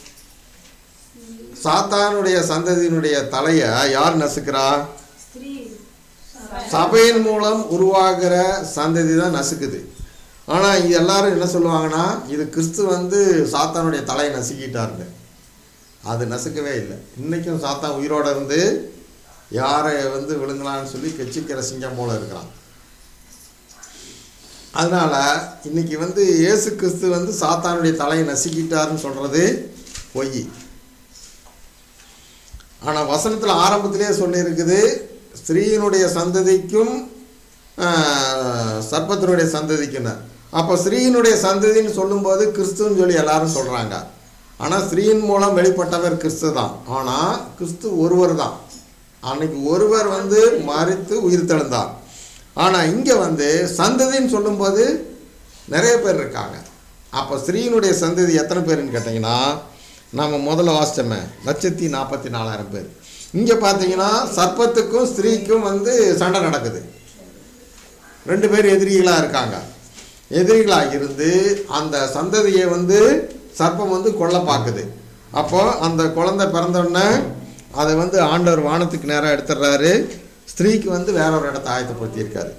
சாத்தானுடைய சந்ததியினுடைய தலையை யார் நசுக்கிறா ஸ்திரீ சபையின் மூலம் உருவாகிற சந்ததி தான் நசுக்குது ஆனால் இது எல்லாரும் என்ன சொல்லுவாங்கன்னா இது கிறிஸ்து வந்து சாத்தானுடைய தலையை நசுக்கிட்டாருங்க அது நசுக்கவே இல்லை இன்றைக்கும் சாத்தான் உயிரோடு இருந்து யாரை வந்து விழுங்கலான்னு சொல்லி கெச்சிக்கிற சிங்கம் போல இருக்கிறான் அதனால இன்னைக்கு வந்து இயேசு கிறிஸ்து வந்து சாத்தானுடைய தலையை நசுக்கிட்டாருன்னு சொல்றது பொய் ஆனால் வசனத்தில் ஆரம்பத்திலே சொல்லியிருக்குது ஸ்திரீயினுடைய சந்ததிக்கும் ஆஹ், சர்ப்பத்தினுடைய சந்ததிக்குன்னு அப்போ ஸ்திரீயினுடைய சந்ததின்னு சொல்லும்போது கிறிஸ்துன்னு சொல்லி எல்லாரும் சொல்கிறாங்க ஆனால் ஸ்திரீயின் மூலம் வெளிப்பட்டவர் கிறிஸ்து தான் ஆனால் கிறிஸ்து ஒருவர் தான் அன்னைக்கு ஒருவர் வந்து மறித்து உயிர் தெழுந்தார் ஆனால் இங்கே வந்து சந்ததின்னு சொல்லும்போது நிறைய பேர் இருக்காங்க அப்போ ஸ்திரீயினுடைய சந்ததி எத்தனை பேருன்னு கேட்டிங்கன்னா நம்ம முதல்ல வாசித்தோமே லட்சத்தி நாற்பத்தி நாலாயிரம் பேர் இங்கே பார்த்தீங்கன்னா சர்ப்பத்துக்கும் ஸ்திரீக்கும் வந்து சண்டை நடக்குது ரெண்டு பேர் எதிரிகளாக இருக்காங்க எதிரிகளாக இருந்து அந்த சந்ததியை வந்து சர்ப்பம் வந்து கொல்ல பார்க்குது அப்போ அந்த குழந்தை பிறந்தோடனே அதை வந்து ஆண்டவர் வானத்துக்கு நேராக எடுத்துடுறாரு ஸ்திரீக்கு வந்து வேற ஒரு இடத்த ஆயத்தப்படுத்தியிருக்காரு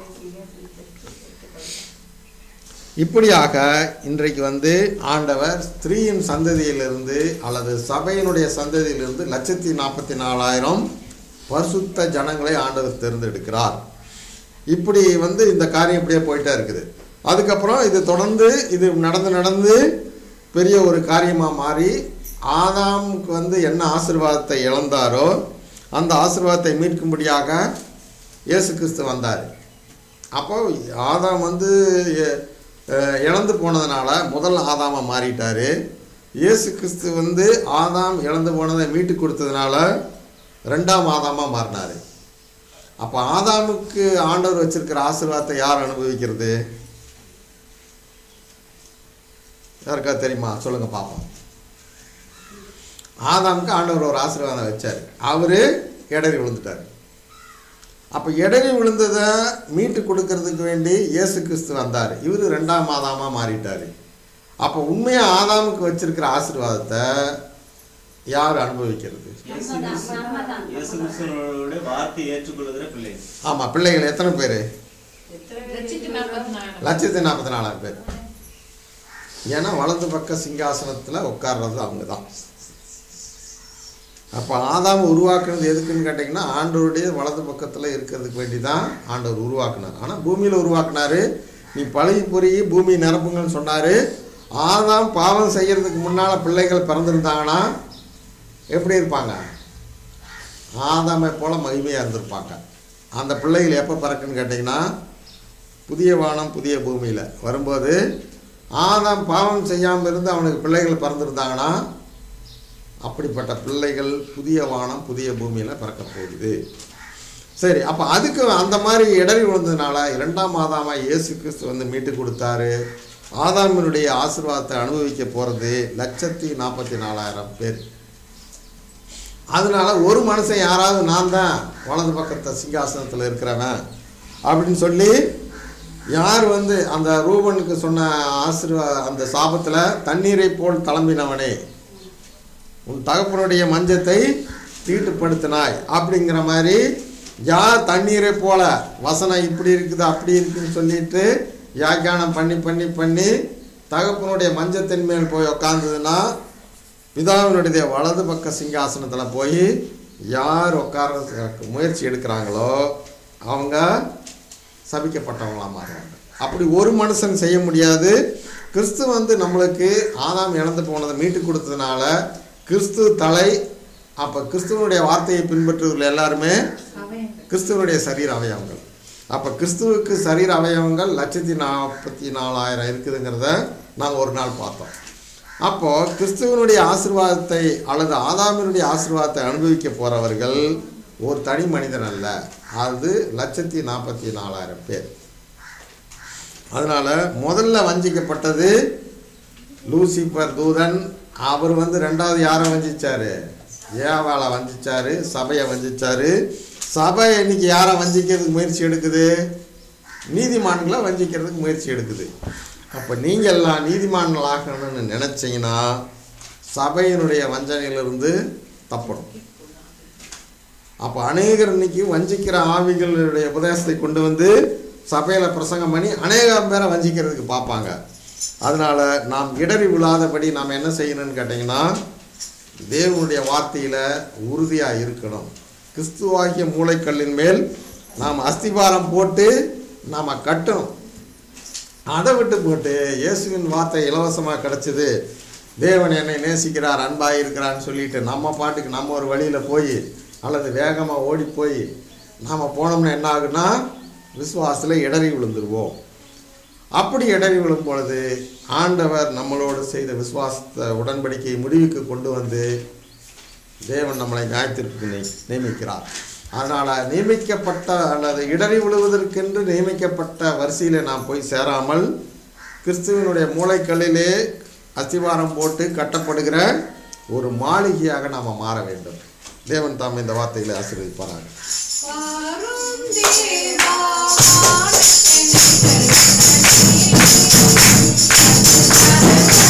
இப்படியாக இன்றைக்கு வந்து ஆண்டவர் ஸ்திரீயின் சந்ததியிலிருந்து அல்லது சபையினுடைய சந்ததியிலிருந்து லட்சத்தி நாற்பத்தி நாலாயிரம் பரிசுத்த ஜனங்களை ஆண்டவர் தேர்ந்தெடுக்கிறார் இப்படி வந்து இந்த காரியம் இப்படியே போயிட்டே இருக்குது அதுக்கப்புறம் இது தொடர்ந்து இது நடந்து நடந்து பெரிய ஒரு காரியமாக மாறி ஆதாமுக்கு வந்து என்ன ஆசீர்வாதத்தை இழந்தாரோ அந்த ஆசீர்வாதத்தை மீட்கும்படியாக இயேசு கிறிஸ்து வந்தார் அப்போ ஆதாம் வந்து எ- அஹ் இழந்து போனதுனால முதல் ஆதாமா மாறிட்டாரு இயேசு கிறிஸ்து வந்து ஆதாம் இழந்து போனதை மீட்டு கொடுத்ததுனால ரெண்டாம் ஆதாமா மாறினாரு அப்போ ஆதாமுக்கு ஆண்டவர் வச்சிருக்கிற ஆசீர்வாதத்தை யார் அனுபவிக்கிறது யாருக்கா தெரியுமா சொல்லுங்க பார்ப்போம் ஆதாமுக்கு ஆண்டவர் ஒரு ஆசீர்வாதம் வச்சார் அவரு இடறி விழுந்துட்டார் அப்போ இடறி விழுந்ததை மீட்டு கொடுக்கறதுக்கு வேண்டி இயேசு கிறிஸ்து வந்தார் இவர் ரெண்டாம் ஆதாமா மாறிட்டார் அப்போ உண்மையாக ஆதாமுக்கு வச்சிருக்கிற ஆசீர்வாதத்தை யார் அனுபவிக்கிறது இயேசு கிறிஸ்து- இயேசு கிறிஸ்துவனுடைய வார்த்தையை ஏற்றுக்கொள்கிற பிள்ளை ஆமாம் பிள்ளைகள் எத்தனை பேர் லட்சத்தி நாற்பத்தி நாலு லட்சத்தி நாற்பத்தி நாலாயிரம் பேர் ஏன்னா வலது பக்க சிங்காசனத்தில் உட்கார்றது அவங்க தான் அப்போ ஆதாம் உருவாக்குனது எதுக்குன்னு கேட்டிங்கன்னா ஆண்டவருடைய வலது பக்கத்தில் இருக்கிறதுக்கு வேண்டி தான் ஆண்டவர் உருவாக்குனார் ஆனால் பூமியில் உருவாக்குனாரு நீ பழகி பொறுகி பூமி நிரப்புங்கன்னு சொன்னார் ஆதாம் பாவம் செய்யறதுக்கு முன்னால் பிள்ளைகள் பிறந்திருந்தாங்கன்னா எப்படி இருப்பாங்க ஆதாமை போல மகிமையாக இருந்திருப்பாங்க அந்த பிள்ளைகள் எப்போ பிறக்குன்னு கேட்டிங்கன்னா புதிய வானம் புதிய பூமியில் வரும்போது ஆதாம் பாவம் செய்யாமல் இருந்து அவனுக்கு பிள்ளைகள் பிறந்திருந்தாங்கன்னா அப்படிப்பட்ட பிள்ளைகள் புதிய வானம் புதிய பூமியில் பிறக்க போகுது சரி அப்போ அதுக்கு அந்த மாதிரி இடறி விழுந்ததுனால இரண்டாம் ஆதாமா இயேசு கிறிஸ்து வந்து மீட்டு கொடுத்தாரு ஆதாமினுடைய ஆசீர்வாதத்தை அனுபவிக்க போகிறது லட்சத்தி நாற்பத்தி நாலாயிரம் பேர் அதனால ஒரு மனுஷன் யாராவது நான் தான் வலது பக்கத்தை சிங்காசனத்தில் இருக்கிறவன் அப்படின்னு சொல்லி யார் வந்து அந்த ரூபனுக்கு சொன்ன ஆசீர்வா அந்த சாபத்தில் தண்ணீரை போல் கிளம்பினவனே உன் தகப்பனுடைய மஞ்சத்தை தீட்டுப்படுத்தினாய் அப்படிங்கிற மாதிரி யார் தண்ணீரை போல வசனம் இப்படி இருக்குது அப்படி இருக்குன்னு சொல்லிட்டு வியாக்கியானம் பண்ணி பண்ணி பண்ணி தகப்பனுடைய மஞ்சத்தின் மேல் போய் உக்காந்ததுன்னா பிதாவினுடைய வலது பக்க சிங்காசனத்தில் போய் யார் உட்கார்றதுக்கு முயற்சி எடுக்கிறாங்களோ அவங்க சபிக்கப்பட்டவங்களா மாறுவாங்க அப்படி ஒரு மனுஷன் செய்ய முடியாது கிறிஸ்து வந்து நம்மளுக்கு ஆதாம் இழந்து போனதை மீட்டு கொடுத்ததுனால கிறிஸ்து தலை அப்போ கிறிஸ்துவனுடைய வார்த்தையை பின்பற்றுவர்கள் எல்லாருமே கிறிஸ்துவனுடைய சரீர அவயவங்கள் அப்போ கிறிஸ்துவுக்கு சரீர அவயவங்கள் லட்சத்தி நாற்பத்தி நாலாயிரம் இருக்குதுங்கிறத நாங்கள் ஒரு நாள் பார்த்தோம் அப்போ கிறிஸ்துவனுடைய ஆசீர்வாதத்தை அல்லது ஆதாமினுடைய ஆசீர்வாதத்தை அனுபவிக்க போறவர்கள் ஒரு தனி மனிதன் அல்ல அது லட்சத்தி நாற்பத்தி நாலாயிரம் பேர் அதனால முதல்ல வஞ்சிக்கப்பட்டது லூசிபர் தூதன் அவர் வந்து ரெண்டாவது யாரை வஞ்சிச்சாரு ஏவாளை வஞ்சிச்சாரு சபையை வஞ்சிச்சாரு சபை இன்னைக்கு யாரை வஞ்சிக்கிறதுக்கு முயற்சி எடுக்குது நீதிமான்களை வஞ்சிக்கிறதுக்கு முயற்சி எடுக்குது அப்போ நீங்கள் எல்லாம் நீதிமான்கள் ஆகணும்னு நினச்சிங்கன்னா சபையினுடைய வஞ்சனையிலிருந்து தப்பணும் அப்போ அநேகர் இன்னைக்கு வஞ்சிக்கிற ஆவிகளுடைய உபதேசத்தை கொண்டு வந்து சபையில் பிரசங்கம் பண்ணி அநேகம் பேரை வஞ்சிக்கிறதுக்கு பார்ப்பாங்க அதனால நாம் இடறி விழாதபடி நாம் என்ன செய்யணும்னு கேட்டிங்கன்னா தேவனுடைய வார்த்தையில் உறுதியாக இருக்கணும் கிறிஸ்துவாகிய மூளைக்கல்லின் மேல் நாம் அஸ்திபாரம் போட்டு நாம் கட்டணும் அதை விட்டு போட்டு இயேசுவின் வார்த்தை இலவசமாக கிடச்சிது தேவன் என்னை நேசிக்கிறார் அன்பாக இருக்கிறான்னு சொல்லிட்டு நம்ம பாட்டுக்கு நம்ம ஒரு வழியில் போய் அல்லது வேகமாக ஓடி போய் நாம் போனோம்னா என்ன ஆகுன்னா விசுவாசத்தில் இடறி விழுந்துருவோம் அப்படி இடறி விழும் பொழுது ஆண்டவர் நம்மளோடு செய்த விசுவாசத்தை உடன்படிக்கையை முடிவுக்கு கொண்டு வந்து தேவன் நம்மளை நியாயத்திற்கு நி- நியமிக்கிறார் அதனால் நியமிக்கப்பட்ட அல்லது இடறி விழுவதற்கென்று நியமிக்கப்பட்ட வரிசையில் நாம் போய் சேராமல் கிறிஸ்துவனுடைய மூளைக்கல்லிலே அஸ்திவாரம் போட்டு கட்டப்படுகிற ஒரு மாளிகையாக நாம் மாற வேண்டும் தேவன் தாம் இந்த வார்த்தைகளை ஆசீர்வதிப்பாராங்க வரும் தேவா